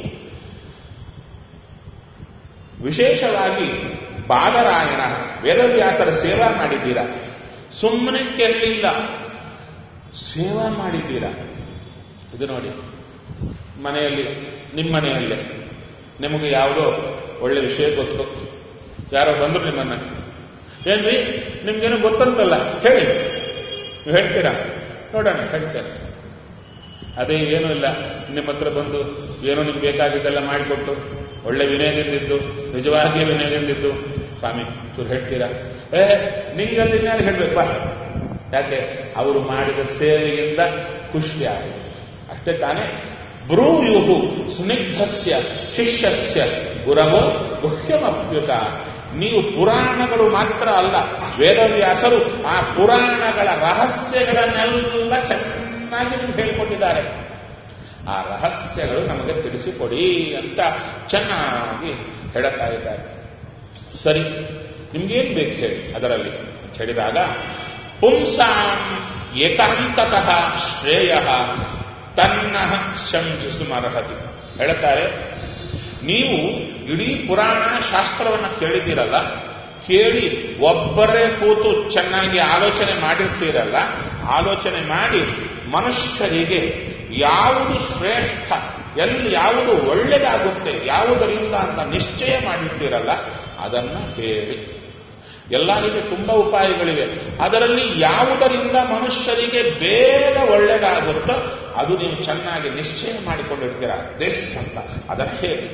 ವಿಶೇಷವಾಗಿ ಬಾದರಾಯಣ ವೇದವ್ಯಾಸರ ಸೇವಾ ಮಾಡಿದ್ದೀರಾ ಸುಮ್ಮನೆ ಕೇಳಲಿಲ್ಲ ಸೇವಾ ಮಾಡಿದ್ದೀರಾ ಇದು ನೋಡಿ ಮನೆಯಲ್ಲಿ ನಿಮ್ಮ ಮನೆಯಲ್ಲೇ ನಿಮಗೆ ಯಾವುದೋ ಒಳ್ಳೆ ವಿಷಯ ಗೊತ್ತು ಯಾರೋ ಬಂದ್ರು ನಿಮ್ಮನ್ನ ಏನ್ರಿ ನಿಮ್ಗೇನೋ ಗೊತ್ತಂತಲ್ಲ ಹೇಳಿ ನೀವು ಹೇಳ್ತೀರಾ ನೋಡೋಣ ಹೇಳ್ತೇನೆ ಅದೇ ಏನೂ ಇಲ್ಲ ನಿಮ್ಮ ಹತ್ರ ಬಂದು ಏನೋ ನಿಮ್ಗೆ ಬೇಕಾಗಿದ್ದೆಲ್ಲ ಮಾಡಿಕೊಟ್ಟು ಒಳ್ಳೆ ವಿನಯದಿಂದಿದ್ದು ನಿಜವಾಗಿಯೇ ವಿನಯದಿಂದಿದ್ದು ಸ್ವಾಮಿ ಚೂರು ಹೇಳ್ತೀರಾ ಏ ನಿಂಗೆ ಅಲ್ಲಿ ಇನ್ಯಾರು ಹೇಳ್ಬೇಕು ಬಾ ಯಾಕೆ ಅವರು ಮಾಡಿದ ಸೇವೆಯಿಂದ ಖುಷಿಯಾಗಿ ಅಷ್ಟೇ ತಾನೇ ಬ್ರೂಯುಹು ಸ್ನಿಗ್ಧಸ್ಯ ಶಿಷ್ಯಸ್ಯ ಗುರವೋ ಗುಹ್ಯಮಪ್ಯುತ ನೀವು ಪುರಾಣಗಳು ಮಾತ್ರ ಅಲ್ಲ ವೇದವ್ಯಾಸರು ಆ ಪುರಾಣಗಳ ರಹಸ್ಯಗಳನ್ನೆಲ್ಲ ಚೆನ್ನಾಗಿ ನಿಮ್ಗೆ ಹೇಳಿಕೊಟ್ಟಿದ್ದಾರೆ ಆ ರಹಸ್ಯಗಳು ನಮಗೆ ತಿಳಿಸಿಕೊಡಿ ಅಂತ ಚೆನ್ನಾಗಿ ಹೇಳುತ್ತಾ ಇದ್ದಾರೆ ಸರಿ ನಿಮ್ಗೇನ್ ಬೇಕು ಹೇಳಿ ಅದರಲ್ಲಿ ಅಂತ ಹೇಳಿದಾಗ ಪುಂಸಾಂ ಏಕಾಂತತಃ ಶ್ರೇಯ ತನ್ನ ಶಂಸಿಸುಮರ್ಹತಿ ಹೇಳುತ್ತಾರೆ ನೀವು ಇಡೀ ಪುರಾಣ ಶಾಸ್ತ್ರವನ್ನು ಕೇಳಿದ್ದೀರಲ್ಲ ಕೇಳಿ ಒಬ್ಬರೇ ಕೂತು ಚೆನ್ನಾಗಿ ಆಲೋಚನೆ ಮಾಡಿರ್ತೀರಲ್ಲ ಆಲೋಚನೆ ಮಾಡಿ ಮನುಷ್ಯರಿಗೆ ಯಾವುದು ಶ್ರೇಷ್ಠ ಎಲ್ಲಿ ಯಾವುದು ಒಳ್ಳೆಯದಾಗುತ್ತೆ ಯಾವುದರಿಂದ ಅಂತ ನಿಶ್ಚಯ ಮಾಡಿರ್ತೀರಲ್ಲ ಅದನ್ನ ಹೇಳಿ ಎಲ್ಲರಿಗೆ ತುಂಬಾ ಉಪಾಯಗಳಿವೆ ಅದರಲ್ಲಿ ಯಾವುದರಿಂದ ಮನುಷ್ಯರಿಗೆ ಬೇಗ ಒಳ್ಳೆಯದಾಗುತ್ತೋ ಅದು ನೀವು ಚೆನ್ನಾಗಿ ನಿಶ್ಚಯ ಮಾಡಿಕೊಂಡಿರ್ತೀರಾ ದಿಸ್ ಅಂತ ಅದನ್ನು ಹೇಳಿ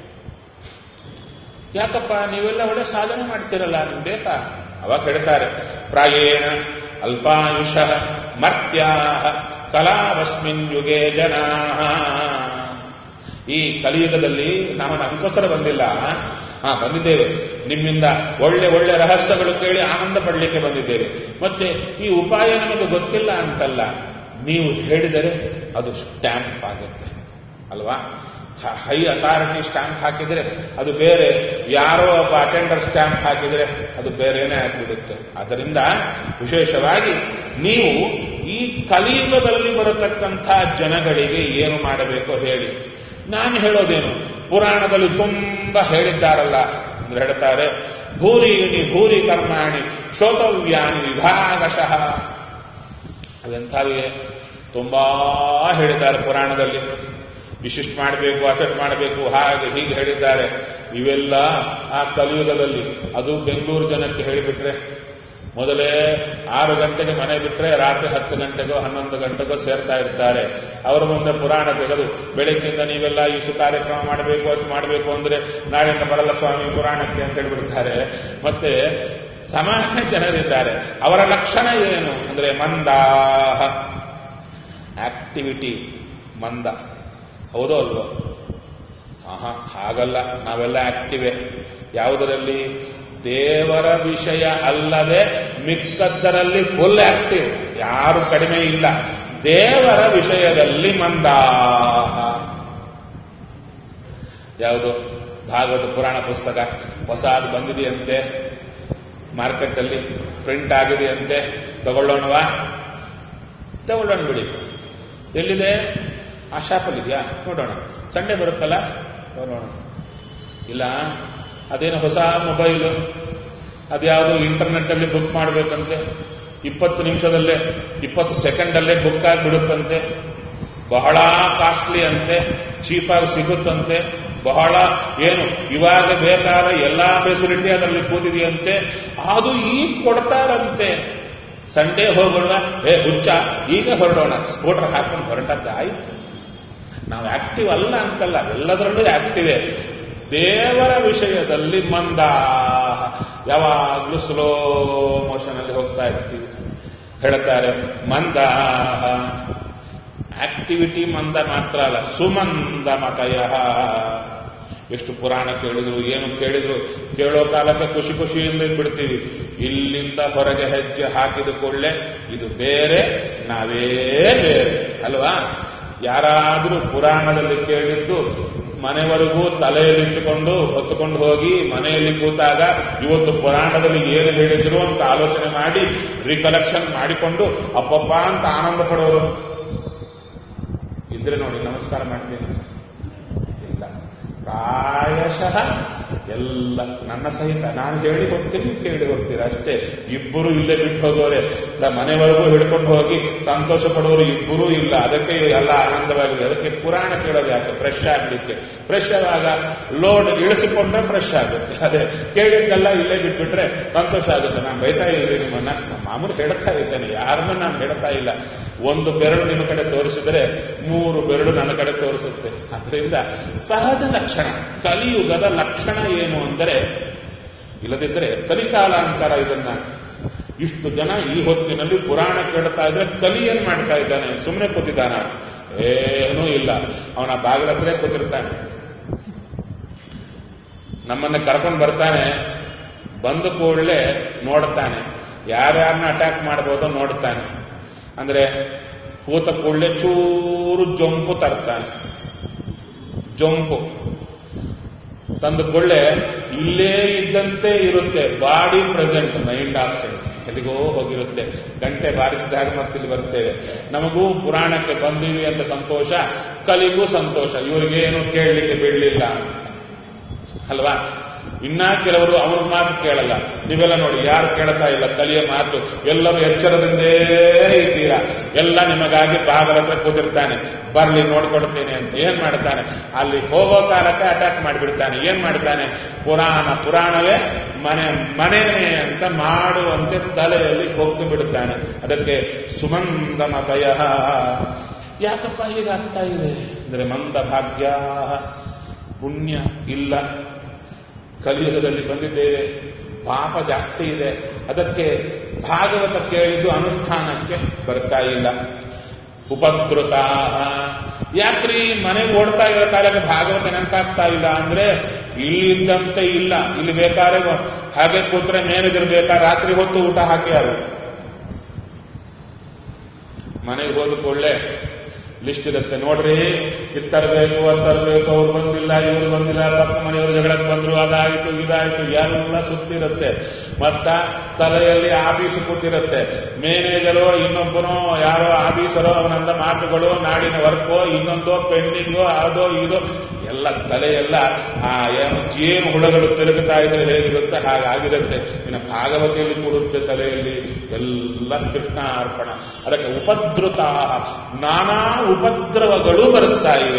ಯಾಕಪ್ಪ ನೀವೆಲ್ಲ ಒಳ್ಳೆ ಸಾಧನೆ ಮಾಡ್ತೀರಲ್ಲ ನಿಮ್ಗೆ ಬೇಕಾ ಅವಾಗ ಹೇಳ್ತಾರೆ ಪ್ರಾಯೇಣ ಅಲ್ಪಾಯುಷ ಮರ್ತ್ಯಾ ಕಲಾವಸ್ಮಿನ್ ಯುಗೆ ಜನಾ ಈ ಕಲಿಯುಗದಲ್ಲಿ ನಾವು ನಮಗೋಸ್ಕರ ಬಂದಿಲ್ಲ ಹಾ ಬಂದಿದ್ದೇವೆ ನಿಮ್ಮಿಂದ ಒಳ್ಳೆ ಒಳ್ಳೆ ರಹಸ್ಯಗಳು ಕೇಳಿ ಆನಂದ ಪಡಲಿಕ್ಕೆ ಬಂದಿದ್ದೇವೆ ಮತ್ತೆ ಈ ಉಪಾಯ ನಮಗೆ ಗೊತ್ತಿಲ್ಲ ಅಂತಲ್ಲ ನೀವು ಹೇಳಿದರೆ ಅದು ಸ್ಟ್ಯಾಂಪ್ ಆಗುತ್ತೆ ಅಲ್ವಾ ಹೈ ಅಥಾರಿಟಿ ಸ್ಟ್ಯಾಂಪ್ ಹಾಕಿದರೆ ಅದು ಬೇರೆ ಯಾರೋ ಒಬ್ಬ ಅಟೆಂಡರ್ ಸ್ಟ್ಯಾಂಪ್ ಹಾಕಿದರೆ ಅದು ಬೇರೆನೇ ಆಗಿಬಿಡುತ್ತೆ ಅದರಿಂದ ವಿಶೇಷವಾಗಿ ನೀವು ಈ ಕಲಿಯುಗದಲ್ಲಿ ಬರತಕ್ಕಂಥ ಜನಗಳಿಗೆ ಏನು ಮಾಡಬೇಕೋ ಹೇಳಿ ನಾನು ಹೇಳೋದೇನು ಪುರಾಣದಲ್ಲಿ ತುಂಬಾ ಹೇಳಿದ್ದಾರಲ್ಲ ಅಂದ್ರೆ ಹೇಳ್ತಾರೆ ಭೂರಿಗಿಣಿ ಭೂರಿ ಕರ್ಮಾಣಿ ಶ್ರೋತವ್ಯಾನಿ ವಿಭಾಗಶಃ ಅದೆಂಥವಿವೆ ತುಂಬಾ ಹೇಳಿದ್ದಾರೆ ಪುರಾಣದಲ್ಲಿ ವಿಶಿಷ್ಟ ಮಾಡಬೇಕು ಅಶಟ್ ಮಾಡಬೇಕು ಹಾಗೆ ಹೀಗೆ ಹೇಳಿದ್ದಾರೆ ಇವೆಲ್ಲ ಆ ಕಲಿಯುಗದಲ್ಲಿ ಅದು ಬೆಂಗಳೂರು ಜನಕ್ಕೆ ಹೇಳಿಬಿಟ್ರೆ ಮೊದಲೇ ಆರು ಗಂಟೆಗೆ ಮನೆ ಬಿಟ್ರೆ ರಾತ್ರಿ ಹತ್ತು ಗಂಟೆಗೋ ಹನ್ನೊಂದು ಗಂಟೆಗೋ ಸೇರ್ತಾ ಇರ್ತಾರೆ ಅವರ ಮುಂದೆ ಪುರಾಣ ತೆಗೆದು ಬೆಳಗ್ಗಿಂದ ನೀವೆಲ್ಲ ಇಷ್ಟು ಕಾರ್ಯಕ್ರಮ ಮಾಡಬೇಕು ಅಷ್ಟು ಮಾಡಬೇಕು ಅಂದ್ರೆ ನಾಳೆಯಿಂದ ಬರಲ್ಲ ಸ್ವಾಮಿ ಪುರಾಣಕ್ಕೆ ಅಂತ ಹೇಳಿಬಿಡ್ತಾರೆ ಮತ್ತೆ ಸಾಮಾನ್ಯ ಜನರಿದ್ದಾರೆ ಅವರ ಲಕ್ಷಣ ಏನು ಅಂದ್ರೆ ಮಂದಾಹ ಆಕ್ಟಿವಿಟಿ ಮಂದ ಹೌದೋ ಅಲ್ವೋ ಆಹಾ ಹಾಗಲ್ಲ ನಾವೆಲ್ಲ ಆಕ್ಟಿವೆ ಯಾವುದರಲ್ಲಿ ದೇವರ ವಿಷಯ ಅಲ್ಲದೆ ಮಿಕ್ಕದ್ದರಲ್ಲಿ ಫುಲ್ ಆಕ್ಟಿವ್ ಯಾರು ಕಡಿಮೆ ಇಲ್ಲ ದೇವರ ವಿಷಯದಲ್ಲಿ ಮಂದಾಹ ಯಾವುದು ಭಾಗವತ ಪುರಾಣ ಪುಸ್ತಕ ಹೊಸದು ಬಂದಿದೆಯಂತೆ ಮಾರ್ಕೆಟಲ್ಲಿ ಪ್ರಿಂಟ್ ಆಗಿದೆಯಂತೆ ತಗೊಳ್ಳೋಣವಾ ತಗೊಳ್ಳೋಣ ಬಿಡಿ ಎಲ್ಲಿದೆ ಆ ಶಾಪಲ್ಲಿ ಇದೆಯಾ ನೋಡೋಣ ಸಂಡೇ ಬರುತ್ತಲ್ಲ ನೋಡೋಣ ಇಲ್ಲ ಅದೇನು ಹೊಸ ಮೊಬೈಲು ಅದ್ಯಾವುದು ಇಂಟರ್ನೆಟ್ ಅಲ್ಲಿ ಬುಕ್ ಮಾಡಬೇಕಂತೆ ಇಪ್ಪತ್ತು ನಿಮಿಷದಲ್ಲೇ ಇಪ್ಪತ್ತು ಸೆಕೆಂಡಲ್ಲೇ ಬುಕ್ ಆಗಿಬಿಡುತ್ತಂತೆ ಬಹಳ ಕಾಸ್ಟ್ಲಿ ಅಂತೆ ಚೀಪಾಗಿ ಸಿಗುತ್ತಂತೆ ಬಹಳ ಏನು ಇವಾಗ ಬೇಕಾದ ಎಲ್ಲಾ ಫೆಸಿಲಿಟಿ ಅದರಲ್ಲಿ ಕೂತಿದೆಯಂತೆ ಅದು ಈಗ ಕೊಡ್ತಾರಂತೆ ಸಂಡೇ ಹೋಗೋಣ ಏ ಹುಚ್ಚ ಈಗ ಹೊರಡೋಣ ಸ್ಕೂಟರ್ ಹಾಕೊಂಡು ಹೊರಟದ್ದಾಯ್ತು ನಾವು ಆಕ್ಟಿವ್ ಅಲ್ಲ ಅಂತಲ್ಲ ಎಲ್ಲದರಲ್ಲೂ ಆಕ್ಟಿವೇ ದೇವರ ವಿಷಯದಲ್ಲಿ ಮಂದ ಯಾವಾಗಲೂ ಸ್ಲೋ ಮೋಷನ್ ಅಲ್ಲಿ ಹೋಗ್ತಾ ಇರ್ತೀವಿ ಹೇಳ್ತಾರೆ ಮಂದ ಆಕ್ಟಿವಿಟಿ ಮಂದ ಮಾತ್ರ ಅಲ್ಲ ಸುಮಂದ ಮತಯ ಎಷ್ಟು ಪುರಾಣ ಕೇಳಿದ್ರು ಏನು ಕೇಳಿದ್ರು ಕೇಳೋ ಕಾಲಕ್ಕೆ ಖುಷಿ ಖುಷಿಯಿಂದ ಬಿಡ್ತೀವಿ ಇಲ್ಲಿಂದ ಹೊರಗೆ ಹೆಜ್ಜೆ ಹಾಕಿದ ಕೂಡಲೇ ಇದು ಬೇರೆ ನಾವೇ ಬೇರೆ ಅಲ್ವಾ ಯಾರಾದರೂ ಪುರಾಣದಲ್ಲಿ ಕೇಳಿದ್ದು ಮನೆವರೆಗೂ ತಲೆಯಲ್ಲಿಟ್ಟುಕೊಂಡು ಹೊತ್ತುಕೊಂಡು ಹೋಗಿ ಮನೆಯಲ್ಲಿ ಕೂತಾಗ ಇವತ್ತು ಪುರಾಣದಲ್ಲಿ ಏನು ಹೇಳಿದ್ರು ಅಂತ ಆಲೋಚನೆ ಮಾಡಿ ರಿಕಲೆಕ್ಷನ್ ಮಾಡಿಕೊಂಡು ಅಪ್ಪಪ್ಪ ಅಂತ ಆನಂದ ಪಡೋರು ಇದ್ರೆ ನೋಡಿ ನಮಸ್ಕಾರ ಮಾಡ್ತೀನಿ ಇಲ್ಲ ಪ್ರಾಯಶಃ ಎಲ್ಲ ನನ್ನ ಸಹಿತ ನಾನು ಹೇಳಿ ಹೋಗ್ತೀನಿ ಕೇಳಿ ಹೋಗ್ತೀರ ಅಷ್ಟೇ ಇಬ್ಬರು ಇಲ್ಲೇ ಬಿಟ್ಟು ಹೋಗೋರೆ ತ- ಮನೆವರೆಗೂ ಹಿಡ್ಕೊಂಡು ಹೋಗಿ ಸಂತೋಷ ಪಡುವವರು ಇಬ್ಬರೂ ಇಲ್ಲ ಅದಕ್ಕೆ ಎಲ್ಲ ಆನಂದವಾಗಿದೆ ಅದಕ್ಕೆ ಪುರಾಣ ಕೇಳೋದು ಯಾಕೆ ಫ್ರೆಶ್ ಆಗಲಿಕ್ಕೆ ಫ್ರೆಶ್ ಆದಾಗ ಲೋಡ್ ಇಳಿಸಿಕೊಂಡ್ರೆ ಫ್ರೆಶ್ ಆಗುತ್ತೆ ಅದೇ ಕೇಳಿದ್ದೆಲ್ಲ ಇಲ್ಲೇ ಬಿಟ್ಬಿಟ್ರೆ ಸಂತೋಷ ಆಗುತ್ತೆ ನಾನು ಬೈತಾ ಇದ್ದೀನಿ ನಿಮ್ಮನ್ನ ಸ- ಮಾಮೂಲು ಹೇಳ್ತಾ ಇದ್ದೇನೆ ಯಾರನ್ನ ನಾನು ಹೇಳ್ತಾ ಇಲ್ಲ ಒಂದು ಬೆರಳು ನಿಮ್ಮ ಕಡೆ ತೋರಿಸಿದರೆ ಮೂರು ಬೆರಳು ನನ್ನ ಕಡೆ ತೋರಿಸುತ್ತೆ ಅದರಿಂದ ಸಹಜ ಲಕ್ಷಣ ಕಲಿಯುಗದ ಲಕ್ಷಣ ಏನು ಅಂದರೆ ಇಲ್ಲದಿದ್ದರೆ ಕಲಿಕಾಲಾಂತರ ಇದನ್ನ ಇಷ್ಟು ಜನ ಈ ಹೊತ್ತಿನಲ್ಲಿ ಪುರಾಣ ಕೇಳ್ತಾ ಇದ್ರೆ ಕಲಿ ಏನ್ ಮಾಡ್ತಾ ಇದ್ದಾನೆ ಸುಮ್ಮನೆ ಕೂತಿದ್ದಾನ ಏನೂ ಇಲ್ಲ ಅವನ ಬಾಗಿಲ ಹತ್ರ ಕೂತಿರ್ತಾನೆ ನಮ್ಮನ್ನ ಕರ್ಕೊಂಡು ಬರ್ತಾನೆ ಬಂದ ಕೂಡಲೇ ನೋಡ್ತಾನೆ ಯಾರ್ಯಾರನ್ನ ಅಟ್ಯಾಕ್ ಮಾಡ್ಬೋದೋ ನೋಡ್ತಾನೆ ಅಂದ್ರೆ ಕೂತ ಕೂಡಲೇ ಚೂರು ಜೊಂಪು ತರ್ತಾನೆ ಜೊಂಪು ತಂದ ಕೊಳ್ಳೆ ಇಲ್ಲೇ ಇದ್ದಂತೆ ಇರುತ್ತೆ ಬಾಡಿ ಪ್ರೆಸೆಂಟ್ ಮೈಂಡ್ ಆಬ್ಸೆಂಟ್ ಎಲ್ಲಿಗೋ ಹೋಗಿರುತ್ತೆ ಗಂಟೆ ಬಾರಿಸಿದಾಗ ಮತ್ತಿಲ್ಲಿ ಬರ್ತೇವೆ ನಮಗೂ ಪುರಾಣಕ್ಕೆ ಬಂದೀವಿ ಅಂತ ಸಂತೋಷ ಕಲಿಗೂ ಸಂತೋಷ ಇವ್ರಿಗೇನು ಕೇಳಲಿಕ್ಕೆ ಬಿಡಲಿಲ್ಲ ಅಲ್ವಾ ಇನ್ನ ಕೆಲವರು ಅವ್ರ ಮಾತು ಕೇಳಲ್ಲ ನೀವೆಲ್ಲ ನೋಡಿ ಯಾರು ಕೇಳ್ತಾ ಇಲ್ಲ ಕಲಿಯ ಮಾತು ಎಲ್ಲರೂ ಎಚ್ಚರದಿಂದೇ ಇದ್ದೀರಾ ಎಲ್ಲ ನಿಮಗಾಗಿ ಬಾಗಲ ಹತ್ರ ಕೂತಿರ್ತಾನೆ ಬರ್ಲಿ ನೋಡ್ಕೊಳ್ತೇನೆ ಅಂತ ಏನ್ ಮಾಡ್ತಾನೆ ಅಲ್ಲಿ ಹೋಗೋ ಕಾಲಕ್ಕೆ ಅಟ್ಯಾಕ್ ಮಾಡಿಬಿಡ್ತಾನೆ ಏನ್ ಮಾಡ್ತಾನೆ ಪುರಾಣ ಪುರಾಣವೇ ಮನೆ ಮನೆನೇ ಅಂತ ಮಾಡುವಂತೆ ತಲೆಯಲ್ಲಿ ಹೊಕ್ಕು ಬಿಡುತ್ತಾನೆ ಅದಕ್ಕೆ ಸುಮಂದ ಮತಯ ಯಾಕಪ್ಪ ಹೀಗಾಗ್ತಾ ಇದೆ ಅಂದ್ರೆ ಮಂದ ಭಾಗ್ಯ ಪುಣ್ಯ ಇಲ್ಲ ಕಲಿಯುಗದಲ್ಲಿ ಬಂದಿದ್ದೇವೆ ಪಾಪ ಜಾಸ್ತಿ ಇದೆ ಅದಕ್ಕೆ ಭಾಗವತ ಕೇಳಿದ್ದು ಅನುಷ್ಠಾನಕ್ಕೆ ಬರ್ತಾ ಇಲ್ಲ ಉಪದ್ರುತ ಯಾಕ್ರಿ ಮನೆಗೆ ಓಡ್ತಾ ಇರೋ ಕಾಲಕ್ಕೆ ಭಾಗವತ ನೆನಪಾಗ್ತಾ ಇಲ್ಲ ಅಂದ್ರೆ ಇಲ್ಲಿದ್ದಂತೆ ಇಲ್ಲ ಇಲ್ಲಿ ಬೇಕಾದ್ರೆ ಹಾಗೆ ಕೂತ್ರೆ ಮೇನೇಜರ್ ಬೇಕಾ ರಾತ್ರಿ ಹೊತ್ತು ಊಟ ಹಾಕ್ಯಾರು ಮನೆಗೆ ಹೋದ ಕೂಡಲೇ ಲಿಸ್ಟ್ ಇರುತ್ತೆ ನೋಡ್ರಿ ಇದು ತರಬೇಕು ಅದು ತರಬೇಕು ಅವ್ರು ಬಂದಿಲ್ಲ ಇವ್ರು ಬಂದಿಲ್ಲ ಪಕ್ಕ ಮನೆಯವರು ಜಗಳಕ್ಕೆ ಬಂದ್ರು ಅದಾಯಿತು ಇದಾಯಿತು ಎಲ್ಲ ಸುತ್ತಿರುತ್ತೆ ಮತ್ತ ತಲೆಯಲ್ಲಿ ಆಫೀಸ್ ಕೂತಿರುತ್ತೆ ಮೇನೇಜರು ಇನ್ನೊಬ್ಬನೋ ಯಾರೋ ಆಫೀಸರೋ ಅವನಂದ ಮಾತುಗಳು ನಾಡಿನ ವರ್ಕೋ ಇನ್ನೊಂದೋ ಪೆಂಡಿಂಗೋ ಅದೋ ಇದೋ ಎಲ್ಲ ತಲೆಯೆಲ್ಲ ಆ ಏನು ಜೇನು ಹುಳಗಳು ತಿರುಗುತ್ತಾ ಇದ್ರೆ ಹೇಗಿರುತ್ತೆ ಹಾಗಾಗಿರುತ್ತೆ ಇನ್ನು ಭಾಗವತಿಯಲ್ಲಿ ಕೂಡುತ್ತೆ ತಲೆಯಲ್ಲಿ ಎಲ್ಲ ಕೃಷ್ಣ ಅರ್ಪಣ ಅದಕ್ಕೆ ಉಪದ್ರುತ ನಾನಾ ಉಪದ್ರವಗಳು ಬರುತ್ತಾ ಇವೆ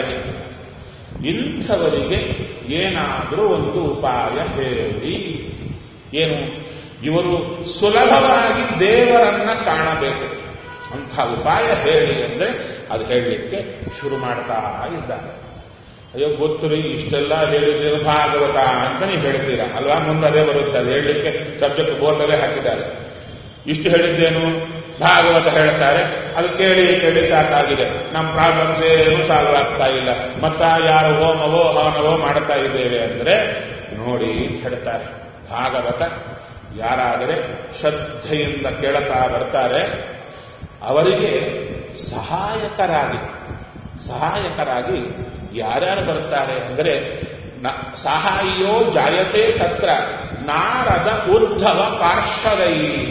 ಇಂಥವರಿಗೆ ಏನಾದರೂ ಒಂದು ಉಪಾಯ ಹೇಳಿ ಏನು ಇವರು ಸುಲಭವಾಗಿ ದೇವರನ್ನ ಕಾಣಬೇಕು ಅಂಥ ಉಪಾಯ ಹೇಳಿ ಅಂದ್ರೆ ಅದು ಹೇಳಲಿಕ್ಕೆ ಶುರು ಮಾಡ್ತಾ ಇದ್ದಾರೆ ಅಯ್ಯೋ ಗೊತ್ತು ರೀ ಇಷ್ಟೆಲ್ಲ ಹೇಳಿದ್ರೆ ಭಾಗವತ ಅಂತ ನೀವು ಹೇಳ್ತೀರಾ ಅಲ್ವಾ ಮುಂದೆ ಅದೇ ಬರುತ್ತೆ ಅದು ಹೇಳಲಿಕ್ಕೆ ಸಬ್ಜೆಕ್ಟ್ ಬೋರ್ಡಲ್ಲೇ ಹಾಕಿದ್ದಾರೆ ಇಷ್ಟು ಹೇಳಿದ್ದೇನು ಭಾಗವತ ಹೇಳ್ತಾರೆ ಅದು ಕೇಳಿ ಕೇಳಿ ಸಾಕಾಗಿದೆ ನಮ್ಮ ಪ್ರಾಬ್ಲಮ್ಸ್ ಏನು ಸಾಲ್ವ್ ಆಗ್ತಾ ಇಲ್ಲ ಮತ್ತ ಯಾರು ಹೋಮವೋ ಹವನವೋ ಮಾಡ್ತಾ ಇದ್ದೇವೆ ಅಂದ್ರೆ ನೋಡಿ ಹೇಳ್ತಾರೆ ಭಾಗವತ ಯಾರಾದರೆ ಶ್ರದ್ಧೆಯಿಂದ ಕೇಳುತ್ತಾ ಬರ್ತಾರೆ ಅವರಿಗೆ ಸಹಾಯಕರಾಗಿ ಸಹಾಯಕರಾಗಿ ಯಾರ್ಯಾರು ಬರ್ತಾರೆ ಅಂದರೆ ನ- ಸಹಾಯೋ ಜಾಯತೆ ತತ್ರ ನಾರದ ಉದ್ಧವ ಪಾರ್ಶ್ವದೈ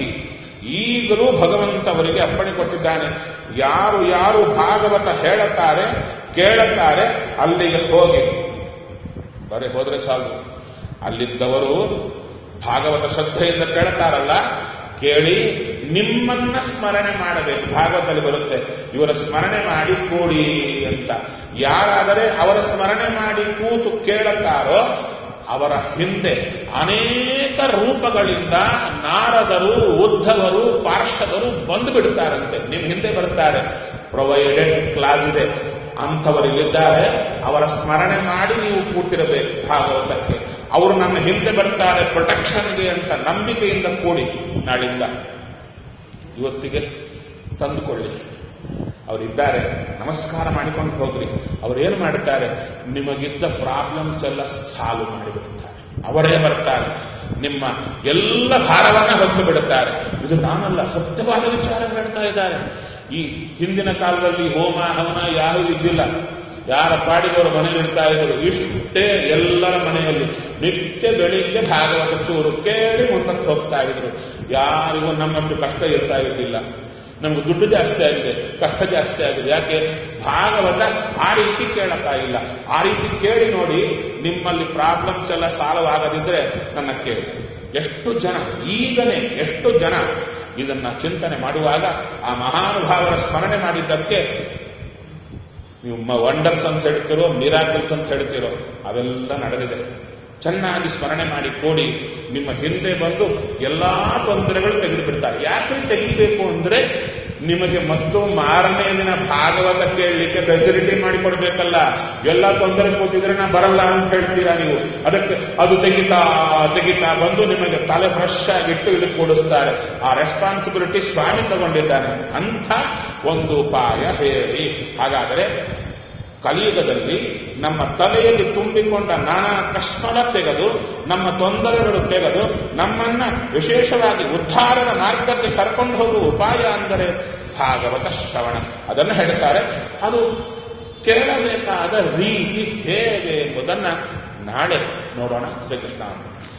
ಈಗಲೂ ಭಗವಂತ ಅವರಿಗೆ ಅಪ್ಪಣೆ ಕೊಟ್ಟಿದ್ದಾನೆ ಯಾರು ಯಾರು ಭಾಗವತ ಹೇಳುತ್ತಾರೆ ಕೇಳುತ್ತಾರೆ ಅಲ್ಲಿಗೆ ಹೋಗಿ ಬರೀ ಹೋದ್ರೆ ಸಾಲದು ಅಲ್ಲಿದ್ದವರು ಭಾಗವತ ಶ್ರದ್ಧೆಯಿಂದ ಕೇಳ್ತಾರಲ್ಲ ಕೇಳಿ ನಿಮ್ಮನ್ನ ಸ್ಮರಣೆ ಮಾಡಬೇಕು ಭಾಗವತದಲ್ಲಿ ಬರುತ್ತೆ ಇವರ ಸ್ಮರಣೆ ಮಾಡಿ ಕೂಡಿ ಅಂತ ಯಾರಾದರೆ ಅವರ ಸ್ಮರಣೆ ಮಾಡಿ ಕೂತು ಕೇಳುತ್ತಾರೋ ಅವರ ಹಿಂದೆ ಅನೇಕ ರೂಪಗಳಿಂದ ನಾರದರು ಉದ್ಧವರು ಪಾರ್ಷದರು ಬಂದು ಬಿಡ್ತಾರಂತೆ ನಿಮ್ಮ ಹಿಂದೆ ಬರ್ತಾರೆ ಪ್ರೊವೈಡೆಡ್ ಕ್ಲಾಸ್ ಇದೆ ಅಂಥವರಿಲ್ಲಿದ್ದಾರೆ ಅವರ ಸ್ಮರಣೆ ಮಾಡಿ ನೀವು ಕೂತಿರಬೇಕು ಭಾಗವತಕ್ಕೆ ಅವರು ನನ್ನ ಹಿಂದೆ ಬರ್ತಾರೆ ಪ್ರೊಟೆಕ್ಷನ್ಗೆ ಅಂತ ನಂಬಿಕೆಯಿಂದ ಕೂಡಿ ನಾಳಿಂದ ಇವತ್ತಿಗೆ ತಂದುಕೊಳ್ಳಿ ಅವರಿದ್ದಾರೆ ನಮಸ್ಕಾರ ಮಾಡಿಕೊಂಡು ಹೋಗ್ರಿ ಅವರೇನು ಮಾಡ್ತಾರೆ ನಿಮಗಿದ್ದ ಪ್ರಾಬ್ಲಮ್ಸ್ ಎಲ್ಲ ಸಾಲ್ವ್ ಮಾಡಿಬಿಡ್ತಾರೆ ಅವರೇ ಬರ್ತಾರೆ ನಿಮ್ಮ ಎಲ್ಲ ಭಾರವನ್ನ ಹೊತ್ತು ಬಿಡುತ್ತಾರೆ ಇದು ನಾನಲ್ಲ ಸತ್ಯವಾದ ವಿಚಾರ ಹೇಳ್ತಾ ಇದ್ದಾರೆ ಈ ಹಿಂದಿನ ಕಾಲದಲ್ಲಿ ಹೋಮ ಹವನ ಯಾರೂ ಇದ್ದಿಲ್ಲ ಯಾರ ಪಾಡಿದವರು ಮನೇಲಿ ಇಡ್ತಾ ಇದ್ರು ಇಷ್ಟೇ ಎಲ್ಲರ ಮನೆಯಲ್ಲಿ ನಿತ್ಯ ಬೆಳಿಗ್ಗೆ ಭಾಗವತ ಚೂರು ಕೇಳಿ ಮುಂದಕ್ಕೆ ಹೋಗ್ತಾ ಇದ್ರು ಯಾರಿಗೂ ನಮ್ಮಷ್ಟು ಕಷ್ಟ ಇರ್ತಾ ಇದ್ದಿಲ್ಲ ನಮ್ಗೆ ದುಡ್ಡು ಜಾಸ್ತಿ ಆಗಿದೆ ಕಷ್ಟ ಜಾಸ್ತಿ ಆಗಿದೆ ಯಾಕೆ ಭಾಗವತ ಆ ರೀತಿ ಕೇಳತಾ ಇಲ್ಲ ಆ ರೀತಿ ಕೇಳಿ ನೋಡಿ ನಿಮ್ಮಲ್ಲಿ ಪ್ರಾಬ್ಲಮ್ಸ್ ಎಲ್ಲ ಸಾಲ್ವ್ ಆಗದಿದ್ರೆ ನನ್ನ ಕೇಳಿ ಎಷ್ಟು ಜನ ಈಗನೇ ಎಷ್ಟು ಜನ ಇದನ್ನ ಚಿಂತನೆ ಮಾಡುವಾಗ ಆ ಮಹಾನುಭಾವರ ಸ್ಮರಣೆ ಮಾಡಿದ್ದಕ್ಕೆ ನೀವು ವಂಡರ್ಸ್ ಅಂತ ಹೇಳ್ತಿರೋ ಮಿರಾಕಲ್ಸ್ ಅಂತ ಹೇಳ್ತಿರೋ ಅವೆಲ್ಲ ನಡೆದಿದೆ ಚೆನ್ನಾಗಿ ಸ್ಮರಣೆ ಮಾಡಿ ಕೂಡಿ ನಿಮ್ಮ ಹಿಂದೆ ಬಂದು ಎಲ್ಲಾ ತೊಂದರೆಗಳು ತೆಗೆದು ಬಿಡ್ತಾರೆ ಯಾಕೆ ತೆಗಿಬೇಕು ಅಂದ್ರೆ ನಿಮಗೆ ಮತ್ತು ಮಾರನೇ ದಿನ ಭಾಗವತ ಕೇಳಲಿಕ್ಕೆ ಫೆಸಿಲಿಟಿ ಮಾಡಿಕೊಡ್ಬೇಕಲ್ಲ ಎಲ್ಲ ತೊಂದರೆ ಕೂತಿದ್ರೆ ನಾ ಬರಲ್ಲ ಅಂತ ಹೇಳ್ತೀರಾ ನೀವು ಅದಕ್ಕೆ ಅದು ತೆಗಿತಾ ತೆಗಿತಾ ಬಂದು ನಿಮಗೆ ತಲೆ ಫ್ರೆಶ್ ಆಗಿಟ್ಟು ಇಲ್ಲಿ ಕೂಡಿಸ್ತಾರೆ ಆ ರೆಸ್ಪಾನ್ಸಿಬಿಲಿಟಿ ಸ್ವಾಮಿ ತಗೊಂಡಿದ್ದಾನೆ ಅಂಥ ಒಂದು ಉಪಾಯ ಹೇಳಿ ಹಾಗಾದರೆ ಕಲಿಯುಗದಲ್ಲಿ ನಮ್ಮ ತಲೆಯಲ್ಲಿ ತುಂಬಿಕೊಂಡ ನಾನಾ ಕಷ್ಟಲ ತೆಗೆದು ನಮ್ಮ ತೊಂದರೆಗಳು ತೆಗೆದು ನಮ್ಮನ್ನ ವಿಶೇಷವಾಗಿ ಉದ್ಧಾರದ ಮಾರ್ಗಕ್ಕೆ ಕರ್ಕೊಂಡು ಹೋಗುವ ಉಪಾಯ ಅಂದರೆ ಭಾಗವತ ಶ್ರವಣ ಅದನ್ನು ಹೇಳ್ತಾರೆ ಅದು ಕೇಳಬೇಕಾದ ರೀತಿ ಹೇಗೆ ಎಂಬುದನ್ನ ನಾಳೆ ನೋಡೋಣ ಶ್ರೀಕೃಷ್ಣ